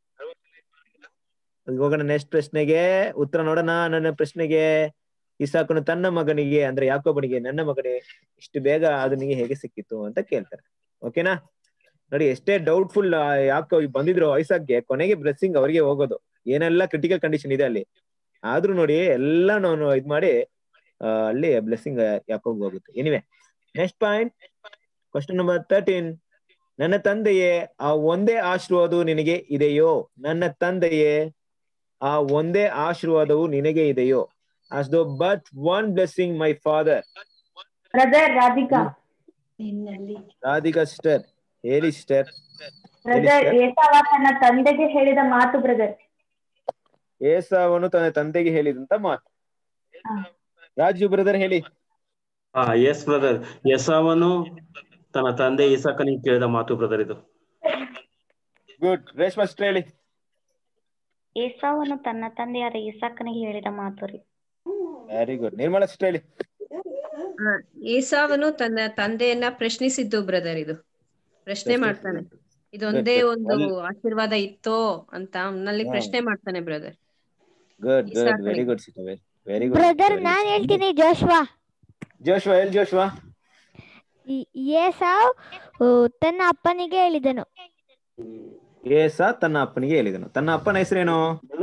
ಈಗ ಹೋಗೋಣ ನೆಕ್ಸ್ಟ್ ಪ್ರಶ್ನೆಗೆ ಉತ್ತರ ನೋಡೋಣ ನನ್ನ ಪ್ರಶ್ನೆಗೆ ಇಸಾಕನು ತನ್ನ ಮಗನಿಗೆ ಅಂದ್ರೆ ಯಾಕೋಬನಿಗೆ ನನ್ನ ಮಗನೇ ಇಷ್ಟು ಬೇಗ ಅದು ನಿಮಗೆ ಹೇಗೆ ಸಿಕ್ಕಿತ್ತು ಅಂತ ಕೇಳ್ತಾರೆ ಓಕೆನಾ ನೋಡಿ ಎಷ್ಟೇ ಡೌಟ್ಫುಲ್ ಯಾಕೋ ಬಂದಿದ್ರು ಐಸಾಕ್ಗೆ ಕೊನೆಗೆ ಬ್ಲೆಸ್ಸಿಂಗ್ ಅವರಿಗೆ ಹೋಗೋದು ಏನೆಲ್ಲ ಕ್ರಿಟಿಕಲ್ ಕಂಡೀಷನ್ ಇದೆ ಅಲ್ಲಿ ಆದ್ರೂ ನೋಡಿ ಎಲ್ಲ ನಾನು ಇದ್ ಮಾಡಿ ಆ, ಅಲ್ಲಿ ಬ್ಲೆಸ್ಸಿಂಗ್ ಯಾಕೋಬ್ ಹೋಗುತ್ತೆ anyway next point question number thirteen ನನ್ನ ತಂದೆಯೇ ಆ ಒಂದೇ ಆಶೀರ್ವಾದವು ನಿನಗೆ ಇದೆಯೋ ನನ್ನ ತಂದೆಯೇ ಆ ಒಂದೇ ಆಶೀರ್ವಾದವು ನಿನಗೆ ಇದೆಯೋ as though but one blessing my father brother Radhika Radhika sister ಹೇಳಿ ಸಿಸ್ಟರ್ ಹೇಳಿ ಬ್ರದರ್ sister. ಏಸಾವ ತನ್ನ ತಂದೆಗೆ ಹೇಳಿದ ಮಾತು ಬ್ರದರ್ ಏಸಾವನು ತನ್ನ ತಂದೆಗೆ ಹೇಳಿದಂತ ಮಾತು ರಾಜು ಬ್ರದರ್ ಹೇಳಿ ಹಾ ಎಸ್ ಬ್ರದರ್ ಯಸಾವನು ತನ್ನ ತಂದೆ ಇಸಾಕನಿಗೆ ಕೇಳಿದ ಮಾತು ಬ್ರದರ್ ಇದು ಗುಡ್ ರೇಷ್ಮಾ ಸಿಸ್ಟರ್ ಹೇಳಿ ಏಸಾವನು ತನ್ನ ತಂದೆಯಾದ ಇಸಾಕನಿಗೆ ಹೇಳಿದ ಮಾತು ರೀ ವೆರಿ ಗುಡ್ ನಿರ್ಮಲಾ ಸಿಸ್ಟರ್ ಹೇಳಿ ಆ, ಏಸಾವನು ತನ್ನ ತಂದೆಯನ್ನ ಪ್ರಶ್ನಿಸಿದ್ದು ಬ್ರದರ್ ಇದು ಪ್ರಶ್ನೆ ಮಾಡ್ತಾನೆ ಇದೊಂದೇ good. ಒಂದು Well- ಆಶೀರ್ವಾದ ಇತ್ತೋ ಅಂತ ಅವನಲ್ಲಿ ಹಾ. ಪ್ರಶ್ನೆ ಮಾಡ್ತಾನೆ ಬ್ರದರ್ ಗುಡ್ ಗುಡ್ ಇಸಾಕನಿಗೆ. Very good sister very good brother ನಾನ್ ಹೇಳ್ತೀನಿ ಜೋಶ್ವಾ ಜೋಶ್ವಾ ಹೇಳಿ ಜೋಶ್ವಾ ಈ- ಏಸಾವ್ ಉ, ತನ್ನ ಅಪ್ಪನಿಗೆ ಹೇಳಿದನು ಏಸ ತನ್ನ ಅಪ್ಪನಿಗೆ ಹೇಳಿದನು ತನ್ನ ಅಪ್ಪನ ಹೆಸರೇನು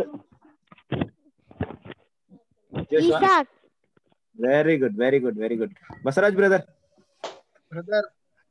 Isaac very good very good very good Basavaraj brother brother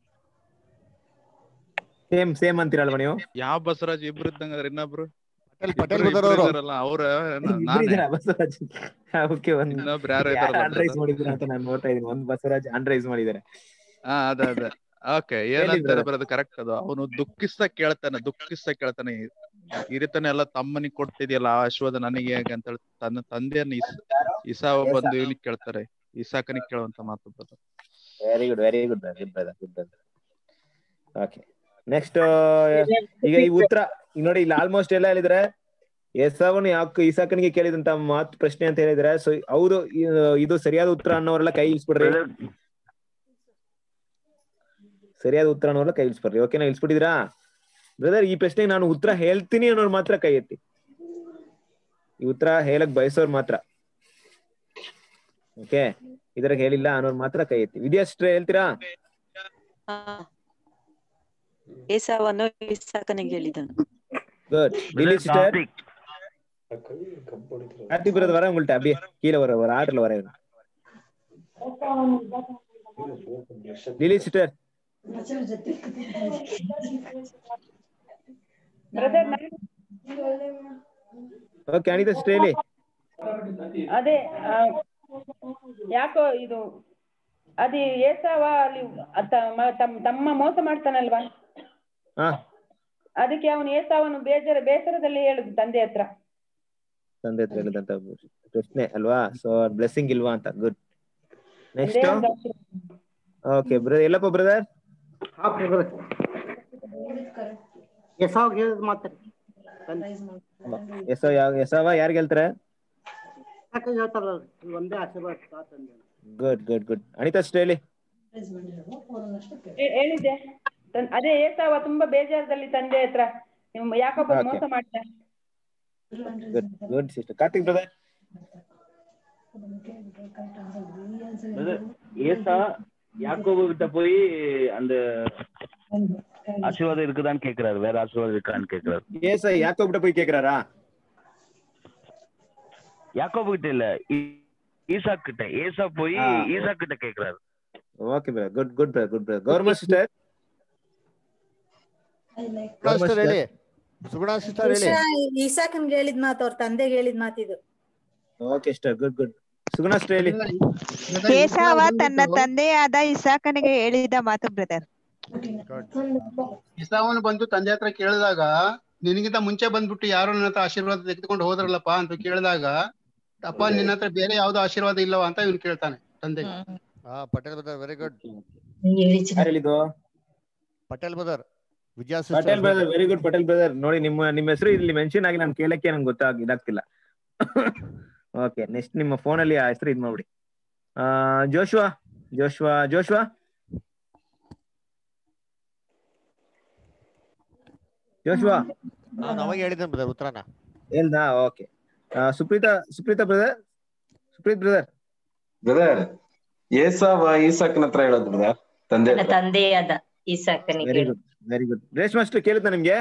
same same ಅಂತೀರಲ್ವಾ ನೀವು ಯಾವ ಬಸವರಾಜ್ ಇಬ್ರು ಇದ್ದಂಗ ಇನ್ನೊಬ್ರು ಪಟೇಲ್ ಪಟೇಲ್ ಇಬ್ರು- ಬ್ರದರ್ ಇಬ್ರು ಅವರು ಇದಾರಲ್ಲ ಅವ್ರ ಇಬ್ರು ನಾನೇ ಇದ್ದೀರಾ ಬಸವರಾಜ್ ಓಕೆ ಒಂದ್ ಇನ್ನೊಬ್ರು ಯಾರೋ ಯಾರು ಇದಾರಲ್ಲ ಅನ್ರೈಸ್ brother. ಮಾಡಿದ್ದೀರಾ ಅಂತ ನಾನು ನೋಡ್ತಾ ಇದ್ದೀನಿ ಒಂದ್ ಬಸವರಾಜ್ ಅನ್ರೈಸ್ ಮಾಡಿದ್ದಾರೆ ಹಾ ಅದೇ ಅದೇ ಓಕೆ ಹೇಳಿ ಏನಂತಾರೆ brother. ಬರೋದು ಕರೆಕ್ಟ್ ಅದು ಅವನು ದುಃಖಿಸ್ತಾ ಕೇಳ್ತಾನೆ ದುಃಖಿಸ್ತಾ ಕೇಳ್ತಾನೆ ಈ ರೀತಿನೇ ಎಲ್ಲ ತಮ್ಮನಿಗೆ ಕೊಡ್ತಿದ್ಯಲ್ಲ ಆ ಆಶೀರ್ವಾದ ನನಗೆ ಹೇಗೆ ಅಂತ ಹೇಳಿ ತನ್ನ ತಂದೆಯನ್ನ ಇಸ್ ಇಸಾವ ಬಂದು ಇವನಿಗೆ ಕೇಳ್ತಾರೆ ಇಸಾಕನಿಗೆ ಕೇಳುವಂತ ಮಾತು brother. Very good very good good brother good brother okay next ಈಗ ಈ ಉತ್ತರ ಈಗ ನೋಡಿ ಇಲ್ಲಿ ಆಲ್ಮೋಸ್ಟ್ ಎಲ್ಲ ಹೇಳಿದ್ರೆ ಎಸವನು ಯಾಕೆ ಇಸಾಕನಿಗೆ ಕೇಳಿದಂತ ಮಾತು ಪ್ರಶ್ನೆ ಅಂತ ಹೇಳಿದ್ರೆ ಸೊ ಹೌದು ಇ- ಇದು ಸರಿಯಾದ ಉತ್ತರ ಅನ್ನೋರೆಲ್ಲ ಕೈ ಇಳಿಸ್ಬಿಡ್ರಿ ಸರಿಯಾದ ಉತ್ತರ ಅನ್ನೋರೆಲ್ಲ ಕೈ ಇಳಿಸ್ಬಿಡ್ರಿ ಓಕೆನಾ ಇಳಿಸ್ಬಿಟ್ಟಿದ್ರಾ ಬ್ರದರ್ ಈ ಪ್ರಶ್ನೆಗೆ ನಾನು ಉತ್ತರ ಹೇಳ್ತೀನಿ ಅನ್ನೋರು ಮಾತ್ರ ಕೈ ಎತ್ತಿ ಈ ಉತ್ತರ ಹೇಳಕ್ ಬಯಸೋರ್ ಮಾತ್ರ ಓಕೆ ಇದ್ರಾಗ ಹೇಳಿಲ್ಲ ಅನ್ನೋರು ಮಾತ್ರ ಕೈ ಎತ್ತಿ ವಿದ್ಯಾಶ್ರೀ ಹೇಳ್ತೀರಾ ಏಸಾವನ್ನು ಇಸಾಕನಿಗೆ ಹೇಳಿದನು good Lily sister Karthik brother வரேன் உங்கள்ட்ட அப்படியே கீழே வர ஒரு ஆர்டர்ல வரேன் Lily sister brother okay Anita sister ಹೇಳಿ ಅದೇ ಆ, ಯಾಕೋ ಇದು ಅದೇ ಏಸಾವ ಅಲ್ಲಿ ಅತ್ತ- ಮ- ತಮ್- ತಮ್ಮ ಮೋಸ ಮಾಡ್ತಾನಲ್ವಾ ಹಾ ಅದಕ್ಕೆ ಅವನು ಏಸಾವನು ಬೇಜಾರ ಬೇಸರದಲ್ಲಿ ಹೇಳುದು ತಂದೆ ಹತ್ರ ತಂದೆ ಹತ್ರ ಹೇಳಿದಂತ ಪ್ರಶ್ನೆ ಅಲ್ವಾ ಸೊ ಬ್ಲೆಸ್ಸಿಂಗ್ ಇಲ್ವಾ ಅಂತ ಗುಡ್ ನೆಕ್ಸ್ಟ್ ಒಂದೇ ಒಂದು ಆಶೀರ್ವಾದ. ಓಕೆ ಬ್ರದರ್ ಎಲ್ಲಪ್ಪ ಬ್ರದರ್ ಹಾ ಬ್ರದರ್ ಎಸಾವ್ ಹೇಳಿದ ಮಾತ್ರಿ ಎಸ ಎಸವ ಯಾರಿಗೆ ಹೇಳ್ತಾರೆ ಯಾಕೆ ಹೇಳ್ತಾರಲ್ಲ ಈ ಒಂದೇ ಆಶೀರ್ವಾದ ಸಾಕು ತಂದೆ good good good Anita sister ಹೇಳಿ ಹೇ- ಹೇಳಿದ್ದೆ ತನ್- ಅದೇ ಏಸಾವ ತುಂಬಾ ಬೇಜಾರದಲ್ಲಿ ತಂದೆ ಹತ್ರ ನಿಮ್ಮ ಯಾಕೊಬ್ಬ Okay. ಮೋಸ ಮಾಡ್ತಾ good good sister Karthik brother ஏசா யாக்கோபு கிட்ட போய் அந்த ஆசீர்வாதம் இருக்குதான்னு கேக்குறாரு வேற ஆசீர்வாதம் இருக்கான்னு கேக்குறாரு ஏசா யாக்கோபிட்ட போய் கேக்குறாரா யாக்கோபு கிட்ட இல்ல ஈ- ஈசாக் கிட்ட ஏசா போய் ஆ. ஈசாக் கிட்ட கேக்குறாரு okay brother good good brother good brother government sister Suguna sister ಹೇಳಿ ಸುಗುಣ ಸಿಸ್ಟರ್ ಹೇಳಿ ಇಸಾಕನ್ಗೆ ಹೇಳಿದ ಮಾತು ಅವ್ರ ತಂದೆಗೆ ಹೇಳಿದ ಮಾತಿದು okay sister good good Suguna sister ಹೇಳಿ ಏಸಾವ ತನ್ನ ತಂದೆಯಾದ ಇಸಾಕನಿಗೆ ಹೇಳಿದ ಮಾತು ಬ್ರದರ್ ಇಸಾವನು ಬಂದು ತಂದೆ ಹತ್ರ ಕೇಳಿದಾಗ ನಿನಗಿಂತ ಮುಂಚೆ ಬಂದ್ಬಿಟ್ಟು ಯಾರು ನನ್ನ ಹತ್ರ ಆಶೀರ್ವಾದ ತೆಗೆದುಕೊಂಡು ಹೋದ್ರಲ್ಲಪ್ಪ ಅಂತ ಕೇಳಿದಾಗ ಅಪ್ಪ ನಿನ್ನ ಹತ್ರ ಬೇರೆ ಯಾವ್ದು ಆಶೀರ್ವಾದ ಇಲ್ಲವಾ ಅಂತ ಇವನು ಕೇಳ್ತಾನೆ ತಂದೆ ಹಾ ಪಟೇಲ್ ಬ್ರದರ್ ವೆರಿ ಗುಡ್ ಯಾರು ಹೇಳಿದ್ದು Patel brother Vijaya Patel brother sister very good Patel brother ನೋಡಿ ನಿಮ್ಮ ನಿಮ್ಮ ಹೆಸರು ಇಲ್ಲಿ ಮೆನ್ಷನ್ ಆಗಿ ನಾನು ಕೇಳಕ್ಕೆ ನಂಗೆ ಗೊತ್ತಾಗ ಇದಾಗ್ತಿಲ್ಲ ಓಕೆ ನೆಕ್ಸ್ಟ್ ನಿಮ್ಮ ಫೋನ್ ಅಲ್ಲಿ ಆ ಹೆಸರು ಇದ್ ಮಾಡ್ಬಿಡಿ ಆ ಜೋಶ್ವಾ ಜೋಶ್ವಾ ಜೋಶ್ವಾ ಜೋಶ್ವಾ ನಾನು ಅವಾಗ ಹೇಳಿದ್ದೇನೆ ಬ್ರದರ್ ಉತ್ತರನ ಹೇಳ್ದಾ okay Supreetha Supreetha brother Supreeth brother brother ಏಸಾವ ಈಸಾಕ್ನ ಹತ್ರ ಹೇಳೋದು ಬ್ರದರ್ ತಂದೆ ನನ್ನ ಹತ್ರ ತಂದೆಯಾದ ಇಸಾಕನಿಗೆ very good very good Reshma ಅಷ್ಟು ಕೇಳುತ್ತಾ ನಿಮ್ಗೆ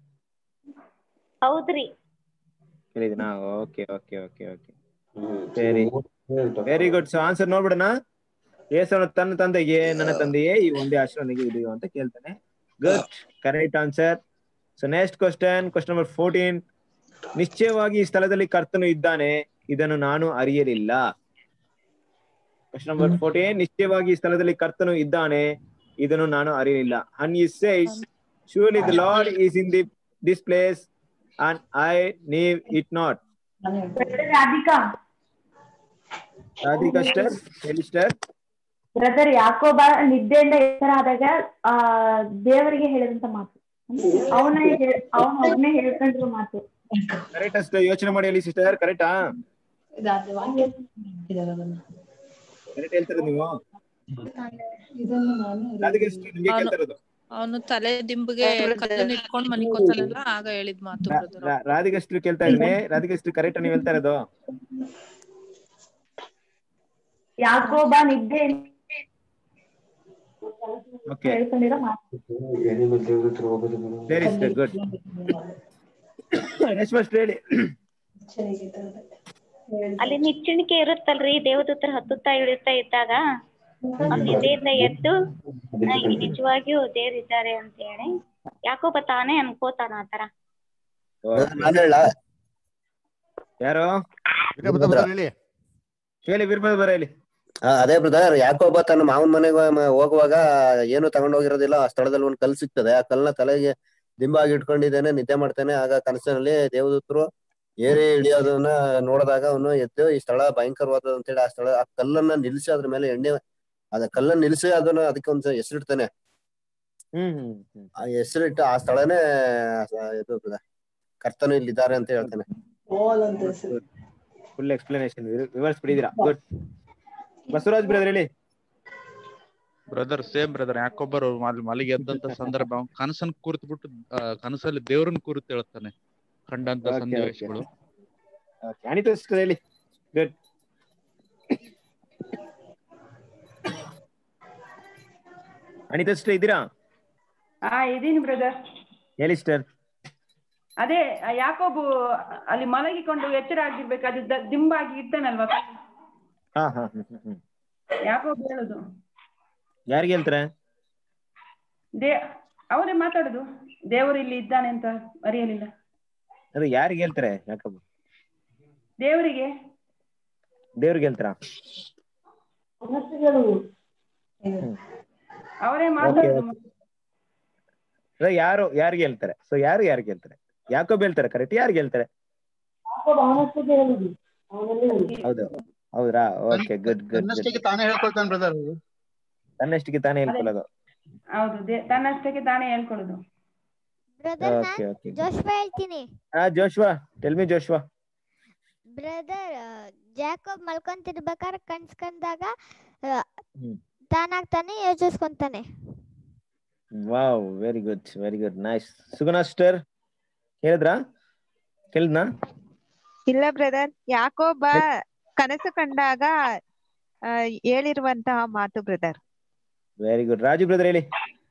ಹೌದ್ರಿ ಕೇಳಿದಿನಾ ಓಕೆ ಓಕೆ ಓಕೆ ಓಕೆ ಸರಿ ವೆರಿ ಗುಡ್ ಸೊ ಆನ್ಸರ್ ನೋಡ್ಬಿಡೋಣ ಏಸವನ ತನ್ನ ತಂದೆಗೆ ನನ್ನ ತಂದೆಯೇ ಈ ಒಂದೇ ಆಶ್ರಮನಿಗೆ ಇದು ಅಂತ ಕೇಳ್ತಾನೆ good correct answer so next question question number fourteen ನಿಶ್ಚಯವಾಗಿ ಈ ಸ್ಥಳದಲ್ಲಿ ಕರ್ತನು ಇದ್ದಾನೆ ಇದನ್ನು ನಾನು ಅರಿಯಲಿಲ್ಲ ಕ್ವಶನ್ ನಂಬರ್ ಫೋರ್ಟೀನ್ ನಿಶ್ಚಯವಾಗಿ ಈ ಸ್ಥಳದಲ್ಲಿ ಕರ್ತನು ಇದ್ದಾನೆ ಇದನ್ನು ನಾನು ಅರಿಯಲಿಲ್ಲ and he says surely the lord is in the this place and i knew it not Radhika Radhika sister ಹೇಳಿ ಸ್ಟರ್ ಬ್ರದರ್ ಯಾಕೋಬ ನಿದ್ದೆಯಿಂದ ಎಚ್ಚರಾದಾಗ ಆ ದೇವರಿಗೆ ಹೇಳಿದಂತ ಮಾತು ಅವನ ಅವನ ಒಬ್ನೇ ಹೇಳ್ಕೊಂಡಿರೋ ಮಾತು ಕರೆಕ್ಟ್ ಅಷ್ಟು ಯೋಚನೆ ಮಾಡಿ ಹೇಳಿ ಸಿಸ್ಟರ್ ಕರೆಕ್ಟಾ ಕರೆಕ್ಟ್ ಹೇಳ್ತಾರೆ ನೀವು ರಾಧಿಕಾ sister, ನಿಮ್ಗೆ ಕೇಳ್ತಾ ಇರೋದು ಅವನು ತಲೆ ದಿಂಬಿಗೆ ಕಲ್ಲನ್ನ ಇಟ್ಕೊಂಡ್ ಮನಿಕೋತಾನಲ್ಲ ಆಗ ಹೇಳಿದ್ ಮಾತು brother. ರಾ- ರಾಧಿಕಾ sister ಕೇಳ್ತಾ ಇದೀನಿ ರಾಧಿಕಾ sister ಕರೆಕ್ಟ್ ನೀವು ಹೇಳ್ತಾ ಇರೋದು ಯಾಕೋಬ ನಿದ್ದೆ ಓಕೆ ಹೇಳ್ಕೊಂಡಿರೋ ಮಾತು ವೆರಿ ಗುಡ್ ರೇಷ್ಮಾ sister ಹೇಳಿ ಅಲ್ಲಿ ನಿಚ್ಚಣಿಕೆ ಇರುತ್ತಲ್ರಿ ದೇವದೂತರ ಹತ್ತುತ್ತಾ ಇಳಿತಾ ಇದ್ದಾಗ ಅವ್ನ್ ನಿದ್ದೆಯಿಂದ ಎದ್ದು ಆ, ನಿಜವಾಗಿಯೂ ದೇವರಿದ್ದಾರೆ ಅಂತ ಹೇಳಿ ಯಾಕೋಬ ತಾನೇ ಅನ್ಕೋತಾನ ಆತರ ನಾನು ಹೇಳ ಯಾರು ಹೇಳಿ ಹೇಳಿ ವೀರಭದ್ರ ಬರ ಹೇಳಿ ಆ, ಅದೇ ಬ್ರದರ್ ಯಾಕೊಬ್ಬ ತನ್ನ ಮಾವನ ಮನೆಗೆ ಮ- ಹೋಗುವಾಗ ಏನು ತಗೊಂಡ್ ಹೋಗಿರೋದಿಲ್ಲ ಆ ಸ್ಥಳದಲ್ಲಿ ಒಂದ್ ಕಲ್ ಸಿಗ್ತದೆ ಆ ಕಲ್ನ ತಲೆಗೆ ದಿಂಬಾಗಿ ಇಟ್ಕೊಂಡಿದ್ದೇನೆ ನಿದ್ದೆ ಮಾಡ್ತೇನೆ ಆಗ ಕನಸಿನಲ್ಲಿ ದೇವದೂತರು ಏರಿ ಇಳಿಯೋದನ್ನ ನೋಡಿದಾಗ ಅವನು ಎದ್ದು ಈ ಸ್ಥಳ ಭಯಂಕರವಾದ ಅಂತೇಳಿ ಆ ಸ್ಥಳ ಆ ಕಲ್ಲನ್ನ ನಿಲ್ಸಿ ಅದ್ರ ಮೇಲೆ ಎಣ್ಣೆ ಅದ ಕಲ್ಲನ್ನ ನಿಲ್ಸಿ ಅದನ್ನ ಅದಕ್ಕೆ ಒಂದ್ ಹೆಸರಿಡ್ತಾನೆ ಹ್ಮ್ ಹ್ಮ್ ಹ್ಮ್ ಆ ಹೆಸರಿಟ್ಟು ಆ ಸ್ಥಳನೇ ಆ, ಇದು brother. ಕರ್ತನು ಇಲ್ಲಿದ್ದಾರೆ ಅಂತ ಹೇಳ್ತಾನೆ ಫುಲ್ ಎಕ್ಸ್ಪ್ಲನೇಷನ್ ವಿವರ್ಸ್ ಬಿಡಿದಿರಾ ಗುಡ್ ಬಸವರಾಜ್ ಬ್ರದರ್ ಹೇಳಿ ಬ್ರದರ್ ಸೇಮ್ ಬ್ರದರ್ ಯಾಕೊಬ್ಬರು ಅಲ್ಲಿ ಮಲಿಗೆ ಎದ್ದಂತ ಸಂದರ್ಭ ಅವ್ನ್ ಕನಸನ್ ಕೂರ್ತ್ ಬಿಟ್ಟು ಆ, ಕನಸಲ್ಲಿ ದೇವ್ರನ್ನ ಕೂರ್ತ್ ಹೇಳ್ತಾನೆ ಕಂಡಂತ Okay, okay. ಸನ್ನಿವೇಶಗಳು ಓಕೆ ಅನಿತಾ ಸಿಸ್ಟರ್ ಹೇಳಿ ಗುಡ್ ಅನಿತಾ ಸಿಸ್ಟರ್ ಇದ್ದೀರಾ ಹಾ ಇದೀನಿ ಬ್ರದರ್ ಹೇಳಿ ಸಿಸ್ಟರ್ ಅದೇ ಆ ಯಾಕೋಬು ಅಲ್ಲಿ ಮಲಗಿಕೊಂಡು ಎಚ್ಚರ ಆಗಿರ್ಬೇಕು ಅದು ದ- ದಿಂಬಾಗಿ ಇರ್ತಾನಲ್ವಾ ಹಾ ಹಾ ಹ್ಮ್ ಹ್ಮ್ ಹ್ಮ್ ಯಾಕೋಬ್ ಹೇಳುದು ಯಾರಿಗೆ ಹೇಳ್ತಾರೆ ದೇ ಅವರೇ ಮಾತಾಡುದು ದೇವರು ಇಲ್ಲಿ ಇದ್ದಾನೆ ಅಂತ ಅರಿಯಲಿಲ್ಲ ಅದು ಯಾರಿಗೆ ಹೇಳ್ತಾರೆ ಯಾಕಬ್ಬ ದೇವರಿಗೆ ದೇವ್ರಿಗೆ ಹೇಳ್ತಾರಾ ಅವರೇ ಮಾತಾಡುದು ಅದೇ ಯಾರು ಯಾರಿಗೆ ಹೇಳ್ತಾರೆ ಸೊ ಯಾರು ಯಾರಿಗೆ ಹೇಳ್ತಾರೆ ಯಾಕೊಬ್ಬ ಹೇಳ್ತಾರೆ ಕರೆಕ್ಟ್ ಯಾರಿಗೆ ಹೇಳ್ತಾರೆ ಹೌದು ಹೌದ್ರಾ ಓಕೆ ಗುಡ್ ಗುಡ್ ತನ್ನಷ್ಟಕ್ಕೆ ತಾನೇ ಹೇಳ್ಕೊಳ್ತಾನೆ ಬ್ರದರ್ ತನ್ನಷ್ಟಿಗೆ ತಾನೇ ಹೇಳ್ಕೊಳ್ಳೋದು ಹೌದು ದೇ- ತನ್ನಷ್ಟಕ್ಕೆ ತಾನೇ ಹೇಳ್ಕೊಳ್ಳುದು ಬ್ರದರ್ ಓಕೆ ಓಕೆ ಜೋಶ್ವಾ ಹೇಳ್ತೀನಿ ಹಾ Joshua tell me Joshua brother Jacob ಮಲ್ಕೊಂತಿರ್ಬೇಕಾದ್ರೆ ಕನ್ಸ್ಕೊಂಡಾಗ ಆ, ಹ್ಮ್ ತಾನಾಗ್ತಾನೆ ಯೋಚಿಸ್ಕೊಂತಾನೆ wow very good very good nice Suguna sister ಹೇಳಿದ್ರಾ ಕೇಳಿದ್ನಾ ಇಲ್ಲ ಬ್ರದರ್ ಯಾಕೋಬ ಕನಸು ಕಂಡಾಗ ಆ, ಹೇಳಿರುವಂತಹ ಮಾತು brother very good Raju brother ಹೇಳಿ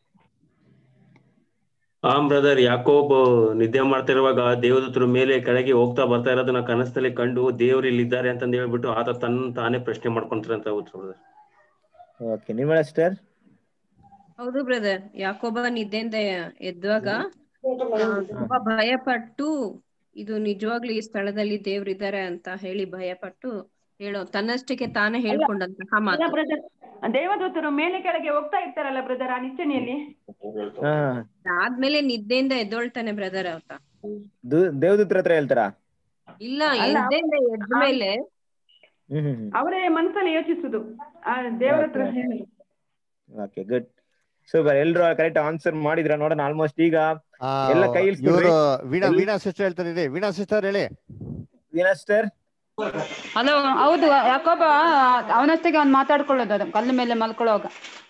ಆ ಬ್ರದರ್ ಯಾಕೋಬ್ ನಿದ್ದೆ ಮಾಡ್ತಿರುವಾಗ ದೇವದೂತರು ಮೇಲೆ ಕೆಳಗೆ ಹೋಗ್ತಾ ಬರ್ತಾ ಇರೋದನ್ನ ಕನಸಲ್ಲಿ ಕಂಡು ದೇವ್ರು ಇಲ್ಲಿದ್ದಾರೆ ಅಂತಂದ್ ಹೇಳ್ಬಿಟ್ಟು ಆತ ತನ್ನ ತಾನೇ ಪ್ರಶ್ನೆ ಮಾಡ್ಕೊಂತಾರೆ ಅಂತ ಉತ್ತರ ಬ್ರದರ್ ಓಕೆ ನಿರ್ಮಲಾ ಸಿಸ್ಟರ್ ಹೌದು ಬ್ರದರ್ ಯಾಕೋಬ ನಿದ್ದೆಯಿಂದ ಎದ್ದಾಗ ಆ, ತುಂಬಾ ಭಯಪಟ್ಟು ಇದು ನಿಜವಾಗ್ಲೂ ಈ ಸ್ಥಳದಲ್ಲಿ ದೇವ್ರಿದ್ದಾರೆ ಅಂತ ಹೇಳಿ ಭಯಪಟ್ಟು ಹೇಳೋ ತನ್ನಷ್ಟಕ್ಕೆ ತಾನೇ ಹೇಳ್ಕೊಂಡಂತಹ ಇಲ್ಲ ಮಾತು ಬ್ರದರ್ ದೇವದೂತರು ಮೇಲೆ ಕೆಳಗೆ ಹೋಗ್ತಾ ಇರ್ತಾರಲ್ಲ ಬ್ರದರ್ ಆ ನಿಚ್ಚಣಿಯಲ್ಲಿ ಹಾ ಆದ್ಮೇಲೆ ನಿದ್ದೆಯಿಂದ ಎದ್ದೊಳ್ತಾನೆ ಬ್ರದರ್ ಆತ ದು- ದೇವದೂತರ ಹತ್ರ ಹೇಳ್ತಾರಾ ಇಲ್ಲ ಅಲ್ಲ, ನಿದ್ದೆಯಿಂದ ಎದ್ದ ಮೇಲೆ ಹ್ಮ್ ಹ್ಮ್ ಅವರೇ ಮನಸ್ಸಲ್ಲಿ ಯೋಚಿಸುದು ಆ ದೇವರ ಹತ್ರ ಹೇಳುದು ಓಕೆ ಗುಡ್ ಸೂಪರ್ ಎಲ್ರು ಕರೆಕ್ಟ್ ಆನ್ಸರ್ ಮಾಡಿದ್ರ ನೋಡೋಣ ಆಲ್ಮೋಸ್ಟ್ ಈಗ ಎಲ್ಲ ಕೈ ಇವರು ವೀಣಾ ವೀಣಾ ಸಿಸ್ಟರ್ ಹೇಳ್ತಾರೆ ಇದೆ ವೀಣಾ ಸಿಸ್ಟರ್ ಹೇಳಿ ವೀಣಾ ಸಿಸ್ಟರ್ ಹಲೋ ಹೌದು ಯಾಕೋಬ ಅವನಷ್ಟಕ್ಕೆ ಅವ್ನು ಮಾತಾಡ್ಕೊಳ್ಳೋದು ಅದು ಕಲ್ಲು ಮೇಲೆ ಮಲ್ಕೊಳ್ಳೋವಾಗ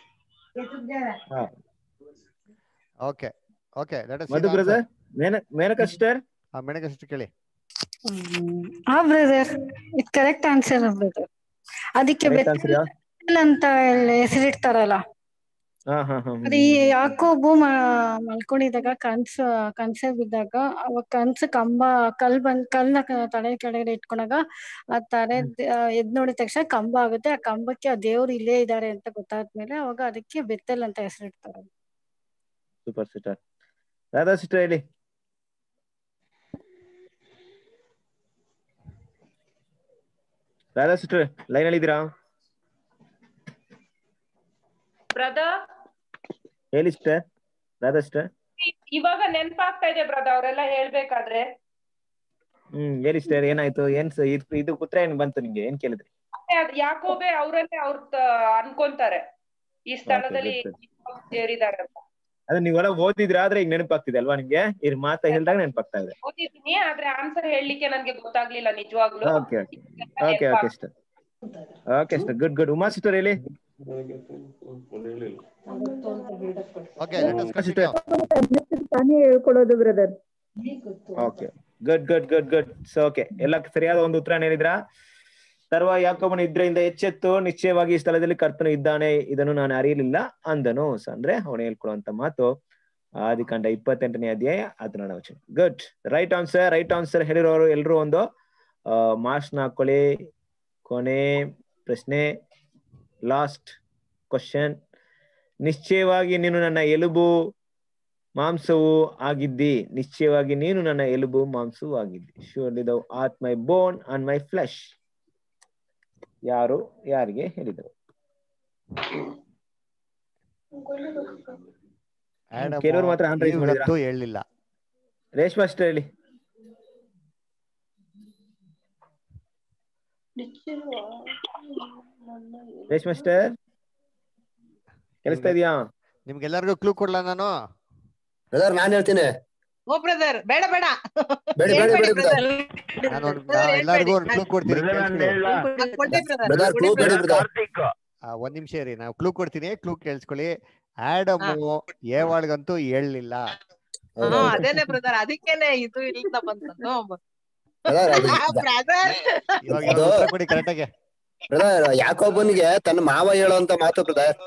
okay okay that is Madhu brother ಮೇನ ಮೇನಕಾ ಸಿಸ್ಟರ್ ಆ ಮೇಣಕ ಸಿಸ್ಟರ್ ಕೇಳಿ ಹಾ ಬ್ರದರ್ ಇದು ಕರೆಕ್ಟ್ ಆನ್ಸರ್ ಬ್ರದರ್ ಅದಕ್ಕೆ Correct answer ಯಾ? ಬೆತ್ತಲ್ ಅಂತ ಹೇಳಿ ಹೆಸರಿಡ್ತಾರಲ್ಲ ಹಾ ಹಾ ಹಾ ಅದೇ ಈ ಯಾಕೋಬು ಮ- ಮಲ್ಕೊಂಡಿದ್ದಾಗ ಕನ್ಸ ಕನ್ಸ ಬಿದ್ದಾಗ ಅವಾಗ ಕನ್ಸು ಕಂಬ ಕಲ್ ಬಂದ್ ಕಲ್ನ ಕ- ತಲೆ ಕೆಳಗಡೆ ಇಟ್ಕೊಂಡಾಗ ಆ ತಲೆ ಎದ್ ನೋಡಿದ ತಕ್ಷಣ ಕಂಬ ಆಗುತ್ತೆ ಆ ಕಂಬಕ್ಕೆ ಆ ದೇವ್ರು ಇಲ್ಲೇ ಇದ್ದಾರೆ ಅಂತ ಗೊತ್ತಾದ್ಮೇಲೆ ಅವಾಗ ಅದಕ್ಕೆ ಬೆತ್ತಲ್ ಅಂತ ಹೆಸರಿಡ್ತಾರೆ ಸೂಪರ್ ಸಿಸ್ಟರ್ ರಾಧಾ ಸಿಸ್ಟರ್ ಹೇಳಿ ರಾಧಾ ಸಿಸ್ಟರ್ ಲೈನ್ ಅಲ್ಲಿ ಇದ್ದೀರಾ ಬ್ರದರ್ ಹೇಳಿ ಸಿಸ್ಟರ್ ರಾಧಾ ಸಿಸ್ಟರ್ ಇವಾಗ ನೆನ್ಪಾಗ್ತಾ ಇದೆ ಬ್ರದರ್ ಅವರೆಲ್ಲ ಹೇಳ್ಬೇಕಾದ್ರೆ ಹ್ಮ್ ಹೇಳಿ ಸಿಸ್ಟರ್ ಏನಾಯ್ತು ಏನ್ ಸ- ಇದ್- ಇದು ಉತ್ತರ ಏನ್ ಬಂತು ನಿಮ್ಗೆ ಏನ್ ಕೇಳಿದ್ರಿ ಅದೇ ಅದ್ ಯಾಕೋಬೆ ಅವರನ್ನೇ ಅವ್ರ ಅನ್ಕೊಂತಾರೆ ಈ ಸ್ಥಳದಲ್ಲಿ good, ಸೇರಿದ್ದಾರೆ ಅಂತ ಅದು ನೀವೆಲ್ಲ ಓದಿದ್ರ ಆದ್ರೆ ಈಗ ನೆನಪಾಗ್ತಿದೆ ಅಲ್ವಾ ನಿಮ್ಗೆ ಇದ್ ಮಾತಾ ಹೇಳಿದಾಗ ನೆನಪಾಗ್ತಾ ಇದೆ ಓದಿದ್ದೀನಿ ಆದ್ರೆ ಆನ್ಸರ್ ಹೇಳಲಿಕ್ಕೆ ನನ್ಗೆ ಗೊತ್ತಾಗ್ಲಿಲ್ಲ ನಿಜವಾಗ್ಲು okay okay okay sister okay sister good good Uma sister ಹೇಳಿ ಓಕೆ ಸಿಸ್ಟರ್ ತಾನೇ ಹೇಳ್ಕೊಡೋದು brother okay good good good good so okay ಎಲ್ಲ ಸರಿಯಾದ ಒಂದು ಉತ್ತರ ಹೇಳಿದ್ರಾ ಸರ್ವ ಯಾಕೋಬನ ಇದ್ರಿಂದ ಎಚ್ಚೆತ್ತು ನಿಶ್ಚಯವಾಗಿ ಈ ಸ್ಥಳದಲ್ಲಿ ಕರ್ತನು ಇದ್ದಾನೆ ಇದನ್ನು ನಾನು ಅರಿಯಲಿಲ್ಲ ಅಂದನು ಸೊ ಅಂದ್ರೆ ಅವನು ಹೇಳ್ಕೊಡುವಂತ ಮಾತು ಆದಿಕಾಂಡ ಇಪ್ಪತ್ತೆಂಟನೇ ಅಧ್ಯಾಯ ಹದಿನಾರು ವಚನ good right answer right answer ಹೇಳಿರೋರು ಎಲ್ರು ಒಂದು ಮಾರ್ಕ್ಸ್ ನ ಹಾಕೊಳ್ಳಿ ಕೊನೆ ಪ್ರಶ್ನೆ ಲಾಸ್ಟ್ ಕ್ವಶನ್ ನಿಶ್ಚಯವಾಗಿ ನೀನು ನನ್ನ ಎಲುಬು ಮಾಂಸವು ಆಗಿದ್ದಿ ನಿಶ್ಚಯವಾಗಿ ನೀನು ನನ್ನ ಎಲುಬು ಮಾಂಸವು ಆಗಿದ್ದಿ surely thou art my bone and my flesh ಯಾರು ಯಾರಿಗೆ ಹೇಳಿದರು ಆಡಮ್ ಕೆಲವರು ಮಾತ್ರ hand raise ಮಾಡಿದ್ರಾ? ಇವತ್ತು ಹೇಳಲಿಲ್ಲ ರೇಷ್ಮಾ ಅಷ್ಟೇ ಹೇಳಿ ರೇಷ್ಮಾ ಅಷ್ಟೇ ಕೇಳಿಸ್ತಾ ಇದೆಯಾ ನಿಮ್ಗೆಲ್ಲರಿಗೂ ಕ್ಲೂ ಕೊಡ್ಲಾ ನಾನು ಬ್ರದರ್ ನಾನ್ ಹೇಳ್ತೀನಿ ಓ ಬ್ರದರ್ ಬೇಡ ಬೇಡ ಬೇಡಿ ಬೇಡಿ ಬೇಡಿ ಬ್ರದರ್ ನಾನು ಒಂದ್- ನಾ ಎಲ್ಲರಿಗೂ ಒಂದು ಕ್ಲೂ ಕೊಡ್ತೀನಿ ಕೇಳಿಸ್ಕೊಳ್ಳಿ. ಬ್ರದರ್ ಕ್ಲೂ ಬೇಡಿ ಬ್ರದರ್ ಆ, ಒಂದ್ ನಿಮಿಷ ಇರಿ ನಾವು ಕ್ಲೂ ಕೊಡ್ತೀನಿ ಕ್ಲೂ ಕೇಳಿಸ್ಕೊಳ್ಳಿ ಆಡಮು ಏವಾಳ್ಗಂತೂ ಹೇಳಲಿಲ್ಲ ಹಾ ಅದೇನೆ ಬ್ರದರ್ ಅದಕ್ಕೇನೆ ಇದು ಇಲ್ಲಿಂದ ಬಂತದ್ದು ಬ್ರದರ್ ಅದು ಬ್ರದರ್ ಇವಾಗ ಅದು- ಇವಾಗ ಉತ್ತರ ಕೊಡಿ ಕರೆಕ್ಟಾಗಿ ಬ್ರದರ್ ಯಾಕೊಬ್ಬನಿಗೆ ತನ್ನ ಮಾವ ಹೇಳುವಂತ ಮಾತು brother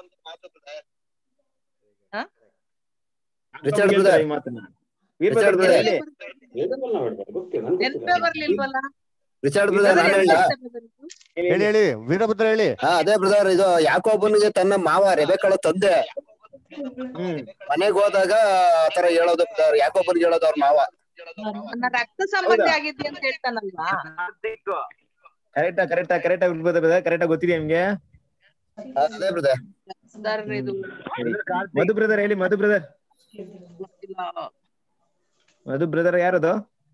Richard brother Veerabhadra brother ಹೇಳಿ ನೆನ್ಪೇ ಬರ್ಲಿಲ್ವಲ್ಲ ರಿಚರ್ಡ್ ಬ್ರದರ್ ನಾನು ಹೇಳ ಹೇಳಿ ಹೇಳಿ ವೀರಭದ್ರ ಹೇಳಿ ಹಾ ಅದೇ ಬ್ರದರ್ ಇದು ಯಾಕೊಬ್ಬನಿಗೆ ತನ್ನ ಮಾವ ರೆಬೆಕಳ ತಂದೆ ಮನೆಗ್ ಹೋದಾಗ ಆತರ ಹೇಳೋದು ಬ್ರದರ್ ಯಾಕೊಬ್ಬನಿಗೆ ಹೇಳೋದು ಅವ್ರ ಮಾವ ನನ್ನ ರಕ್ತ ಸಂಬಂಧಿ ಆಗಿದ್ದಿ ಅಂತ ಹೇಳ್ತಾನಲ್ವಾ ಕರೆಕ್ಟಾ ಕರೆಕ್ಟಾ ಕರೆಕ್ಟಾ ಬ್ರದರ್ ಕರೆಕ್ಟಾ ಗೊತ್ತಿದೆ ನಿಮ್ಗೆ ಅದೇ ಬ್ರದರ್ ಸರ್ ಇದು ಮಧು ಬ್ರದರ್ ಹೇಳಿ ಮಧು ಬ್ರದರ್ ಮಧು ಬ್ರದರ್ ಯಾರದು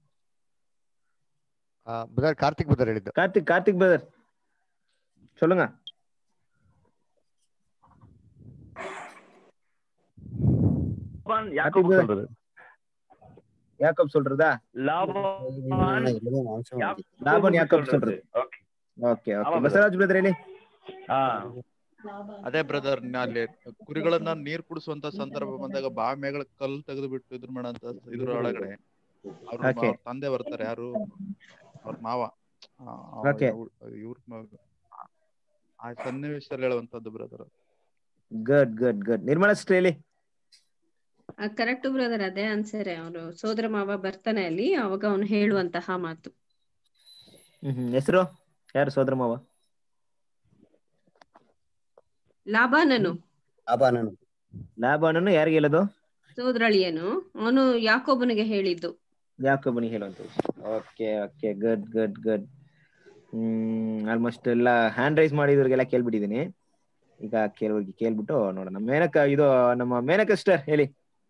ಬ್ರದರ್ ಕಾರ್ತಿಕ್ ಬ್ರದರ್ ಹೇಳಿದ್ದು ಕಾರ್ತಿಕ್ ಕಾರ್ತಿಕ್ ಬ್ರದರ್ சொல்லுங்க யாக்கோபு சொல்றது யாக்கோப் சொல்றதா லாபன் யாக்கோப் சொல்றது ಓಕೆ ಓಕೆ ಬಸವರಾಜ್ ಬ್ರದರ್ ಹೇಳಿ ಅದೇ ಬ್ರದರ್ ಅಲ್ಲಿ ಕುರಿಗಳನ್ನ ನೀರ್ ಕುಡಿಸುವಂತ ಸಂದರ್ಭ ಬಂದಾಗ ಬಾವಿ ಮೇಗಳ ಕಲ್ಲು ತೆಗೆದು ಬಿಟ್ಟು ಇದ್ರ ಮಾಡಂತ ಇದ್ರ ಒಳಗಡೆ ಅವ್ರ Okay. ಅವ್ರ ತಂದೆ ಬರ್ತಾರೆ ಯಾರು ಅವ್ರ ಮಾವ Okay. ಇವ್ರ ಆ ಸನ್ನಿವೇಶದಲ್ಲಿ ಹೇಳುವಂತದ್ದು brother good good good Nirmala sister ಹೇಳಿ ಕರೆಕ್ಟ್ ಬ್ರದರ್ ಅದೇ ಆನ್ಸರ್ ಅವನು ಸೋದರ ಮಾವ ಬರ್ತಾನೆ ಅಲ್ಲಿ ಅವಾಗ ಅವನು ಹೇಳುವಂತಹ ಮಾತು ಹ್ಮ್ ಹೆಸರು ಯಾರು ಸೋದರ ಮಾವ ಲಾಭಾನನು ಲಾಭಾನನು ಲಾಭನನ್ನು ಯಾರಿಗೆ ಹೇಳೋದು ಸೋದರಳಿಯನು ಅವನು ಯಾಕೋಬನಿಗೆ ಹೇಳಿದ್ದು ಯಾಕೊಬ್ಬನಿಗೆ ಹೇಳುವಂತ okay okay good good good hmm almost ಎಲ್ಲ ಹ್ಯಾಂಡ್ ರೈಸ್ ಮಾಡಿದವ್ರಿಗೆಲ್ಲ ಕೇಳ್ಬಿಟ್ಟಿದೀನಿ ಈಗ ಕೆಲವ್ರಿಗೆ ಕೇಳ್ಬಿಟ್ಟು ನೋಡೋಣ ಮೇನಕ ಇದು ನಮ್ಮ ಮೇನಕ ಸಿಸ್ಟರ್ ಹೇಳಿ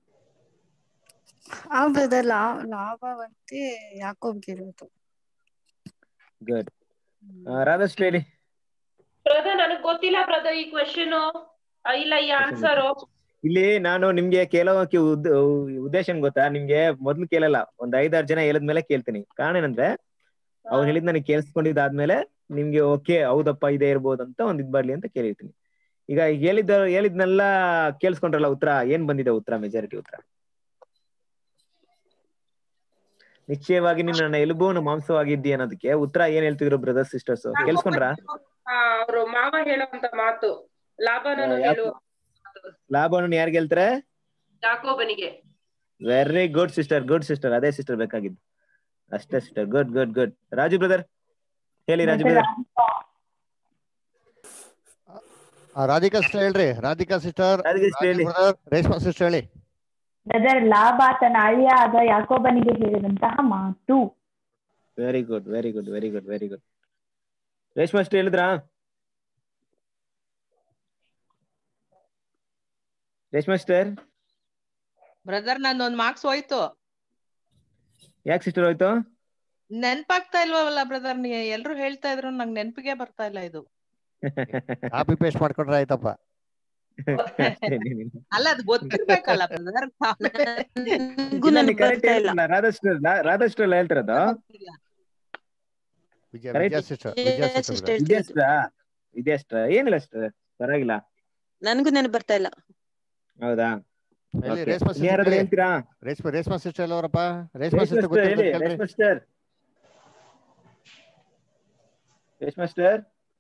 ಆ ಬ್ರದರ್ ಲಾ ಲಾಭವಂತೆ ಯಾಕೋಬ್ಗೆ ಇರೋದು ಗುಡ್ ರಾಧಾ ಸಿಸ್ಟರ್ ಹೇಳಿ ಬ್ರದರ್ ನನಗ್ ಗೊತ್ತಿಲ್ಲ ಬ್ರದರ್ ಈ ಕ್ವೆಶನ್ ಇಲ್ಲ ಈ ಆನ್ಸರ್ ಇಲ್ಲಿ ನಾನು ನಿಮ್ಗೆ ಕೇಳೋಕೆ ಉದ್- ಉದ್ದೇಶ ಏನ್ ಗೊತ್ತಾ ನಿಮ್ಗೆ ಮೊದ್ಲು ಕೇಳಲ್ಲ ಒಂದ್ ಐದಾರು ಜನ ಹೇಳಿದ್ಮೇಲೆ ಕೇಳ್ತೀನಿ ಕಾರಣ ಏನಂದ್ರೆ ಅವ್ರು ಹೇಳಿದ್ ನನಗೆ ಕೇಳಿಸ್ಕೊಂಡಿದ್ದಾದ್ಮೇಲೆ ನಿಮ್ಗೆ ಓಕೆ ಹೌದಪ್ಪ ಇದೇ ಇರ್ಬೋದು ಅಂತ ಒಂದ್ ಇದ್ ಬರ್ಲಿ ಅಂತ ಕೇಳಿರ್ತೀನಿ ಈಗ ಹೇಳಿದ ಹೇಳಿದ್ನೆಲ್ಲ ಕೇಳಿಸ್ಕೊಂಡ್ರಲ್ಲ ಉತ್ತರ ಏನ್ ಬಂದಿದೆ ಉತ್ತರ ಮೆಜಾರಿಟಿ ಉತ್ತರ ನಿಶ್ಚಯವಾಗಿ ನೀನು ನನ್ನ ಎಲುಬು ನನ್ನ ಮಾಂಸವಾಗಿದ್ದಿ ಅನ್ನೋದಕ್ಕೆ ಉತ್ತರ ಏನ್ ಹೇಳ್ತಿದ್ರು ಬ್ರದರ್ಸ್ ಸಿಸ್ಟರ್ಸ್ ಕೇಳಿಸ್ಕೊಂಡ್ರಾ ಅವರು ಮಾವ ಹೇಳುವಂತ ಮಾತು ಲಾಭನನು ಯಾಕೋ- ಹೇಳುವ ಲಾಭವನ್ನು ಯಾರು ಗೆಲ್ತಾರೆ ಯಾಕೋಬನಿಗೆ very good sister good sister ಅದೇ ಸಿಸ್ಟರ್ ಬೇಕಾಗಿದ್ದು ಅಷ್ಟೇ sister good good good Raju brother ಹೇಳಿ ರಾಜು ಬ್ರದರ್ ರಾಧಿಕಾ ಸಿಸ್ಟರ್ ಹೇಳ್ರಿ ರಾಧಿಕಾ ಸಿಸ್ಟರ್ ರಾಧಿಕಾ sister ಹೇಳಿ. ರೇಷ್ಮಾ ಸಿಸ್ಟರ್ ಹೇಳಿ ಬ್ರದರ್ ಲಾಭ ತನ್ನ ಅಳಿಯ ಆದ ಯಾಕೋಬನಿಗೆ ಹೇಳಿದಂತಹ ಮಾತು very good very good very good very good Reshma ಅಷ್ಟು ಹೇಳಿದ್ರಾ ರೇಷ್ಮಾ ಸಿಸ್ಟರ್ ಬ್ರದರ್ ನಂದೊಂದ್ ಮಾರ್ಕ್ಸ್ ಹೋಯ್ತು ಯಾಕೆ ಸಿಸ್ಟರ್ ಹೋಯ್ತು ನೆನ್ಪಾಗ್ತಾ ಇಲ್ವಲ್ಲ ಬ್ರದರ್ ನೀ ಎಲ್ರು ಹೇಳ್ತಾ ಇದ್ರು ನಂಗೆ ನೆನ್ಪಿಗೆ ಬರ್ತಾ ಇಲ್ಲ ಇದು ಕಾಪಿ ಪೇಸ್ಟ್ ಮಾಡ್ಕೊಂಡ್ರೆ ಆಯ್ತಪ್ಪ ಅಲ್ಲ ಅದು ಗೊತ್ತಿರ್ಬೇಕಲ್ಲ ಬ್ರದರ್ ಕರೆಕ್ಟ್ ರಾಧಾಸ್ಟರ್ ರಾಧಾಸ್ಟರ್ ಹೇಳ್ತಿರೋದು Vijaya Correct. Vijaya sister Vijaya sister ಇದೆಷ್ಟಾ ಇದೆಷ್ಟಾ ಏನಿಲ್ಲ ಅಷ್ಟೇ ಪರವಾಗಿಲ್ಲ ನನ್ಗೂ ನೆನಪು ಬರ್ತಾ ಇಲ್ಲ ಹೌದಾ ಎಲ್ಲಿ Okay. ರೇಷ್ಮಾ ಇನ್ಯಾರಾದ್ರೂ ಸಿಸ್ಟರ್ ಹೇಳ್ತೀರಾ ರೇಷ್ಮಾ ರೇಷ್ಮಾ ಸಿಸ್ಟರ್ ಎಲ್ಲವರಪ್ಪ ರೇಷ್ಮಾ ರೇಷ್ಮಾ ಸಿಸ್ಟರ್ sister ಹೇಳಿ ಗೊತ್ತಿಲ್ಲ ರೇಷ್ಮಾ sister. ರೇಷ್ಮಾ sister?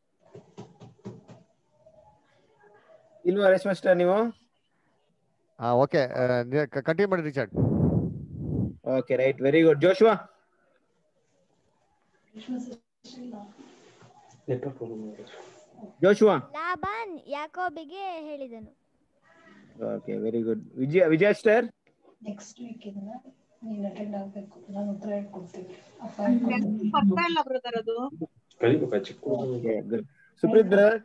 ಇಲ್ವಾ ರೇಷ್ಮಾ sister ನೀವು ಹಾ ಓಕೆ ಕಂಟಿನ್ಯೂ ಮಾಡಿ Richard okay right very good Joshua Joshua Laban ಯಾಕೋಬಿಗೆ ಹೇಳಿದನು okay very good Vijaya Vijaya sister next week ಇದನ್ನ ನೀನ್ ಅಟೆಂಡ್ ಆಗ್ಬೇಕು ನಾನು ಉತ್ತರ ಹೇಳ್ಕೊಡ್ತೀನಿ ಅಪ್ಪ ಬರ್ತಾ ಇಲ್ಲ ಬ್ರದರ್ ಅದು ಸುಪ್ರೀತ್ ಬ್ರದರ್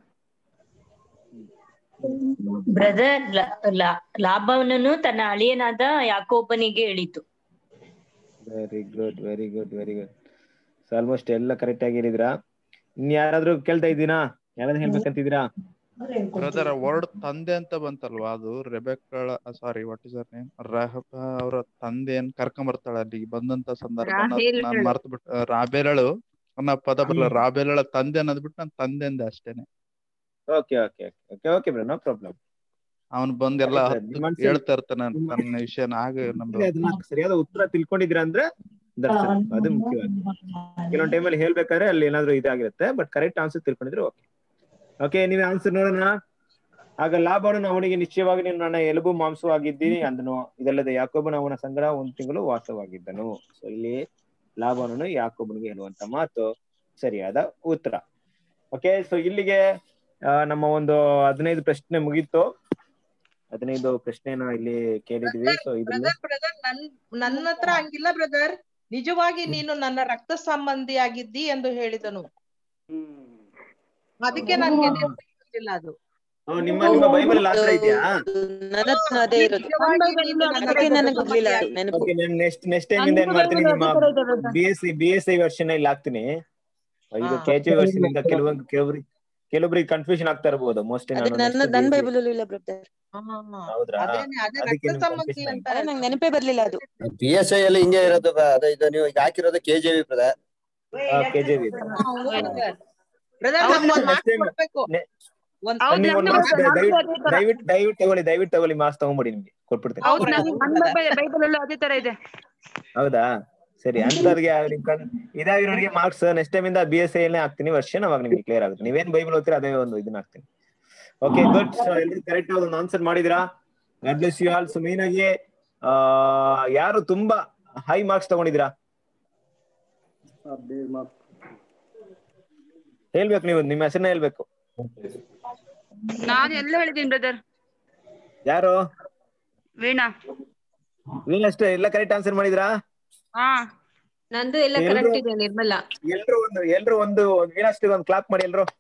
ಬ್ರದರ್ ಲಾಭವನ್ನು ತನ್ನ ಅಳಿಯನಾದ ಯಾಕೋಬನಿಗೆ ಹೇಳಿತು very good very good very good so almost ಎಲ್ಲ ಕರೆಕ್ಟ್ ಆಗಿ ಹೇಳಿದ್ರಾ ಇನ್ ಯಾರಾದ್ರೂ ಕೇಳ್ತಾ ಇದ್ದೀನಾ ಯಾರಾದ್ರೂ ಹೇಳ್ಬೇಕಂತಿದ್ದೀರಾ ಬ್ರದರ್ ವರ್ಡ್ ತಂದೆ ಅಂತ ಬಂತಲ್ವಾ ಅದು ರೆಬೆಕ್ಕಳ ಸಾರಿ ವಾಟ್ ಇಸ್ ನೇಮ್ ರಹಬ ಅವರ ತಂದೆ ಏನ್ ಕರ್ಕೊಂಡ್ ಬರ್ತಾಳ ಅಲ್ಲಿಗೆ ಬಂದಂತ ಸಂದರ್ಭ ರಾಹೇಲ್ ನಾನ್ ಹೇಳು. ಮರ್ತು ಬಿಟ್ಟು ರಾಬೇಲಳು ಅನ್ನೋ ಪದ ಬರಲ್ಲ ರಾಬೇಲಳ ತಂದೆ ಅನ್ನೋದ್ಬಿಟ್ಟು ನಾನ್ ತಂದೆ ಅಂದೆ ಅಷ್ಟೇನೆ okay okay okay okay bro no problem ಅವನ್ ಬಂದ್ ಎಲ್ಲ ಆಯ್ತು, ಹತ್ತು ನಿಮ್ಮ ಮನ್ಸಲ್ಲಿ- ಹೇಳ್ತಾ ಇರ್ತಾನೆ ನಿಮ್ಮ- ತನ್ನ ವಿಷಯನ ಆಗ ನಮ್ದು ಅದನ್ನ ಸರಿಯಾದ ಉತ್ತರ ತಿಳ್ಕೊಂಡಿದ್ದೀರಾ ಅಂದ್ರೆ that's it. ಅದು ಮುಖ್ಯವಾಗಿ ಕೆಲವೊಂದು ಟೈಮಲ್ಲಿ ಹೇಳ್ಬೇಕಾದ್ರೆ ಅಲ್ಲಿ ಏನಾದ್ರು ಇದಾಗಿರುತ್ತೆ ಬಟ್ ಕರೆಕ್ಟ್ ಆನ್ಸರ್ ತಿಳ್ಕೊಂಡಿದ್ರೆ ಓಕೆ ಓಕೆ ನೀವೇ ಆನ್ಸರ್ ನೋಡೋಣ ಆಗ ಲಾಭವನ್ನು ಅವನಿಗೆ ನಿಶ್ಚಯವಾಗಿ ನೀನು ನನ್ನ ಎಲುಬು ಮಾಂಸವಾಗಿದ್ದೀನಿ ಅಂದನು ಇದಲ್ಲದೆ ಯಾಕೋಬನ ಅವನ ಸಂಗಡ ಒಂದು ತಿಂಗಳು ವಾಸವಾಗಿದ್ದನು ಸೊ ಇಲ್ಲಿ ಲಾಭವನ್ನು ಯಾಕೋಬನಿಗೆ ಹೇಳುವಂತ ಮಾತು ಸರಿಯಾದ ಉತ್ತರ ಓಕೆ ಸೊ ಇಲ್ಲಿಗೆ ಆ, ನಮ್ಮ ಒಂದು ಹದಿನೈದು ಪ್ರಶ್ನೆ ಮುಗೀತು ಹದಿನೈದು ಪ್ರಶ್ನೆನ ಇಲ್ಲಿ ಕೇಳಿದ್ವಿ ಸೊ ಇದ್ರಲ್ಲಿ ಬ್ರದರ್ ಬ್ರದರ್ ನನ್ ನನ್ನ ಹತ್ರ ಹಂಗಿಲ್ಲ ಬ್ರದರ್ ನಿಜವಾಗಿ ನೀನು ನನ್ನ ರಕ್ತ ಸಂಬಂಧಿಯಾಗಿದ್ದಿ ಎಂದು ಹೇಳಿದನು ಅದಕ್ಕೆ ನನ್ಗೆ ನೆನಪಿಲ್ಲ ಅದು ಓ, ನಿಮ್ಮ ನಿಮ್ಮ ಬೈಬಲ್ ಆತರ ಇದೆಯಾ ನನ್ನ ಹತ್ರ ಅದೇ ಇರೋದು ಅದಕ್ಕೆ ನನಗೆ ಬರ್ಲಿಲ್ಲ ಅದು ನೆನಪು ಓಕೆ ನಾನು ನೆಕ್ಸ್ಟ್ ನೆಕ್ಸ್ಟ್ ಟೈಮ್ ಇಂದ ಏನ್ ಮಾಡ್ತೀನಿ ನಿಮ್ಮ B S C B S C version ಇಲ್ಲಿ ಹಾಕ್ತೀನಿ ಇದು ಕೆ ಜಿ ವರ್ಷನ್ ಇಂದ ಕೆಲವೊಂದು ಕೆಲವರಿಗೆ ಕೆಲವೊಬ್ರಿಗೆ ಕನ್ಫ್ಯೂಷನ್ ಆಗ್ತಾ ಇರ್ಬೋದು ಮೋಸ್ಟ್ಲಿ ಅದೇ ನಾನು ನನ್ನ ನನ್ನ ಬೈಬಲ್ ಅಲ್ಲೂ ಇಲ್ಲ ಬ್ರದರ್ ಹೌದ್ರಾ ಅದೇನೆ ಅದೇ ಅದಕ್ಕೆ ರಕ್ತ ನಿಮ್ಗೆ ಸಂಬಂಧಿ confusion ಅಂತ ಅದೇ ನಂಗೆ ನೆನಪೇ ಬರ್ಲಿಲ್ಲ ಅದು ಪಿ ಎಸ್ ಐ ಅಲ್ಲಿ ಹಿಂಗೆ ಇರೋದು ಬ- ಅದು ಇದು ನೀವು ಈಗ ಹಾಕಿರೋದು K J V brother K G V brother ಹೌದು, ನಮ್ಗೆ ಒಂದ್ next ಮಾರ್ಕ್ಸ್ time- ಕೊಡ್ಬೇಕು ಒಂದ್ ಬನ್ನಿ, ಒಂದ್ ಮಾರ್ಕ್ಸ್ ದಯವಿಟ್ಟು ದಯವಿಟ್ಟು ದಯವಿಟ್ಟು ತಗೊಳ್ಳಿ ದಯವಿಟ್ಟು ತಗೊಳ್ಳಿ ಮಾರ್ಕ್ಸ್ ತಗೊಂಬಿಡಿ ನಿಮ್ಗೆ ಕೊಟ್ಬಿಡ್ತೀನಿ ಹೌದು ನನ್ನ ಬೈಬಲ್ ಅಲ್ಲೂ ಅದೇ ತರ ಇದೆ ಹೌದಾ ಸರಿ ಅಂತವ್ರಿಗೆ ನಿಮ್ ಕಣ್ ಇದಾಗಿರೋರಿಗೆ ಮಾರ್ಕ್ಸ್ ನೆಕ್ಸ್ಟ್ ಟೈಮ್ ಇಂದ ಬಿ ಎಸ್ ಐ ಹಾಕ್ತೀನಿ ವರ್ಷ ಅವಾಗ ನಿಮ್ಗೆ ಕ್ಲಿಯರ್ ಆಗುತ್ತೆ ನೀವೇನ್ ಬೈಬಲ್ ಓದ್ತೀರಾ ಅದೇ ಒಂದು ಇದನ್ನ ಹಾಕ್ತೀನಿ ಓಕೆ ಗುಡ್ ಸೊ ಎಲ್ಲರೂ ಕರೆಕ್ಟ್ ಆಗಿ ಒಂದು ಆನ್ಸರ್ ಮಾಡಿದಿರಾ God bless you all so main ಆಗಿ ಆ ಯಾರು ತುಂಬಾ ಹೈ ಮಾರ್ಕ್ಸ್ ತಗೊಂಡಿದ್ದೀರಾ ಹೇಳ್ಬೇಕು ನೀವು ನಿಮ್ಮ ಹೆಸರನ್ನ ಹೇಳ್ಬೇಕು ನಾನು ಎಲ್ಲ ಹೇಳಿದ್ದೀನಿ ಬ್ರದರ್ ಯಾರು ವೀಣಾ ನೀನ್ ಅಷ್ಟೇ ಎಲ್ಲ ಕರೆಕ್ಟ್ ಆನ್ಸರ್ ಮಾಡಿದ್ರಾ ಹಾ ನಂದು ಎಲ್ಲ ಎಲ್ರು- ಕರೆಕ್ಟ್ ಇದೆ ನಿರ್ಮಲಾ ಎಲ್ರು ಒಂದು ಎಲ್ರು ಒಂದು ವೀಣಾಷ್ಟಿಗೆ ಒಂದು ಕ್ಲಾಪ್ ಮಾಡಿ ಎಲ್ರು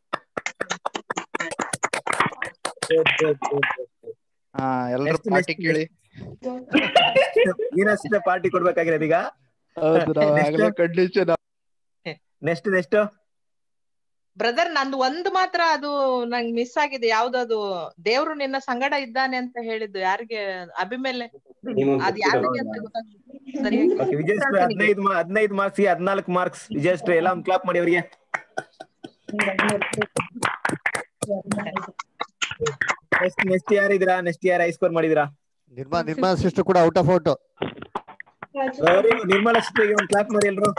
ಹಾ ಎಲ್ರು Next, ಪಾರ್ಟಿ next, ಕೇಳಿ ವೀಣಾಷ್ಟ ಪಾರ್ಟಿ ಕೊಡ್ಬೇಕಾಗಿರೋದು ಈಗ ಹೌದು ನಾವು ಆಗ್ಲೇ ಕಂಡೀಷನ್ ನೆಕ್ಸ್ಟ್ ನೆಕ್ಸ್ಟ್ ಬ್ರದರ್ ನಂದು ಒಂದ್ ಮಾತ್ರ ಅದು ನಂಗ್ ಮಿಸ್ ಆಗಿದೆ ಯಾವ್ದದು ದೇವ್ರು ನಿನ್ನ ಸಂಗಡ ಇದ್ದಾನೆ ಅಂತ ಹೇಳಿದ್ದು ಯಾರಿಗೆ ಅಭಿಮೇಲೆ ಅದ್ ಯಾರಿಗೆ ಅಂತ ಗೊತ್ತಾಗ್ಲಿಲ್ಲ ಸರಿಯಾಗಿ ಓಕೆ ವಿಜಯಶ್ರೀ ಹದಿನೈದು ಹದಿನೈದು ಮಾರ್ಕ್ಸ್ ಹದಿನಾಲ್ಕು ಮಾರ್ಕ್ಸ್ ವಿಜಯಶ್ರೀ ಎಲ್ಲ ಒಂದು ಕ್ಲಾಪ್ ಮಾಡಿ ಅವರಿಗೆ ನೆಕ್ಸ್ಟ್ ನೆಕ್ಸ್ಟ್ ಯಾರಿದ್ದೀರಾ ನೆಕ್ಸ್ಟ್ ಯಾರು ಐ ಸ್ಕೋರ್ ಮಾಡಿದಿರಾ ನಿರ್ಮಾ ನಿರ್ಮಾ ಸಿಸ್ಟರ್ ಕೂಡ out of out very good Nirmala ಸಿಸ್ಟರ್ಗೆ ಒಂದು ಕ್ಲಾಪ್ ಮಾಡಿ ಎಲ್ರು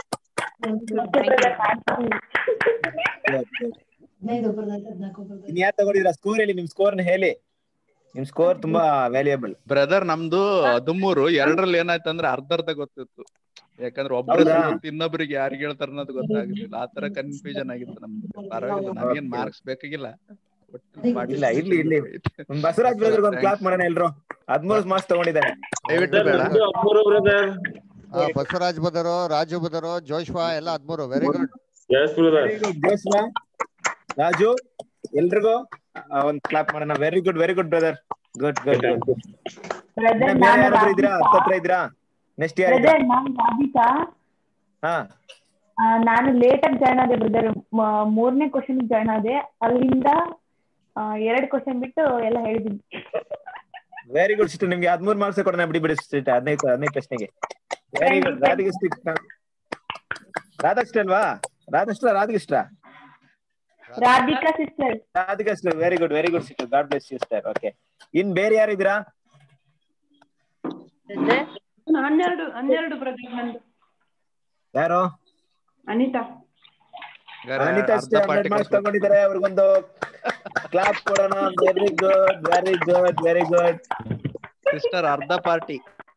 ಹದಿನೈದು ಒಬ್ಬರದಾಯ್ತು ಹದಿನಾಲ್ಕು ಒಬ್ಬರದಾಯ್ತು ಇನ್ ಯಾರು ತಗೊಂಡಿದ್ರ ಸ್ಕೋರ್ ಹೇಳಿ ನಿಮ್ ಸ್ಕೋರ್ ನ ಹೇಳಿ ನಿಮ್ ಸ್ಕೋರ್ ತುಂಬಾ ವ್ಯಾಲ್ಯೂಯಬಲ್ ಬ್ರದರ್ ನಮ್ದು ಹದಿಮೂರು ಎರಡರಲ್ಲಿ ಏನಾಯ್ತಂದ್ರೆ ಅರ್ಧ ಅರ್ಧ ಗೊತ್ತಿತ್ತು ಯಾಕಂದ್ರೆ ಒಬ್ರ ಹೌದಾ? ಹೆಸರು ಗೊತ್ತು ಇನ್ನೊಬ್ರಿಗೆ ಯಾರಿಗೆ ಹೇಳ್ತಾರ ಅನ್ನೋದು ಗೊತ್ತಾಗಿರ್ಲಿಲ್ಲ ಆ ತರ ಕನ್ಫ್ಯೂಷನ್ ಆಗಿತ್ತು ನಮ್ದು ಪರವಾಗಿಲ್ಲ ನನಗೇನ್ ಮಾರ್ಕ್ಸ್ ಬೇಕಾಗಿಲ್ಲ ಒಟ್ಟು ಇಲ್ಲ ಇರ್ಲಿ ಇರ್ಲಿ ಒಂದ್ ಬಸವರಾಜ್ ಬ್ರದರ್ ಒಂದ್ ಕ್ಲಾಪ್ ಮಾಡೋಣ ಎಲ್ರು ಹದ್ಮೂರು ಮಾರ್ಕ್ಸ್ ತಗೊಂಡಿದ್ದಾರೆ ದಯವಿಟ್ಟು ಬೇಡ ಆ, Basavaraj brother Raju brother Joshua ಎಲ್ಲ ಹದ್ಮೂರು very good very good Joshua Raju ಎಲ್ರಿಗೂ ಆ, ಒಂದ್ ಕ್ಲಾಪ್ ಮಾಡೋಣ very good very good brother good good good brother ಬೇರೆ ನಾನು ಯಾರಾದ್ರೂ ಇದ್ದೀರಾ ಹತ್ತತ್ರ ಇದ್ದೀರಾ ನೆಕ್ಸ್ಟ್ ಯಾರು ಇದ್ದೀರಾ ಬ್ರದರ್ ನಾನು ರಾಧಿಕಾ ಹಾ ಆ, ನಾನು ಲೇಟ್ ಆಗಿ ಜಾಯ್ನ್ ಆದೆ ಬ್ರದರ್ ಮೂರನೇ ಕ್ವಶನ್ ಜಾಯ್ನ್ ಆದೆ ಅಲ್ಲಿಂದ ಆ, ಎರಡ್ ಕ್ವಶನ್ ಬಿಟ್ಟು ಎಲ್ಲ ಹೇಳಿದೀನಿ ವೆರಿ ಗುಡ್ ಸಿಸ್ಟರ್ ನಿಮ್ಗೆ ಹದ್ಮೂರು ಮಾರ್ಕ್ಸ್ ಕೊಡೋಣ ಬಿಡಿ ಬಿಡಿ ಸಿಸ್ಟರ್ ಹದಿನೈದು ಹದಿನೈದು ಪ್ರಶ್ನೆಗೆ ವೆರಿ ಗುಡ್ ರಾಧಿಕೃಷ್ಣ ರಾಧಾಕೃಷ್ಣ ಅಲ್ವಾ Radhakrishna Radhikrishna Radhika sister Radhikrishna very good very good sister God bless sister okay ಇನ್ ಬೇರೆ ಯಾರು ಇದ್ದೀರಾ ಹನ್ನೆರಡು ಹನ್ನೆರಡು ಬ್ರದರ್ ನಂದು ಯಾರು ಅನಿತಾ ಅನಿತಾ ಅಷ್ಟೇ ಹನ್ನೆರಡು ಮಾರ್ಕ್ಸ್ ತಗೊಂಡಿದ್ದಾರೆ ಅವ್ರಿಗೊಂದು ಕ್ಲಾಪ್ ಕೊಡೋಣ very good very good very good sister ಅರ್ಧ ಪಾರ್ಟಿ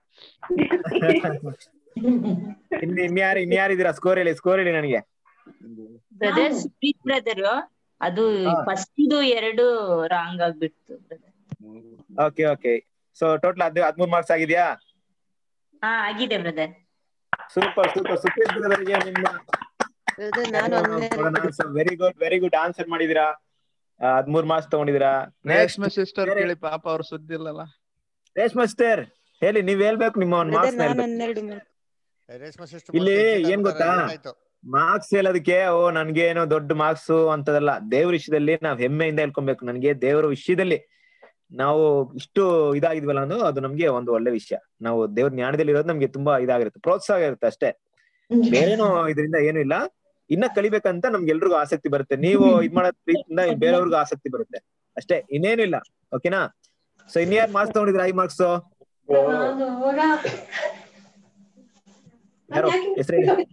ಇನ್ ಇನ್ಯಾರು ಇನ್ಯಾರಿದ್ದೀರಾ ಸ್ಕೋರ್ ಹೇಳಿ ಸ್ಕೋರ್ ಹೇಳಿ ನನಗೆ ಬ್ರದರ್ ಸುಪ್ರೀತ್ ಬ್ರದರ್ ಅದು ಫಸ್ಟ್ ಇದು ಎರಡು ರಾಂಗ್ ಆಗ್ಬಿಡ್ತು brother okay okay so total ಹದ್ ಹದ್ಮೂರು ಮಾರ್ಕ್ಸ್ ಆಗಿದ್ಯಾ ಹಾ ಆಗಿದೆ ಬ್ರದರ್ ಸೂಪರ್ ಸೂಪರ್ ಸುಪ್ರೀತ್ ಬ್ರದರ್ಗೆ ನಿಮ್ಮ ನಾನು ಹನ್ನೆರಡು very good very good answer ಮಾಡಿದೀರಾ ಆ, ಹದ್ಮೂರ್ ಮಾರ್ಕ್ಸ್ ತಗೊಂಡಿದೀರಾ ರೇಷ್ಮೆ ಸಿಸ್ಟರ್ ಕೇಳಿ ಪಾಪ ಅವ್ರ ಸುದ್ದಿ ಇಲ್ಲಲ್ಲ ರೇಷ್ಮಾ ಸಿಸ್ಟರ್ ಹೇಳಿ ನೀವ್ ಹೇಳ್ಬೇಕು ನಿಮ್ಮ ಒಂದು ಬ್ರದರ್ ಮಾರ್ಕ್ಸ್ ನಾನು ಹನ್ನೆರಡು mark. ರೇಷ್ಮಾ ಸಿಸ್ಟರ್ ಇಲ್ಲಿ ಏನ್ ಗೊತ್ತಾ ಮಾರ್ಕ್ಸ್ ಹೇಳೋದಕ್ಕೆ ಓ ನನ್ಗೇನೋ ದೊಡ್ಡ ಮಾರ್ಕ್ಸ್ ಅಂತದಲ್ಲ ದೇವ್ರ ವಿಷಯದಲ್ಲಿ ನಾವ್ ಹೆಮ್ಮೆಯಿಂದ ಹೇಳ್ಕೊಬೇಕು ನನ್ಗೆ ದೇವರ ವಿಷಯದಲ್ಲಿ ನಾವು ಇಷ್ಟು ಇದಾಗಿದ್ವಲ್ಲ ಅನ್ನೋ ಅದು ನಮ್ಗೆ ಒಂದು ಒಳ್ಳೆ ವಿಷಯ ನಾವು ದೇವ್ರ ಜ್ಞಾನದಲ್ಲಿ ಇರೋದು ನಮ್ಗೆ ತುಂಬಾ ಇದಾಗಿರುತ್ತೆ ಪ್ರೋತ್ಸಾಹ ಇರುತ್ತೆ ಅಷ್ಟೇ ಬೇರೇನೋ ಇದರಿಂದ ಏನು ಇಲ್ಲ ಇನ್ನ ಕಲಿಬೇಕಂತ ನಮ್ಗೆ ಎಲ್ರಿಗೂ ಆಸಕ್ತಿ ಬರುತ್ತೆ ನೀವು ಇದ್ ಮಾಡೋ ರೀತಿಯಿಂದ ಬೇರೆಯವ್ರಿಗೂ ಆಸಕ್ತಿ ಬರುತ್ತೆ ಅಷ್ಟೇ ಇನ್ನೇನು ಇಲ್ಲ ಓಕೆನಾ ಸೊ ಇನ್ಯಾರು ಮಾರ್ಕ್ಸ್ ತಗೊಂಡಿದ್ರ ಐ ಮಾರ್ಕ್ಸ್ ಯಾರು ಹೆಸರು ಹೇಳಿ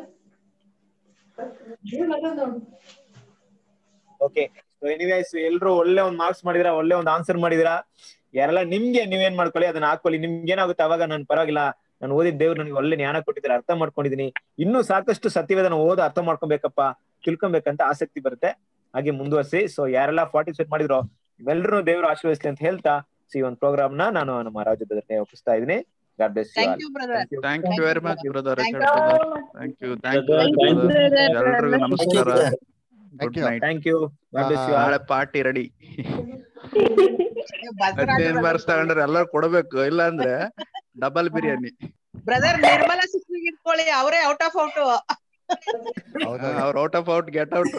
ಓಕೆ ಸೊ ಎನಿವೇಸ್ ಎಲ್ರು ಒಳ್ಳೆ ಒಂದ್ ಮಾರ್ಕ್ಸ್ ಮಾಡಿದಿರಾ ಒಳ್ಳೆ ಒಂದ್ ಆನ್ಸರ್ ಮಾಡಿದಿರಾ ಯಾರೆಲ್ಲ ನಿಮ್ಗೆ ನೀವೇನ್ ಮಾಡ್ಕೊಳ್ಳಿ ಅದನ್ನ ಹಾಕೊಳ್ಳಿ ನಿಮ್ಗೆ ಏನಾಗುತ್ತೆ ಅವಾಗ ನನ್ ಪರವಾಗಿಲ್ಲ ನಾನು ಓದಿದ ದೇವ್ರು ನನಗೆ ಒಳ್ಳೆ ಜ್ಞಾನ ಕೊಟ್ಟಿದ್ದಾರೆ ಅರ್ಥ ಮಾಡ್ಕೊಂಡಿದೀನಿ ಇನ್ನೂ ಸಾಕಷ್ಟು ಸತ್ಯವೇದನ ಓದ ಅರ್ಥ ಮಾಡ್ಕೊಬೇಕಪ್ಪ ತಿಳ್ಕೊಬೇಕಂತ ಆಸಕ್ತಿ ಬರುತ್ತೆ ಹಾಗೆ ಮುಂದುವರಿಸಿ ಸೊ ಯಾರೆಲ್ಲ ಪಾರ್ಟಿಸಿಪೇಟ್ ಮಾಡಿದ್ರು ಇವೆಲ್ಲರೂ ದೇವ್ರು ಆಶೀರ್ವದಿಸ್ಲಿ ಅಂತ ಹೇಳ್ತಾ ಸೊ ಈ ಒಂದು ಪ್ರೋಗ್ರಾಮ್ ನ ನಾನು ನಮ್ಮ ರಾಜ್ಯದ ಒಪ್ಪಿಸ್ತಾ ಇದೀನಿ God bless you thank you brother thank you very much brother Thank Richard you. Brother thank you thank you Thank you, brother. ಎಲ್ರಿಗೂ ನಮಸ್ಕಾರ Thank good you. Night thank you God bless you ನಾಳೆ party ready ಹದಿನೈದು marks ತಗೊಂಡ್ರೆ ಎಲ್ಲರೂ ಕೊಡ್ಬೇಕು ಇಲ್ಲ ಅಂದ್ರೆ double biryani brother Nirmala sister ಇಟ್ಕೊಳ್ಳಿ ಅವರೇ ಔಟ್ ಆಫ್ ಔಟ್ ಅವ್ರ out of out get out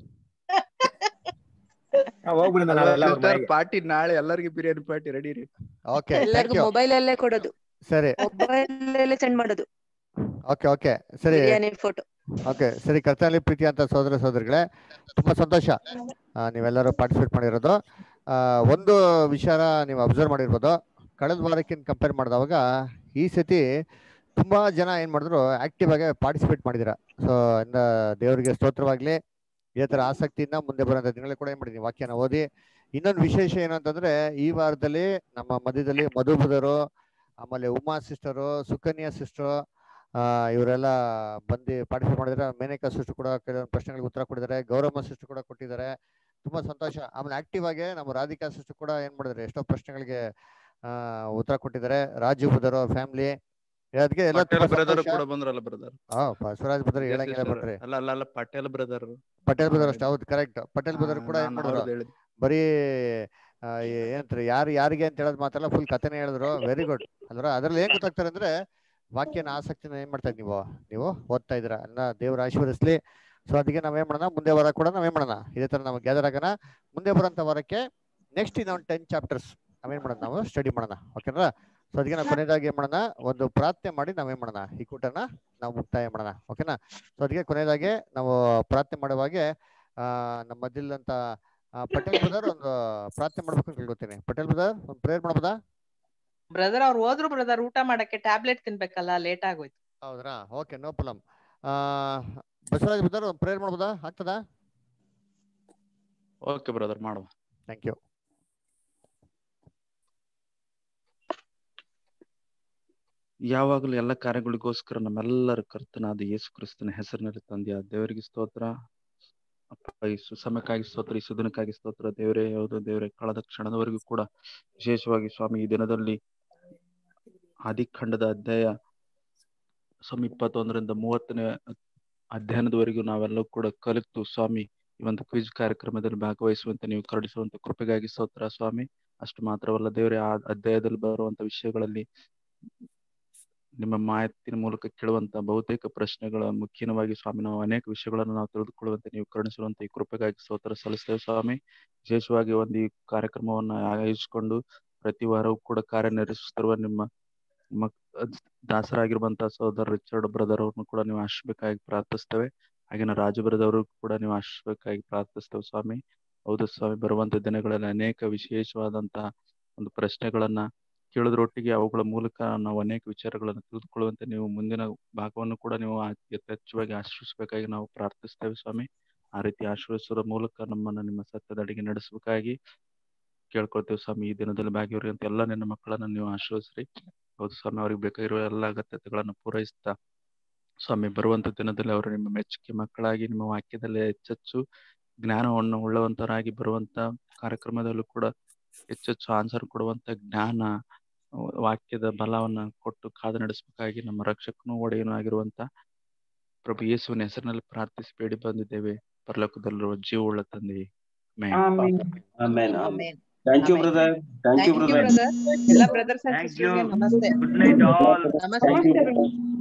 ಹೋಗ್ಬಿಡೋಣ ನಾವೆಲ್ಲ ಅವ್ರ ಮನೆಗೆ. ಪಾರ್ಟಿ ನಾಳೆ ಎಲ್ಲರಿಗೂ ಬಿರಿಯಾನಿ ಪಾರ್ಟಿ ರೆಡಿ ರೀ ಓಕೆ ಥ್ಯಾಂಕ್ ಎಲ್ಲರಿಗೂ ಯು ಮೊಬೈಲ್ ಅಲ್ಲೇ ಕೊಡೋದು ಸರಿ ಮೊಬೈಲ್ ಅಲ್ಲೇ ಸೆಂಡ್ ಮಾಡೋದು ಓಕೆ ಓಕೆ ಸರಿ ಬಿರಿಯಾನಿ ಫೋಟೋ ಓಕೆ ಸರಿ ಕರ್ತನಲ್ಲಿ ಪ್ರೀತಿ ಅಂತ ಸೋದರ ಸೋದರಿಗಳೇ ತುಂಬಾ ಸಂತೋಷ ಆ, ನೀವೆಲ್ಲರೂ ಪಾರ್ಟಿಸಿಪೇಟ್ ಮಾಡಿರೋದು ಆ, ಒಂದು ವಿಚಾರ ನೀವು ಅಬ್ಸರ್ವ್ ಮಾಡಿರ್ಬೋದು ಕಳೆದ ವಾರಕ್ಕಿಂತ ಕಂಪೇರ್ ಮಾಡಿದವಾಗ ಈ ಸತಿ ತುಂಬಾ ಜನ ಏನ್ ಮಾಡಿದ್ರು ಆಕ್ಟಿವ್ ಆಗಿ ಪಾರ್ಟಿಸಿಪೇಟ್ ಮಾಡಿದಿರ ಸೊ ಇಂದ ದೇವರಿಗೆ ಸ್ತೋತ್ರವಾಗ್ಲಿ ಇದೇ ತರ ಆಸಕ್ತಿಯಿಂದ ಮುಂದೆ ಬರೋಂಥ ದಿನಗಳಲ್ಲಿ ಕೂಡ ಏನ್ ಮಾಡಿದೀನಿ ವಾಕ್ಯನ ಓದಿ ಇನ್ನೊಂದು ವಿಶೇಷ ಏನು ಅಂತಂದ್ರೆ ಈ ವಾರದಲ್ಲಿ ನಮ್ಮ ಮಧ್ಯದಲ್ಲಿ ಮಧುಬುಧರು ಆಮೇಲೆ ಉಮಾ ಸಿಸ್ಟರು ಸುಕನ್ಯಾ ಸಿಸ್ಟರ್ ಆ ಇವರೆಲ್ಲ ಬಂದು ಪಾರ್ಟಿಸಿಪೇಟ್ ಮಾಡಿದ್ರೆ ಮೇನಕಾ ಸಿಸ್ಟರ್ ಕೂಡ ಕೆಲವೊಂದು ಪ್ರಶ್ನೆಗಳಿಗೆ ಉತ್ತರ ಕೊಟ್ಟಿದ್ದಾರೆ ಗೌರಮ್ಮ ಸಿಸ್ಟರ್ ಕೂಡ ಕೊಟ್ಟಿದ್ದಾರೆ ತುಂಬಾ ಸಂತೋಷ ಆಮೇಲೆ ಆಕ್ಟಿವ್ ಆಗಿ ನಮ್ಮ ರಾಧಿಕಾ ಸಿಸ್ಟರ್ ಕೂಡ ಏನ್ ಮಾಡಿದ್ದಾರೆ ಎಷ್ಟೋ ಪ್ರಶ್ನೆಗಳಿಗೆ ಆ ಉತ್ತರ ಕೊಟ್ಟಿದ್ದಾರೆ ರಾಜು ಬುಧರು ಫ್ಯಾಮಿಲಿ ಅದಕ್ಕೆ ಎಲ್ಲ ಪಟೇಲ್ ತುಂಬಾ ಬ್ರದರ್ ಸಂತೋಷ. ಕೂಡ ಬಂದ್ರಲ್ಲ ಬ್ರದರ್ ಹಾ ಬಸವರಾಜ್ ಬುಧರ್ ಹೇಳಂಗಿಲ್ಲ ಬಿಡ್ರಿ ಅಲ್ಲ ಅಲ್ಲ ಅಲ್ಲ ಪಟೇಲ್ ಬ್ರದರ್ ಪಟೇಲ್ ಬುಧರ್ ಅಷ್ಟೇ ಹೌದು ಕರೆಕ್ಟ್ ಪಟೇಲ್ ಬುಧರ್ ಕೂಡ ಏನ್ ಮಾಡಿದ್ರು ಬರೀ ಆ, ಏ- ಏನಂತಾರೆ ಯಾರು ಯಾರಿಗೆ ಅಂತ ಹೇಳೋದು ಮಾತಲ್ಲ ಫುಲ್ ಕಥೆನೇ ಹೇಳಿದ್ರು ವೆರಿ ಗುಡ್ ಅಲ್ರ ಅದ್ರಲ್ಲಿ ಏನ್ ಗೊತ್ತಾಗ್ತಾರೆ ಅಂದ್ರೆ ವಾಕ್ಯನ ಆಸಕ್ತಿನ ಏನ್ ಮಾಡ್ತಾ ಇದ್ದೀವಿ ನೀವು ನೀವು ಓದ್ತಾ ಇದ್ದೀರಾ ಅನ್ನ ದೇವ್ರ ಆಶೀರ್ವದಿಸ್ಲಿ ಸೊ ಅದಕ್ಕೆ ನಾವೇನ್ ಮಾಡೋಣ ಮುಂದೆ ವಾರ ಕೂಡ ನಾವೇನ್ ಮಾಡೋಣ ಇದೇ ತರ ನಾವು ಗ್ಯಾದರ್ ಆಗೋಣ ಮುಂದೆ ಬರೋಂಥ ವಾರಕ್ಕೆ ನೆಕ್ಸ್ಟ್ ಇನ್ನೊಂದು ಟೆನ್ ಚಾಪ್ಟರ್ಸ್ ನಾವೇನ್ ಮಾಡೋಣ ನಾವು ಸ್ಟಡಿ ಮಾಡೋಣ ಓಕೆನಾ ಸೊ ಅದಕ್ಕೆ ನಾವು ಕೊನೆಯದಾಗಿ ಏನ್ ಮಾಡೋಣ ಒಂದು ಪ್ರಾರ್ಥನೆ ಮಾಡಿ ನಾವೇನ್ ಮಾಡೋಣ ಈ ಕೂಟನ ನಾವು ಮುಕ್ತಾಯ ಮಾಡೋಣ ಓಕೆನಾ ಸೊ ಅದಕ್ಕೆ ಕೊನೆಯದಾಗಿ ನಾವು ಪ್ರಾರ್ಥನೆ ಮಾಡುವಾಗೆ ಆ ನಮ್ಮ ಮಧ್ಯದಂತ ಆ, ಪಟೇಲ್ ಬ್ರದರ್ ಒಂದು ಪ್ರಾರ್ಥನೆ ಮಾಡ್ಬೇಕು ಅಂತ ಕೇಳ್ಕೊತೀನಿ ಪಟೇಲ್ ಬ್ರದರ್ ಒಂದು ಪ್ರೇಯರ್ ಮಾಡ್ಬೋದಾ ಬ್ರದರ್ ಅವ್ರು ಹೋದ್ರು ಬ್ರದರ್ ಊಟ ಮಾಡಕ್ಕೆ ಟ್ಯಾಬ್ಲೆಟ್ ತಿನ್ಬೇಕಲ್ಲ ಲೇಟ್ ಆಗೋಯ್ತು ಹೌದ್ರಾ okay no problem Basavaraj brother ಒಂದು ಪ್ರೇಯರ್ ಮಾಡ್ಬೋದಾ ಆಗ್ತದಾ ಓಕೆ ಬ್ರದರ್ ಮಾಡುವ ಥ್ಯಾಂಕ್ ಯು ಯಾವಾಗಲೂ ಎಲ್ಲ ಕಾರ್ಯಗಳಿಗೋಸ್ಕರ ನಮ್ಮೆಲ್ಲರ ಕರ್ತನಾದ ಯೇಸು ಕ್ರಿಸ್ತನ ಹೆಸರಿನಲ್ಲಿ ತಂದೆಯ ದೇವರಿಗೆ ಸ್ತೋತ್ರ ಅಪ್ಪ ಈ ಸುಸಮಯಕ್ಕಾಗಿ ಸ್ತೋತ್ರ ಈ ಸುದಿನಕ್ಕಾಗಿ ಸ್ತೋತ್ರ ದೇವರೇ ಯಾವುದು ದೇವರೇ ಕಳೆದ ಕ್ಷಣದವರೆಗೂ ಕೂಡ ವಿಶೇಷವಾಗಿ ಸ್ವಾಮಿ ಈ ದಿನದಲ್ಲಿ ಆದಿಖಂಡದ ಅಧ್ಯಾಯ ಸ್ವಾಮಿ ಇಪ್ಪತ್ತೊಂದರಿಂದ ಮೂವತ್ತನೇ ಅಧ್ಯಯನದವರೆಗೂ ನಾವೆಲ್ಲರೂ ಕೂಡ ಕಲಿತು ಸ್ವಾಮಿ ಈ ಒಂದು ಕ್ವಿಜ್ ಕಾರ್ಯಕ್ರಮದಲ್ಲಿ ಭಾಗವಹಿಸುವಂತೆ ನೀವು ಕರುಣಿಸುವಂತ ಕೃಪೆಗಾಗಿ ಸ್ತೋತ್ರ ಸ್ವಾಮಿ ಅಷ್ಟು ಮಾತ್ರವಲ್ಲ ದೇವರೇ ಆ ಅಧ್ಯಾಯದಲ್ಲಿ ಬರುವಂತ ವಿಷಯಗಳಲ್ಲಿ ನಿಮ್ಮ ಮಾಹಿತಿನ ಮೂಲಕ ಕೇಳುವಂತ ಬಹುತೇಕ ಪ್ರಶ್ನೆಗಳ ಮುಖ್ಯವಾಗಿ ಸ್ವಾಮಿ ನಾವು ಅನೇಕ ವಿಷಯಗಳನ್ನು ನಾವು ತಿಳಿದುಕೊಳ್ಳುವಂತೆ ನೀವು ಕರುಣಿಸುವಂತ ಈ ಕೃಪೆಗಾಗಿ ಸ್ತೋತ್ರ ಸಲ್ಲಿಸ್ತೇವೆ ಸ್ವಾಮಿ ವಿಶೇಷವಾಗಿ ಒಂದು ಈ ಕಾರ್ಯಕ್ರಮವನ್ನು ಆಯೋಜಿಸಿಕೊಂಡು ಪ್ರತಿ ವಾರವೂ ಕೂಡ ಕಾರ್ಯನಿರ್ವಹಿಸುತ್ತಿರುವ ನಿಮ್ಮ ಮಕ್ ದಾಸರಾಗಿರುವಂತಹ ಸಹೋದರ ರಿಚರ್ಡ್ ಬ್ರದರ್ ಅವ್ರನ್ನು ಕೂಡ ನೀವು ಆಶ್ರಬೇಕಾಗಿ ಪ್ರಾರ್ಥಿಸ್ತೇವೆ ಹಾಗೇನ ರಾಜು ಬ್ರದರ್ ಅವರು ಕೂಡ ನೀವು ಆಶ್ರಬೇಕಾಗಿ ಪ್ರಾರ್ಥಿಸ್ತೇವೆ ಸ್ವಾಮಿ ಹೌದು ಸ್ವಾಮಿ ಬರುವಂತ ದಿನಗಳಲ್ಲಿ ಅನೇಕ ವಿಶೇಷವಾದಂತಹ ಒಂದು ಪ್ರಶ್ನೆಗಳನ್ನ ಕೇಳೋದ್ರೊಟ್ಟಿಗೆ ಅವುಗಳ ಮೂಲಕ ನಾವು ಅನೇಕ ವಿಚಾರಗಳನ್ನು ತಿಳಿದುಕೊಳ್ಳುವಂತೆ ನೀವು ಮುಂದಿನ ಭಾಗವನ್ನು ಕೂಡ ನೀವು ಯಥೇಚ್ಛವಾಗಿ ಆಶ್ರಯಿಸಬೇಕಾಗಿ ನಾವು ಪ್ರಾರ್ಥಿಸ್ತೇವೆ ಸ್ವಾಮಿ ಆ ರೀತಿ ಆಶ್ರಯಿಸೋದ್ರ ಮೂಲಕ ನಮ್ಮನ್ನ ನಿಮ್ಮ ಸತ್ಯದ ಅಡಿಗೆ ನಡೆಸಬೇಕಾಗಿ ಕೇಳ್ಕೊಳ್ತೇವೆ ಸ್ವಾಮಿ ಈ ದಿನದಲ್ಲಿ ಭಾಗಿಯವರಿಗಂತ ಎಲ್ಲ ನಿನ್ನ ಮಕ್ಕಳನ್ನ ನೀವು ಆಶ್ರಯಿಸ್ರಿ ಹೌದು ಸ್ವಾಮಿ ಅವ್ರಿಗೆ ಬೇಕಾಗಿರುವ ಎಲ್ಲ ಅಗತ್ಯತೆಗಳನ್ನು ಪೂರೈಸ್ತಾ ಸ್ವಾಮಿ ಬರುವಂತ ದಿನದಲ್ಲಿ ಅವರು ನಿಮ್ಮ ಮೆಚ್ಚುಗೆ ಮಕ್ಕಳಾಗಿ ನಿಮ್ಮ ವಾಕ್ಯದಲ್ಲಿ ಹೆಚ್ಚೆಚ್ಚು ಜ್ಞಾನವನ್ನು ಉಳ್ಳವಂತರಾಗಿ ಬರುವಂತ ಕಾರ್ಯಕ್ರಮದಲ್ಲೂ ಕೂಡ ಹೆಚ್ಚೆಚ್ಚು ಆನ್ಸರ್ ಕೊಡುವಂತ ಜ್ಞಾನ ವಾಕ್ಯದ ಬಲವನ್ನ ಕೊಟ್ಟು ಕಾದು ನಡೆಸಬೇಕಾಗಿ ನಮ್ಮ ರಕ್ಷಕನೂ ಒಡೆಯನೂ ಆಗಿರುವಂತ ಪ್ರಭು ಯೇಸುವಿನ ಹೆಸರಿನಲ್ಲಿ ಪ್ರಾರ್ಥಿಸಿ ಬೇಡಿ ಬಂದಿದ್ದೇವೆ ಪರಲೋಕದಲ್ಲಿರುವ ಜೀವವುಳ್ಳ ತಂದೆ amen thank you brother thank you brother ಎಲ್ಲ ಬ್ರದರ್ಸ್ ಅಂಡ್ ಸಿಸ್ಟರ್ಗೆ ನಮಸ್ತೆ ಗುಡ್ ನೈಟ್ ಆಲ್ ನಮಸ್ತೆ ಥ್ಯಾಂಕ್ ಯು